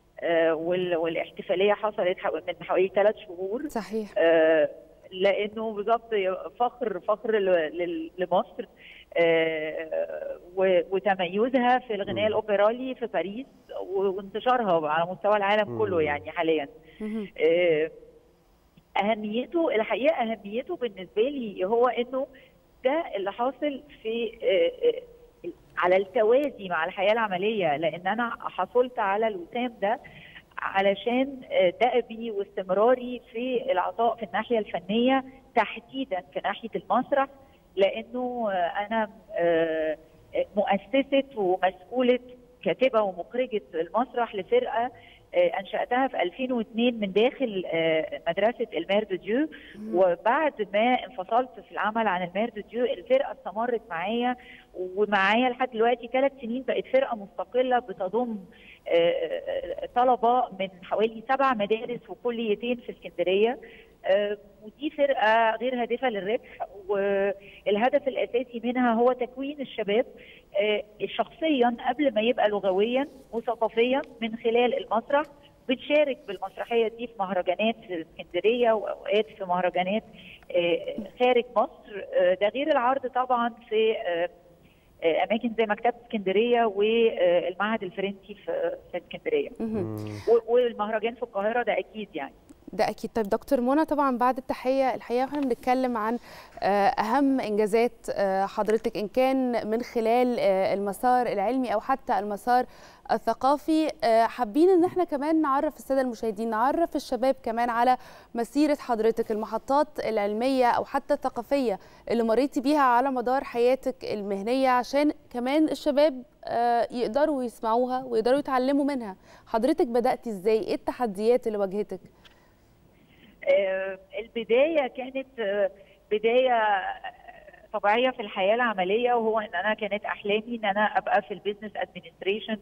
والاحتفاليه حصلت من حوالي ثلاث شهور صحيح لانه بالظبط فخر فخر لمصر وتميزها في الغناء الاوبرالي في باريس وانتشارها على مستوى العالم كله يعني حاليا اهميته الحقيقه اهميته بالنسبه لي هو انه ده اللي حاصل في على التوازي مع الحياه العمليه لان انا حصلت على الوسام ده علشان دأبي واستمراري في العطاء في الناحيه الفنيه تحديدا في ناحيه المسرح لانه انا آه، مؤسسه ومسؤوله كاتبه ومخرجه المسرح لفرقه آه، انشاتها في 2002 من داخل آه، مدرسه المير دو ديو وبعد ما انفصلت في العمل عن المير دو ديو الفرقه استمرت معايا ومعايا لحد دلوقتي ثلاث سنين بقت فرقه مستقله بتضم آه، طلبه من حوالي سبع مدارس وكليتين في اسكندريه آه، ودي فرقه غير هادفه للربح والهدف الاساسي منها هو تكوين الشباب آه، شخصيا قبل ما يبقى لغويا وثقافيا من خلال المسرح بتشارك بالمسرحيه دي في مهرجانات في اسكندريه واوقات في مهرجانات آه، خارج مصر آه، ده غير العرض طبعا في آه، آه، اماكن زي مكتبه اسكندريه والمعهد الفرنسي في في اسكندريه و- والمهرجان في القاهره ده اكيد يعني ده اكيد طيب دكتور منى طبعا بعد التحيه الحقيقه احنا بنتكلم عن آه، اهم انجازات آه، حضرتك ان كان من خلال آه، المسار العلمي او حتى المسار الثقافي آه، حابين ان احنا كمان نعرف الساده المشاهدين نعرف الشباب كمان على مسيره حضرتك المحطات العلميه او حتى الثقافيه اللي مريتي بيها على مدار حياتك المهنيه عشان كمان الشباب آه، يقدروا يسمعوها ويقدروا يتعلموا منها حضرتك بداتي ازاي ايه التحديات اللي واجهتك آه، البدايه كانت آه، بدايه طبيعيه في الحياه العمليه وهو ان انا كانت احلامي ان انا ابقى في البيزنس ادمنستريشن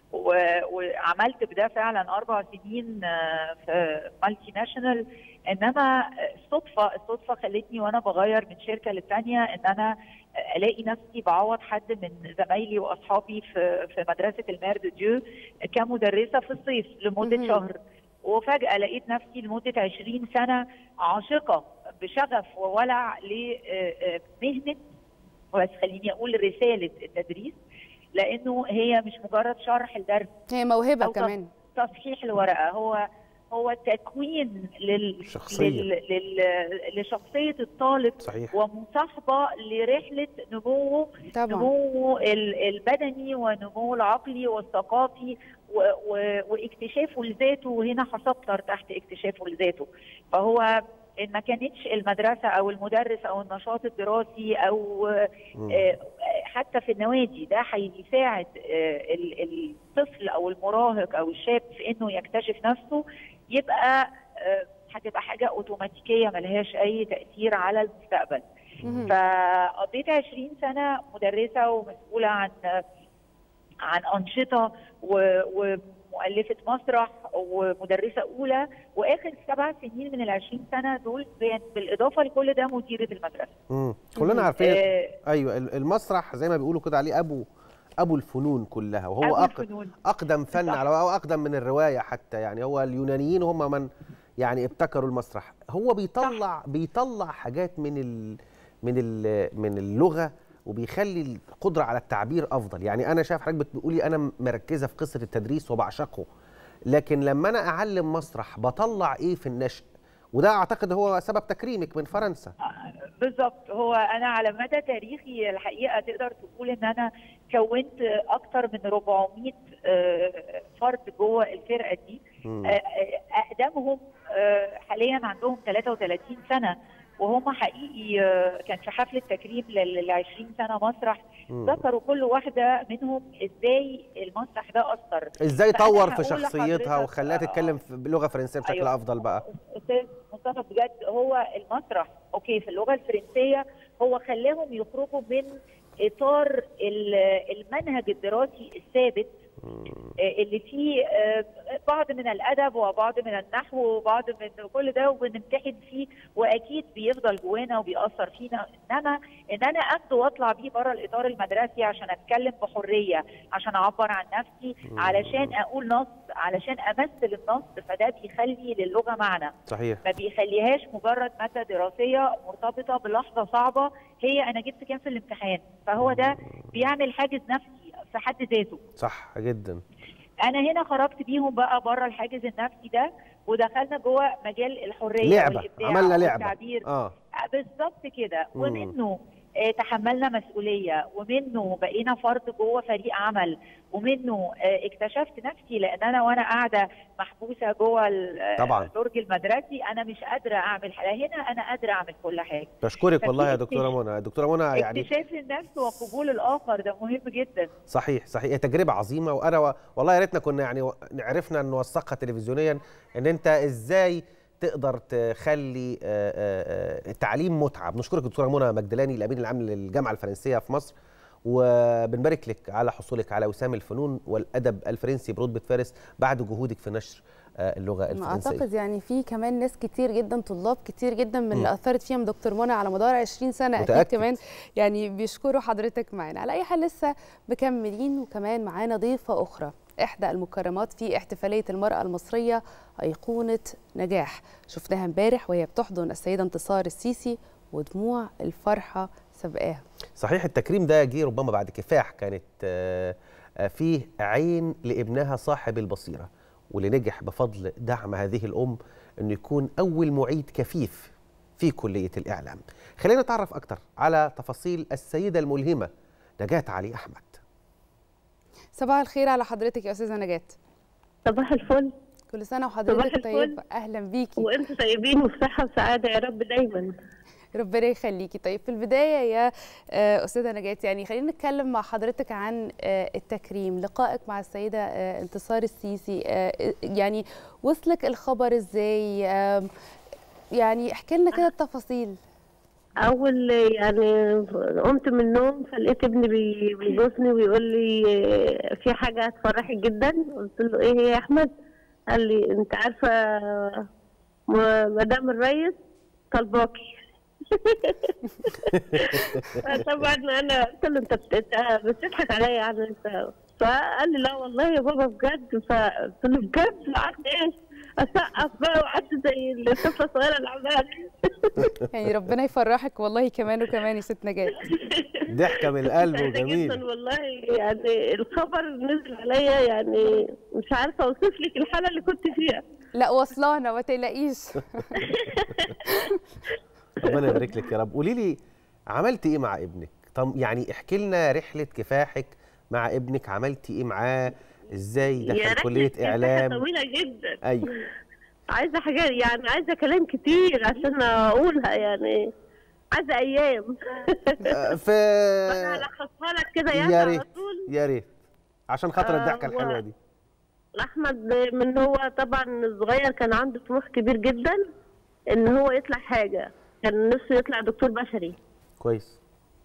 وعملت بده فعلا اربع سنين آه، في مالتي ناشونال انما الصدفه الصدفه خلتني وانا بغير من شركه للثانيه ان انا الاقي نفسي بعوض حد من زمايلي واصحابي في في مدرسه المير دو ديو كمدرسه في الصيف لمده شهر وفجأة لقيت نفسي لمدة 20 سنة عاشقة بشغف وولع لمهنة بس خليني أقول رسالة التدريس لأنه هي مش مجرد شرح الدرس هي موهبة أو كمان تصحيح الورقة هو هو تكوين لل... شخصية. لل... لل... لشخصية الطالب صحيح. ومصاحبة لرحلة نموه طبعا. نموه ال- البدني ونموه العقلي والثقافي و... و... واكتشافه لذاته وهنا هسطر تحت اكتشافه لذاته فهو ان ما كانتش المدرسه او المدرس او النشاط الدراسي او آه، حتى في النوادي ده هيساعد آه، ال- الطفل او المراهق او الشاب في انه يكتشف نفسه يبقى آه، هتبقى حاجه اوتوماتيكيه ملهاش اي تاثير على المستقبل فقضيت 20 سنه مدرسه ومسؤوله عن عن انشطه و- ومؤلفه مسرح ومدرسه اولى واخر سبع سنين من ال 20 سنه دول كانت بالاضافه لكل ده مديره المدرسه مم. كلنا عارفين آه، ايوه ال- المسرح زي ما بيقولوا كده عليه ابو ابو الفنون كلها وهو أبو أق... الفنون. اقدم فن على او اقدم من الروايه حتى يعني هو اليونانيين هم من يعني ابتكروا المسرح هو بيطلع بيطلع حاجات من ال... من ال... من اللغه وبيخلي القدره على التعبير افضل يعني انا شايف حضرتك بتقولي انا مركزه في قصه التدريس وبعشقه لكن لما انا اعلم مسرح بطلع ايه في النشء وده اعتقد هو سبب تكريمك من فرنسا بالظبط هو انا على مدى تاريخي الحقيقه تقدر تقول ان انا كونت اكتر من 400 آه، فرد جوه الفرقه دي مم. آه، آه، اقدمهم آه، حاليا عندهم 33 سنه وهم حقيقي آه، كان في حفله تكريم لل 20 سنه مسرح مم. ذكروا كل واحده منهم ازاي المسرح ده اثر ازاي فأنا طور في هقول شخصيتها لحضرتك- وخلاها تتكلم في- بلغه فرنسيه بشكل أيوة. افضل بقى استاذ مصطفى بجد هو المسرح اوكي في اللغه الفرنسيه هو خلاهم يخرجوا من اطار ال- المنهج الدراسي الثابت آه، اللي فيه آه، بعض من الادب وبعض من النحو وبعض من كل ده وبنمتحن فيه واكيد بيفضل جوانا وبيأثر فينا انما ان انا اخده واطلع بيه بره الاطار المدرسي عشان اتكلم بحريه عشان اعبر عن نفسي علشان اقول نص علشان امثل النص فده بيخلي للغه معنى صحيح ما بيخليهاش مجرد ماده دراسيه مرتبطه بلحظه صعبه هي انا جبت كام في الامتحان فهو ده بيعمل حاجز نفسي في حد ذاته صح جدا انا هنا خرجت بيهم بقى بره الحاجز النفسي ده ودخلنا جوه مجال الحريه لعبة والابداع عملنا لعبة والتعبير اه بالظبط كده مم. ومنه آه، تحملنا مسؤوليه ومنه بقينا فرد جوه فريق عمل ومنه آه، اكتشفت نفسي لان انا وانا قاعده محبوسه جوه ال- آه، طبعاً. الدرج المدرسي انا مش قادره اعمل حاجه هنا انا قادره اعمل كل حاجه بشكرك ففي والله يا اكتشاف- دكتوره منى دكتوره منى يعني اكتشاف النفس وقبول الاخر ده مهم جدا صحيح صحيح هي تجربه عظيمه وانا و... والله يا ريتنا كنا يعني و- عرفنا نوثقها تلفزيونيا ان انت ازاي تقدر تخلي آه، آه، آه، التعليم متعه بنشكرك دكتوره منى مجدلاني الامين العام للجامعه الفرنسيه في مصر وبنبارك لك على حصولك على وسام الفنون والادب الفرنسي برتبه فارس بعد جهودك في نشر آه، اللغه ما الفرنسيه اعتقد يعني في كمان ناس كتير جدا طلاب كتير جدا من مم. اللي اثرت فيهم دكتور منى على مدار 20 سنه اكيد متأكد. كمان يعني بيشكروا حضرتك معانا على اي حال لسه مكملين وكمان معانا ضيفه اخرى احدى المكرمات في احتفاليه المراه المصريه ايقونه نجاح شفناها امبارح وهي بتحضن السيده انتصار السيسي ودموع الفرحه سبقاها صحيح التكريم ده جه ربما بعد كفاح كانت آه، آه، فيه عين لابنها صاحب البصيرة واللي نجح بفضل دعم هذه الأم أنه يكون أول معيد كفيف في كلية الإعلام خلينا نتعرف أكتر على تفاصيل السيدة الملهمة نجاة علي أحمد صباح الخير على حضرتك يا استاذه نجاة صباح الفل كل سنه صباح وحضرتك الفل. طيب اهلا بيكي وانتم طيبين وفي صحه وسعاده يا رب دايما ربنا يخليكي طيب في البدايه يا آه، استاذه نجاة يعني خلينا نتكلم مع حضرتك عن آه، التكريم لقائك مع السيده آه، انتصار السيسي آه، يعني وصلك الخبر ازاي آم، يعني احكي لنا كده التفاصيل اول يعني قمت من النوم فلقيت ابني بي- بيبوسني ويقول لي آه، في حاجه هتفرحك جدا قلت له ايه هي يا احمد قال لي انت عارفه م- مدام الريس طالباكي طبعا انا قلت له انت بت- أنت بتضحك عليا يعني انت فقال لي لا والله يا بابا بجد فقلت له بجد وقعدت ايش اسقف بقى وقعدت زي الطفله الصغيره اللي عماله يعني ربنا يفرحك والله كمان وكمان يا ست نجاة ضحكة من القلب سعيدة وجميل جدا والله يعني الخبر نزل عليا يعني مش عارفه اوصف لك الحاله اللي كنت فيها لا وصلانا ما تقلقيش ربنا يبارك لك يا رب قولي لي عملتي ايه مع ابنك طب يعني احكي لنا رحله كفاحك مع ابنك عملتي ايه معاه ازاي يا دخل رحلة كليه كفاحة اعلام طويله جدا ايوه عايزه حاجات يعني عايزه كلام كتير عشان اقولها يعني عايزه ايام في انا هلخصها لك كده يعني يا على ريت طول يا ريت عشان خاطر آه، الضحكه هو- الحلوه دي احمد من هو طبعا صغير كان عنده طموح كبير جدا ان هو يطلع حاجه كان نفسه يطلع دكتور بشري كويس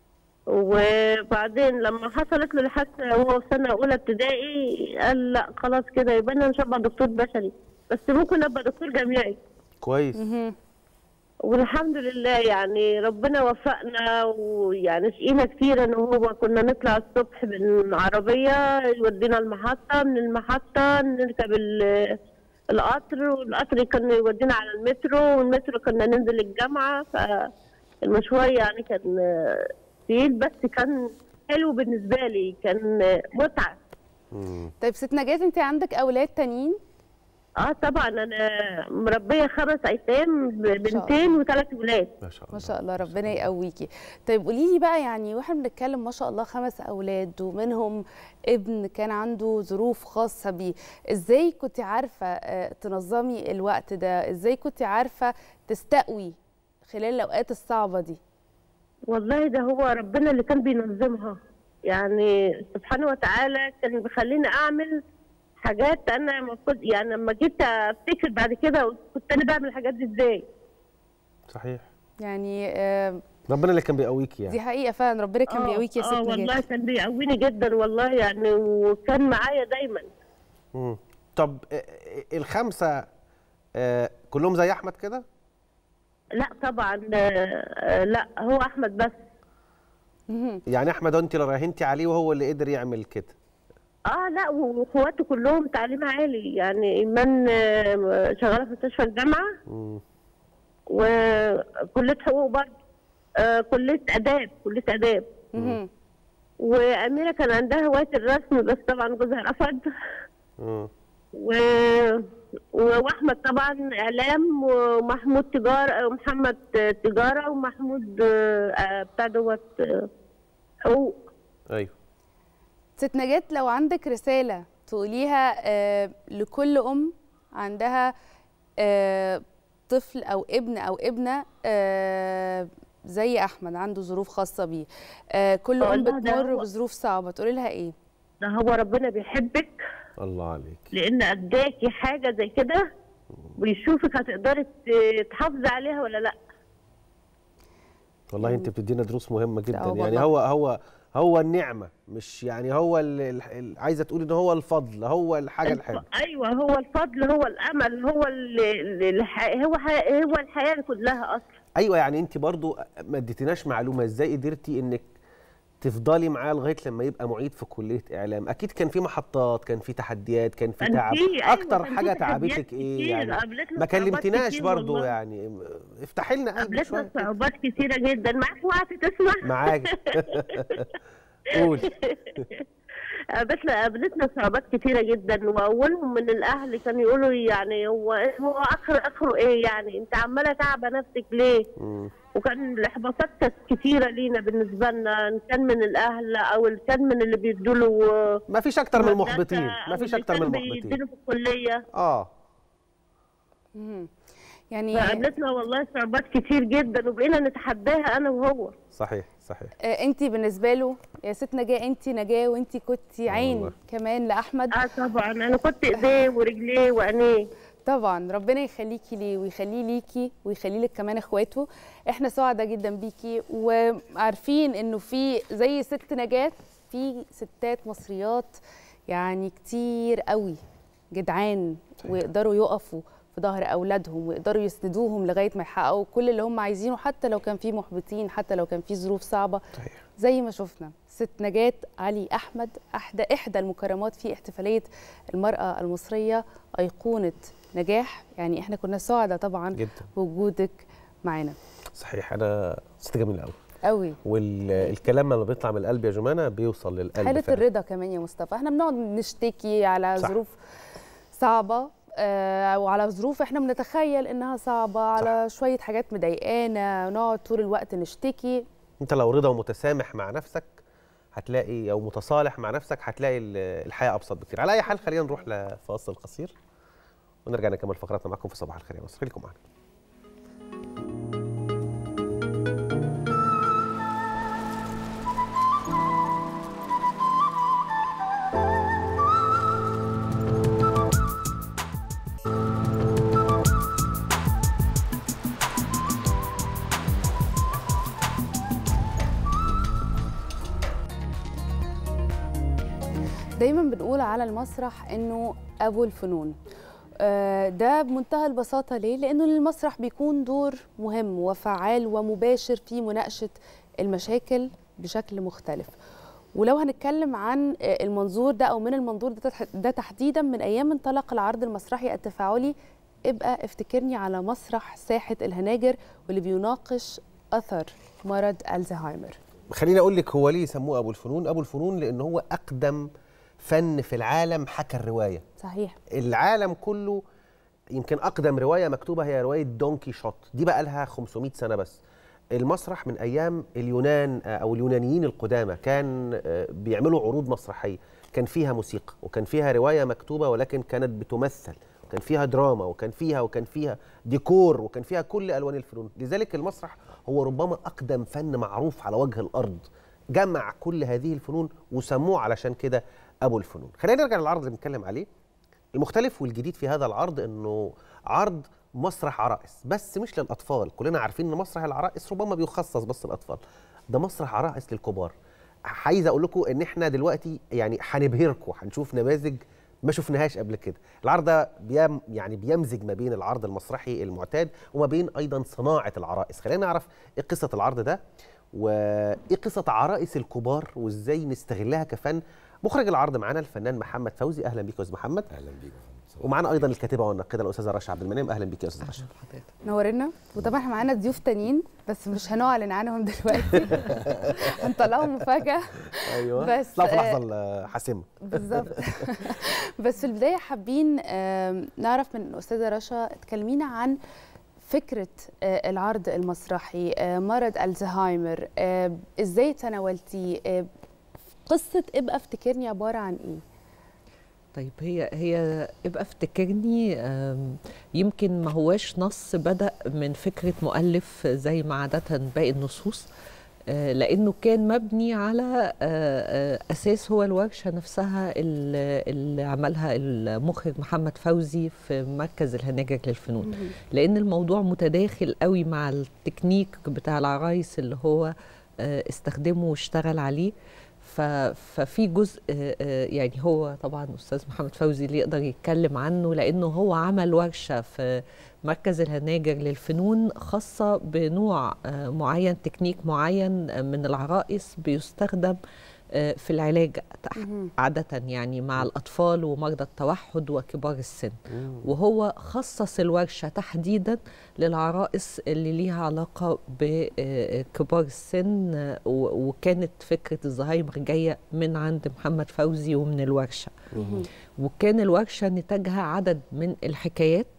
وبعدين لما حصلت له الحادثه وهو في سنه اولى ابتدائي قال لا خلاص كده يبقى انا مش هبقى دكتور بشري بس ممكن ابقى دكتور جامعي كويس والحمد لله يعني ربنا وفقنا ويعني سقينا كتير ان هو كنا نطلع الصبح بالعربيه يودينا المحطه من المحطه نركب ال- القطر والقطر كان يودينا على المترو والمترو كنا ننزل الجامعه فالمشوار يعني كان تقيل بس كان حلو بالنسبه لي كان متعه طيب ست نجاة انت عندك اولاد تانيين اه طبعا انا مربيه خمس ايتام بنتين وثلاث ولاد ما شاء ما شاء الله ربنا يقويكي طيب قولي لي بقى يعني واحنا بنتكلم ما شاء الله خمس اولاد ومنهم ابن كان عنده ظروف خاصه بيه ازاي كنت عارفه آه، تنظمي الوقت ده ازاي كنت عارفه تستقوي خلال الاوقات الصعبه دي والله ده هو ربنا اللي كان بينظمها يعني سبحانه وتعالى كان بيخليني اعمل حاجات انا المفروض يعني لما جيت افتكر بعد كده كنت انا بعمل الحاجات دي ازاي صحيح يعني آه، ربنا اللي كان بيقويكي يعني دي حقيقه فعلا ربنا كان آه، بيقويكي يا ست اه والله نجاة كان بيقويني جدا والله يعني وكان معايا دايما مم. طب آه، آه، الخمسه آه، كلهم زي احمد كده لا طبعا آه، آه، لا هو احمد بس يعني احمد انت اللي راهنتي عليه وهو اللي قدر يعمل كده اه لا واخواته كلهم تعليم عالي يعني ايمان آه، شغاله في مستشفى الجامعه مم. وكليه حقوق برضه آه كليه اداب كليه اداب واميره كان عندها هوايه الرسم بس طبعا جوزها رفض مم. و... واحمد طبعا اعلام ومحمود تجاره ومحمد تجاره ومحمود آه، آه، بتاع دوت آه، حقوق ايوه ست نجاة لو عندك رسالة تقوليها آه، لكل أم عندها آه، طفل أو ابن أو ابنة آه، زي أحمد عنده ظروف خاصة بيه آه، كل أم والله ده بتمر هو- بظروف صعبة تقولي لها إيه؟ ده هو ربنا بيحبك الله عليك لان اداكي حاجه زي كده ويشوفك هتقدري ت- تحافظي عليها ولا لا والله انت بتدينا دروس مهمه جدا آه يعني والله. هو هو هو النعمه مش يعني هو ال- ال- ال- عايزه تقولي ان هو الفضل هو الحاجه الحلوه ايوه هو الفضل هو الامل هو ال ال الح- هو ح- هو الحياه كلها اصلا ايوه يعني انت برضو ما اديتناش معلومه ازاي قدرتي انك تفضلي معاه لغايه لما يبقى معيد في كليه اعلام اكيد كان في محطات كان في تحديات كان في كان تعب في- أيوة، اكتر كان في حاجه تحديات تعبتك ايه كتير، يعني قابلتنا ما صعوبات كلمتناش كتير برضو والله. يعني افتحي لنا قلبك قابلتنا شويه صعوبات كتيره جدا معاك وقت تسمع معاك قولي قابلتنا قابلتنا صعوبات كتيره جدا واولهم من الاهل كانوا يقولوا يعني هو هو اخر اخره ايه يعني انت عماله تعبه نفسك ليه وكان الاحباطات كانت كتيره لينا بالنسبه لنا ان كان من الاهل او ان كان من اللي بيدوا له ما فيش اكتر من المحبطين ما فيش اكتر من المحبطين المحبطين بيدوا في الكليه اه يعني فقابلتنا والله صعوبات كتير جدا وبقينا نتحداها انا وهو صحيح صحيح انت بالنسبه له يا ست نجاه انت نجاه وانت كنتي عين كمان لاحمد اه طبعا انا كنت ايديه ورجليه وعينيه طبعا ربنا يخليكي ليه ويخليه ليكي ويخلي لك كمان اخواته احنا سعداء جدا بيكي وعارفين انه في زي ست نجاه في ستات مصريات يعني كتير قوي جدعان ويقدروا يقفوا في ظهر اولادهم ويقدروا يسندوهم لغايه ما يحققوا كل اللي هم عايزينه حتى لو كان في محبطين حتى لو كان في ظروف صعبه زي ما شفنا ست نجاة علي احمد احدى احدى المكرمات في احتفاليه المراه المصريه ايقونه نجاح يعني احنا كنا سعداء طبعا جدا بوجودك معانا صحيح انا ست جميله قوي قوي والكلام لما بيطلع من القلب يا جمانه بيوصل للقلب حاله فعلا. الرضا كمان يا مصطفى احنا بنقعد نشتكي على صح. ظروف صعبه آه وعلى ظروف احنا بنتخيل انها صعبه على شويه حاجات مضايقانا نقعد طول الوقت نشتكي انت لو رضا ومتسامح مع نفسك هتلاقي او متصالح مع نفسك هتلاقي ال- الحياه ابسط بكتير على اي حال خلينا نروح لفاصل قصير ونرجع نكمل فقراتنا معاكم في صباح الخير يا مصر خليكم معانا دايما بنقول على المسرح انه ابو الفنون آه، ده بمنتهى البساطه ليه لانه المسرح بيكون دور مهم وفعال ومباشر في مناقشه المشاكل بشكل مختلف ولو هنتكلم عن آه، المنظور ده او من المنظور ده تح- ده تحديدا من ايام انطلق العرض المسرحي التفاعلي ابقى افتكرني على مسرح ساحه الهناجر واللي بيناقش اثر مرض الزهايمر خليني اقول لك هو ليه سموه ابو الفنون ابو الفنون لان هو اقدم فن في العالم حكى الروايه صحيح العالم كله يمكن اقدم روايه مكتوبه هي روايه دونكي شوت دي بقى لها 500 سنه بس المسرح من ايام اليونان آه، او اليونانيين القدامى كان آه، بيعملوا عروض مسرحيه كان فيها موسيقى وكان فيها روايه مكتوبه ولكن كانت بتمثل وكان فيها دراما وكان فيها وكان فيها ديكور وكان فيها كل الوان الفنون لذلك المسرح هو ربما اقدم فن معروف على وجه الارض جمع كل هذه الفنون وسموه علشان كده ابو الفنون خلينا نرجع للعرض اللي بنتكلم عليه المختلف والجديد في هذا العرض انه عرض مسرح عرائس بس مش للاطفال كلنا عارفين ان مسرح العرائس ربما بيخصص بس للاطفال ده مسرح عرائس للكبار عايز اقول لكم ان احنا دلوقتي يعني هنبهركم هنشوف نماذج ما شفناهاش قبل كده العرض ده بيم يعني بيمزج ما بين العرض المسرحي المعتاد وما بين ايضا صناعه العرائس خلينا نعرف ايه قصه العرض ده وايه قصه عرائس الكبار وازاي نستغلها كفن مخرج العرض معانا الفنان محمد فوزي اهلا بيك يا استاذ محمد اهلا بيك ومعانا ايضا الكاتبه والناقده الاستاذه رشا عبد المنعم اهلا بك يا استاذه رشا نورنا وطبعا احنا معانا ضيوف تانيين بس مش هنعلن عنهم دلوقتي هنطلعهم مفاجاه ايوه بس لا في آه، اللحظه الحاسمه بالظبط بس في البدايه حابين آم، نعرف من الاستاذه رشا تكلمينا عن فكره آه، العرض المسرحي آه، مرض الزهايمر آه، ازاي تناولتيه آه، قصه ابقى افتكرني عباره عن ايه طيب هي هي ابقى افتكرني آم، يمكن ما هواش نص بدأ من فكرة مؤلف زي ما عادة باقي النصوص آه، لأنه كان مبني على آه، آه، أساس هو الورشة نفسها اللي اللي عملها المخرج محمد فوزي في مركز الهناجر للفنون مهم. لأن الموضوع متداخل قوي مع التكنيك بتاع العرايس اللي هو آه، استخدمه واشتغل عليه ف- ففي جزء آه، آه، يعني هو طبعا استاذ محمد فوزي اللي يقدر يتكلم عنه لانه هو عمل ورشه في مركز الهناجر للفنون خاصه بنوع آه، معين تكنيك معين آه، من العرائس بيستخدم آه، في العلاج عادة يعني مع الأطفال ومرضى التوحد وكبار السن وهو خصص الورشة تحديدا للعرائس اللي ليها علاقة بكبار السن آه، و- وكانت فكرة الزهايمر جاية من عند محمد فوزي ومن الورشة وكان الورشة نتاجها عدد من الحكايات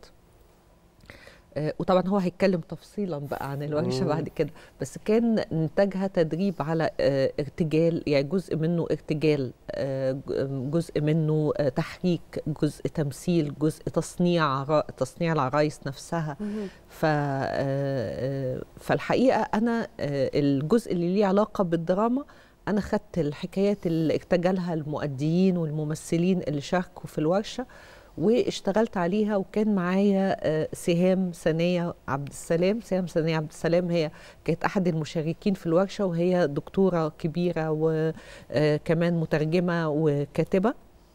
آه، وطبعا هو هيتكلم تفصيلا بقى عن الورشه مم. بعد كده بس كان نتاجها تدريب على آه، ارتجال يعني جزء منه ارتجال آه، ج- جزء منه آه، تحريك جزء تمثيل جزء تصنيع عرا- تصنيع العرايس نفسها ف آه، آه، فالحقيقه انا آه، الجزء اللي ليه علاقه بالدراما انا خدت الحكايات اللي ارتجلها المؤديين والممثلين اللي شاركوا في الورشه واشتغلت عليها وكان معايا آه، سهام سنية عبد السلام سهام سنية عبد السلام هي كانت أحد المشاركين في الورشة وهي دكتورة كبيرة وكمان مترجمة وكاتبة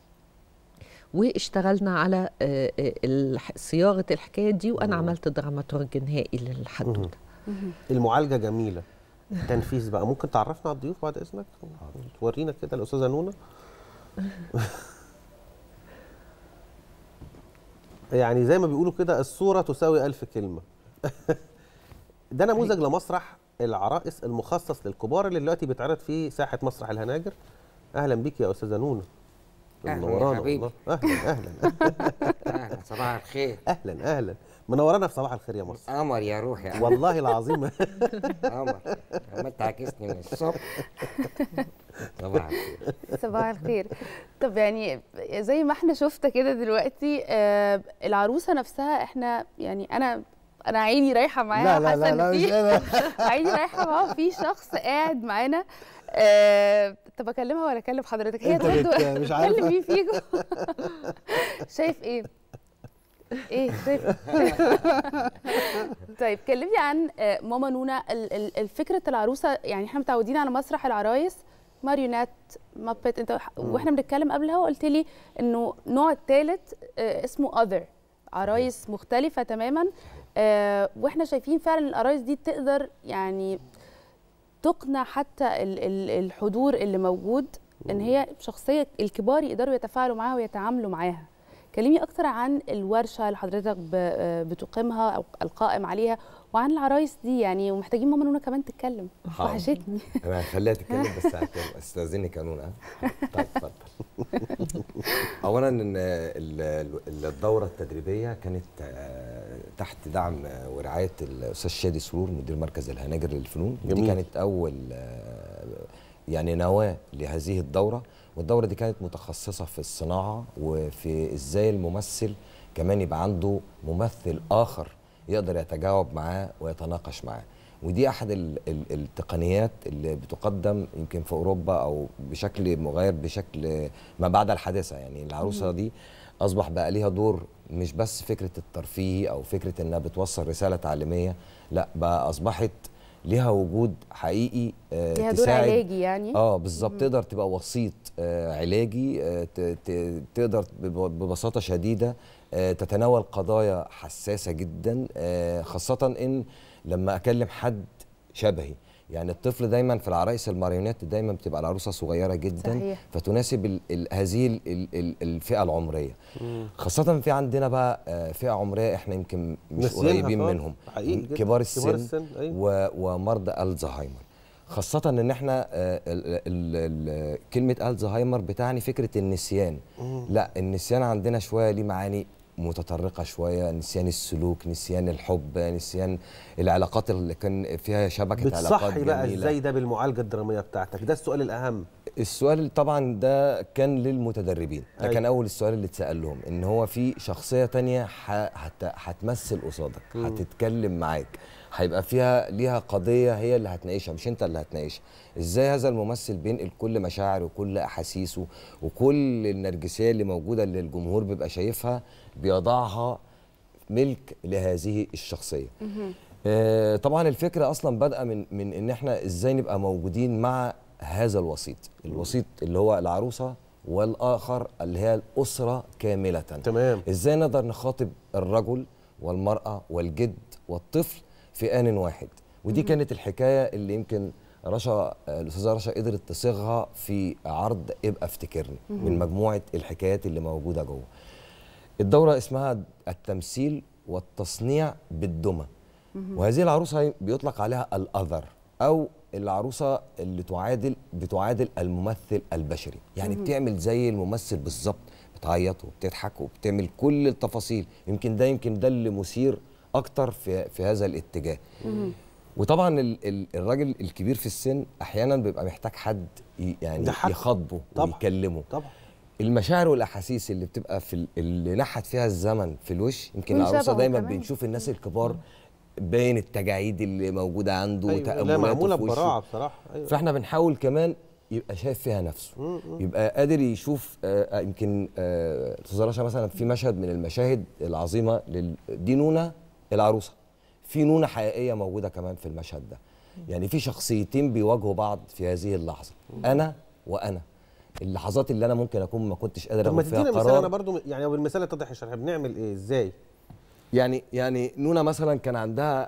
واشتغلنا على آه، آه، الح- صياغة الحكاية دي وأنا عملت دراماتورج نهائي للحدوتة المعالجه جميله تنفيذ بقى ممكن تعرفنا على الضيوف بعد اذنك تورينا كده الاستاذه نونا يعني زي ما بيقولوا كده الصوره تساوي ألف كلمه ده نموذج لمسرح العرائس المخصص للكبار اللي دلوقتي بيتعرض في ساحه مسرح الهناجر اهلا بيك يا استاذه نونا أهلاً يا منورانا حبيبي. والله. اهلا اهلا أهلاً، صباح الخير اهلا اهلا منورانا في صباح الخير يا مصر قمر يا روحي والله العظيم قمر عمال تعاكسني من الصبح صباح الخير صباح الخير طب يعني زي ما احنا شفت كده دلوقتي آه العروسه نفسها احنا يعني انا انا عيني رايحه معاها لا، لا، لا، حاسة إن لا، في- مش أنا. عيني رايحه معاها في شخص قاعد معانا آه طب اكلمها ولا اكلم حضرتك هي أنت ترد بت- ولا- مش عارفة. اكلم مين فيكم شايف ايه ايه شايف طيب كلمني عن آه، ماما نونا ال- ال- الفكره العروسه يعني احنا متعودين على مسرح العرايس ماريونات مابت انت واحنا بنتكلم قبلها قلت لي انه نوع الثالث اسمه اذر عرايس مختلفه تماما آه، واحنا شايفين فعلا العرايس دي تقدر يعني تقنع حتى ال- ال- الحضور اللي موجود ان هي شخصيه الكبار يقدروا يتفاعلوا معاها ويتعاملوا معاها كلمي اكتر عن الورشه اللي حضرتك ب- آه، بتقيمها او القائم عليها وعن العرايس دي يعني ومحتاجين ماما نونا كمان تتكلم حاضر. وحشتني انا هخليها تتكلم بس هتكلم. استاذني قانون ها طيب اتفضل اولا إن ال- ال- الدوره التدريبيه كانت آه، تحت دعم آه، ورعايه الاستاذ شادي سرور مدير مركز الهناجر للفنون ودي جميل. كانت اول آه، يعني نواه لهذه الدوره والدوره دي كانت متخصصه في الصناعه وفي ازاي الممثل كمان يبقى عنده ممثل اخر يقدر يتجاوب معاه ويتناقش معاه ودي احد ال ال التقنيات اللي بتقدم يمكن في اوروبا او بشكل مغاير بشكل ما بعد الحادثه يعني العروسه مهم. دي اصبح بقى ليها دور مش بس فكره الترفيه او فكره انها بتوصل رساله تعليميه لا بقى اصبحت ليها وجود حقيقي آه، ليها دور تساعد- علاجي يعني اه بالظبط مم. تقدر تبقى وسيط آه علاجي آه ت- ت- تقدر بب- ببساطه شديده آه تتناول قضايا حساسه جدا آه خاصه ان لما اكلم حد شبهي يعني الطفل دايما في العرايس الماريونيت دايما بتبقى العروسه صغيره جدا صحيح. فتناسب ال ال هذه ال ال ال الفئه العمريه خاصه في عندنا بقى آه، فئه عمريه احنا يمكن مش ناسيينها قريبين خالص. منهم حقيقي جدا. كبار السن, كبار السن، أيوة. و ومرضى الزهايمر خاصة ان احنا آه، ال- ال- ال- كلمة الزهايمر بتعني فكرة النسيان مم. لا النسيان عندنا شوية ليه معاني متطرقة شوية نسيان السلوك نسيان الحب نسيان العلاقات اللي كان فيها شبكة علاقات بتصحي بقى جميلة. ازاي ده بالمعالجه الدراميه بتاعتك ده السؤال الاهم السؤال طبعا ده كان للمتدربين ده أيوة. كان اول السؤال اللي اتسال لهم ان هو في شخصيه تانية ح- هت- هتمثل قصادك مم. هتتكلم معاك هيبقى فيها ليها قضيه هي اللي هتناقشها مش انت اللي هتناقشها ازاي هذا الممثل بينقل كل مشاعره وكل احاسيسه وكل النرجسيه اللي موجوده اللي الجمهور بيبقى شايفها بيضعها ملك لهذه الشخصيه آه، طبعا الفكره اصلا بادئه من من ان احنا ازاي نبقى موجودين مع هذا الوسيط الوسيط اللي هو العروسه والاخر اللي هي الاسره كامله تمام ازاي نقدر نخاطب الرجل والمراه والجد والطفل في ان واحد ودي مم. كانت الحكايه اللي يمكن رشا آه، الاستاذه رشا قدرت تصيغها في عرض ابقى افتكرني مم. من مجموعه الحكايات اللي موجوده جوه الدوره اسمها التمثيل والتصنيع بالدمى مهم. وهذه العروسه بيطلق عليها الاذر او العروسه اللي تعادل بتعادل الممثل البشري يعني مهم. بتعمل زي الممثل بالظبط بتعيط وبتضحك وبتعمل كل التفاصيل يمكن ده يمكن ده اللي مثير اكتر في في هذا الاتجاه وطبعا ال- ال- الراجل الكبير في السن احيانا بيبقى محتاج حد ي- يعني يضحكه. يخاطبه طبعاً. ويكلمه طبعا المشاعر والاحاسيس اللي بتبقى في ال- اللي نحت فيها الزمن في الوش يمكن من العروسه شبهه دايما كمان. بنشوف الناس الكبار باين التجاعيد اللي موجوده عنده أيوة. لا وتأملاته معموله في وشه. ببراعه بصراحه ايوه فاحنا بنحاول كمان يبقى شايف فيها نفسه مم، مم. يبقى قادر يشوف آه، يمكن آه، استاذ رشا مثلا في مشهد من المشاهد العظيمه لل... دي نونه العروسه في نونه حقيقيه موجوده كمان في المشهد ده يعني في شخصيتين بيواجهوا بعض في هذه اللحظه انا وانا اللحظات اللي انا ممكن اكون ما كنتش قادر طب ما اخد فيها تدينا مثال انا قرار برضو يعني بالمثال يتضح الشرح بنعمل ايه ازاي يعني يعني نونا مثلا كان عندها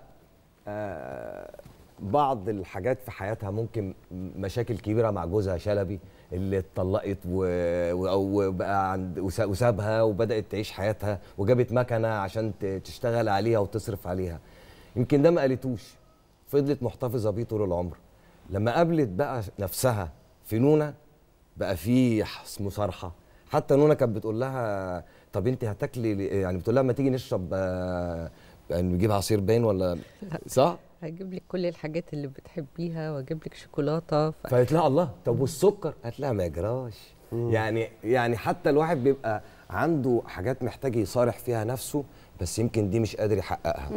آه، بعض الحاجات في حياتها ممكن مشاكل كبيره مع جوزها شلبي اللي اتطلقت و- و- وبقى عند وسا- وسابها وبدات تعيش حياتها وجابت مكنه عشان ت- تشتغل عليها وتصرف عليها يمكن ده ما قالتوش فضلت محتفظه بيه طول العمر لما قابلت بقى نفسها في نونا بقى في ح- مصارحه حتى نونا كانت بتقول لها طب انت هتاكلي لي- يعني بتقول لها ما تيجي نشرب آه، يعني نجيب عصير باين ولا صح؟ هجيب لك كل الحاجات اللي بتحبيها واجيب لك شوكولاته ف... فقالت لها الله طب والسكر؟ قالت لها ما يجراش يعني يعني حتى الواحد بيبقى عنده حاجات محتاج يصارح فيها نفسه بس يمكن دي مش قادر يحققها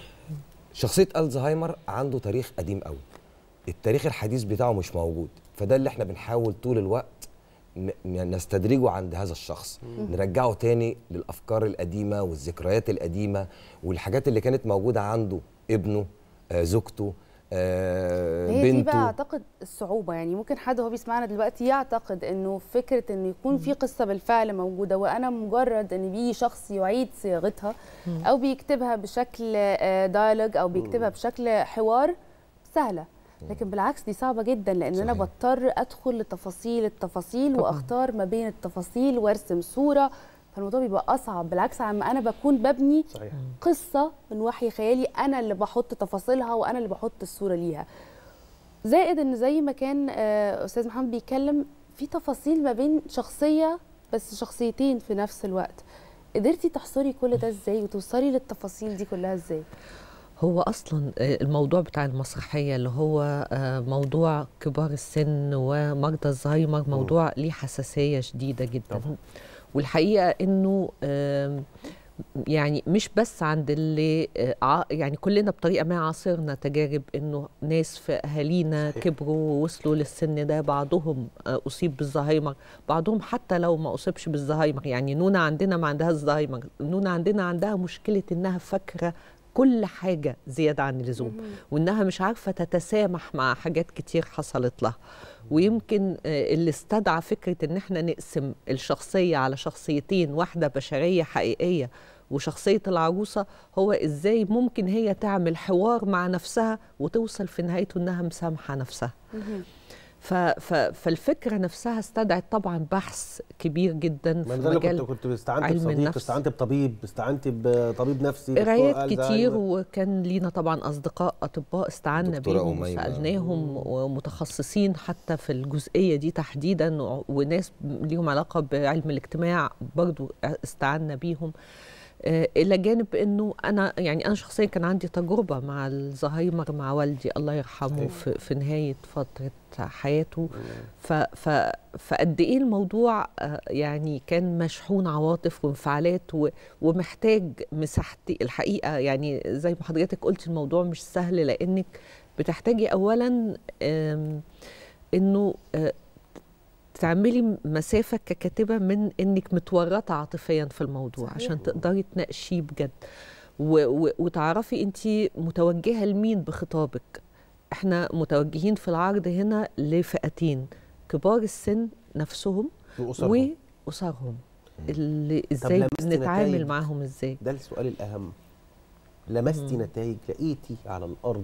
شخصيه الزهايمر عنده تاريخ قديم قوي التاريخ الحديث بتاعه مش موجود فده اللي احنا بنحاول طول الوقت ن- ن- نستدرجه عند هذا الشخص مم. نرجعه تاني للافكار القديمه والذكريات القديمه والحاجات اللي كانت موجوده عنده ابنه آه زوجته آه هي دي بنته بقى اعتقد الصعوبه يعني ممكن حد هو بيسمعنا دلوقتي يعتقد انه فكره انه يكون في قصه بالفعل موجوده وانا مجرد ان بيجي شخص يعيد صياغتها مم. او بيكتبها بشكل دايلوج او بيكتبها بشكل حوار سهله لكن بالعكس دي صعبه جدا لان انا بضطر ادخل لتفاصيل التفاصيل طبعاً. واختار ما بين التفاصيل وارسم صوره فالموضوع بيبقى اصعب بالعكس عما انا بكون ببني صحيح. قصه من وحي خيالي انا اللي بحط تفاصيلها وانا اللي بحط الصوره ليها زائد ان زي ما كان آه، استاذ محمد بيتكلم في تفاصيل ما بين شخصيه بس شخصيتين في نفس الوقت قدرتي تحصري كل ده ازاي وتوصلي للتفاصيل دي كلها ازاي هو اصلا آه، الموضوع بتاع المسرحيه اللي هو آه، موضوع كبار السن ومرضى الزهايمر موضوع ليه حساسيه شديده جدا والحقيقه انه آم، يعني مش بس عند اللي آه، ع- يعني كلنا بطريقه ما عاصرنا تجارب انه ناس في اهالينا كبروا ووصلوا للسن ده بعضهم آه، اصيب بالزهايمر بعضهم حتى لو ما اصيبش بالزهايمر يعني نونا عندنا ما عندهاش زهايمر نونا عندنا عندها مشكله انها فاكره كل حاجه زياده عن اللزوم وانها مش عارفه تتسامح مع حاجات كتير حصلت لها ويمكن آه، اللي استدعى فكره ان احنا نقسم الشخصيه على شخصيتين واحده بشريه حقيقيه وشخصيه العروسه هو ازاي ممكن هي تعمل حوار مع نفسها وتوصل في نهايته انها مسامحه نفسها ف ف فالفكره نفسها استدعت طبعا بحث كبير جدا ما في ده اللي مجال كنت كنت استعنت علم بصديق النفس. استعنت بطبيب استعنت بطبيب نفسي دكتور قرايات ألزهايمر. كتير وكان لينا طبعا اصدقاء اطباء استعنا دكتورة بيهم أميمة. وسالناهم ومتخصصين حتى في الجزئيه دي تحديدا و- وناس ليهم علاقه بعلم الاجتماع برضو استعنا بيهم آه، الى جانب انه انا يعني انا شخصيا كان عندي تجربه مع الزهايمر مع والدي الله يرحمه في, في نهايه فتره حياته ف ف فقد ايه الموضوع آه، يعني كان مشحون عواطف وانفعالات و- ومحتاج مساحتي الحقيقه يعني زي ما حضرتك قلت الموضوع مش سهل لانك بتحتاجي اولا آم، انه آه، تعملي مسافة ككاتبة من انك متورطة عاطفيا في الموضوع صحيح. عشان تقدري تناقشيه بجد و و وتعرفي انت متوجهة لمين بخطابك احنا متوجهين في العرض هنا لفئتين كبار السن نفسهم وأسرهم. وأسرهم اللي طب ازاي لمست نتعامل نتائج؟ معاهم ازاي ده السؤال الاهم لمستي مم. نتائج لقيتي على الارض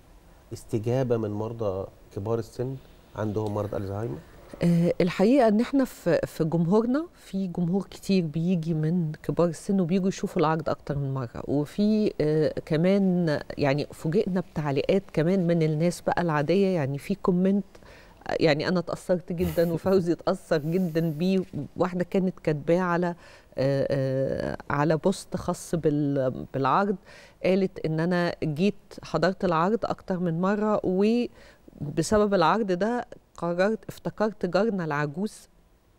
استجابه من مرضى كبار السن عندهم مرض الزهايمر آه، الحقيقه ان احنا في في جمهورنا في جمهور كتير بيجي من كبار السن وبيجوا يشوفوا العرض اكتر من مره وفي آه، كمان يعني فوجئنا بتعليقات كمان من الناس بقى العاديه يعني في كومنت آه، يعني انا اتاثرت جدا وفوزي اتاثر جدا بيه واحده كانت كاتباه على آه، آه، على بوست خاص بال- بالعرض قالت ان انا جيت حضرت العرض اكتر من مره وبسبب العرض ده قررت افتكرت جارنا العجوز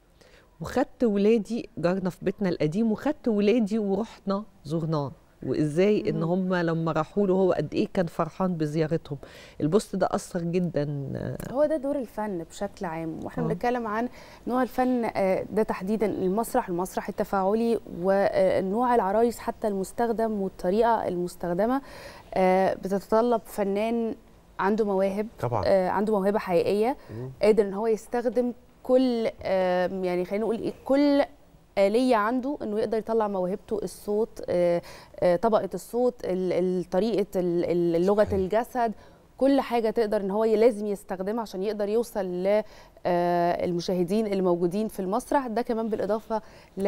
وخدت ولادي جارنا في بيتنا القديم وخدت ولادي ورحنا زرناه وازاي ان هم لما راحوا له هو قد ايه كان فرحان بزيارتهم البوست ده اثر جدا آه، هو ده دور الفن بشكل عام واحنا آه. بنتكلم عن نوع الفن آه، ده تحديدا المسرح المسرح التفاعلي ونوع العرايس حتى المستخدم والطريقه المستخدمه آه، بتتطلب فنان عنده مواهب طبعاً. آه، عنده موهبه حقيقيه مم. قادر ان هو يستخدم كل آه، يعني خلينا نقول ايه كل آلية عنده انه يقدر يطلع موهبته الصوت آه، آه، طبقة الصوت ال- ال- طريقة ال- ال- لغة الجسد كل حاجة تقدر ان هو ي- لازم يستخدمها عشان يقدر يوصل للمشاهدين اللي موجودين في المسرح ده كمان بالإضافة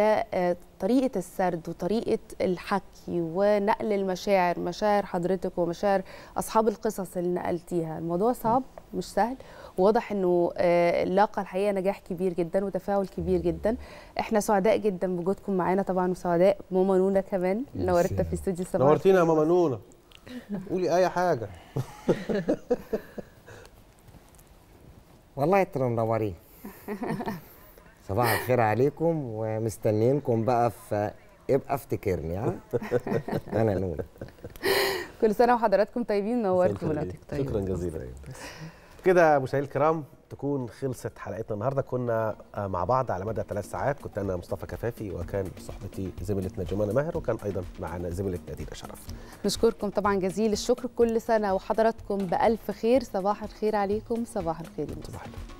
لطريقة السرد وطريقة الحكي ونقل المشاعر مشاعر حضرتك ومشاعر أصحاب القصص اللي نقلتيها الموضوع صعب مش سهل وواضح انه آه، لاقى الحقيقه نجاح كبير جدا وتفاعل كبير جدا احنا سعداء جدا بوجودكم معانا طبعا وسعداء ماما نونا كمان نورتنا في استوديو صباح نورتينا يا ماما نونا قولي اي حاجه والله انتوا منورين صباح الخير عليكم ومستنيينكم بقى في ابقى افتكرني ها انا نون كل سنه وحضراتكم طيبين نورتونا شكرا جزيلا كده مشاهدينا الكرام تكون خلصت حلقتنا النهارده كنا آه، مع بعض على مدى ثلاث ساعات كنت انا مصطفى كفافي وكان بصحبتي زميلتنا جمانه ماهر وكان ايضا معنا زميلتنا دينا شرف نشكركم طبعا جزيل الشكر كل سنه وحضراتكم بالف خير صباح الخير عليكم صباح الخير يا مصر. صباح الخير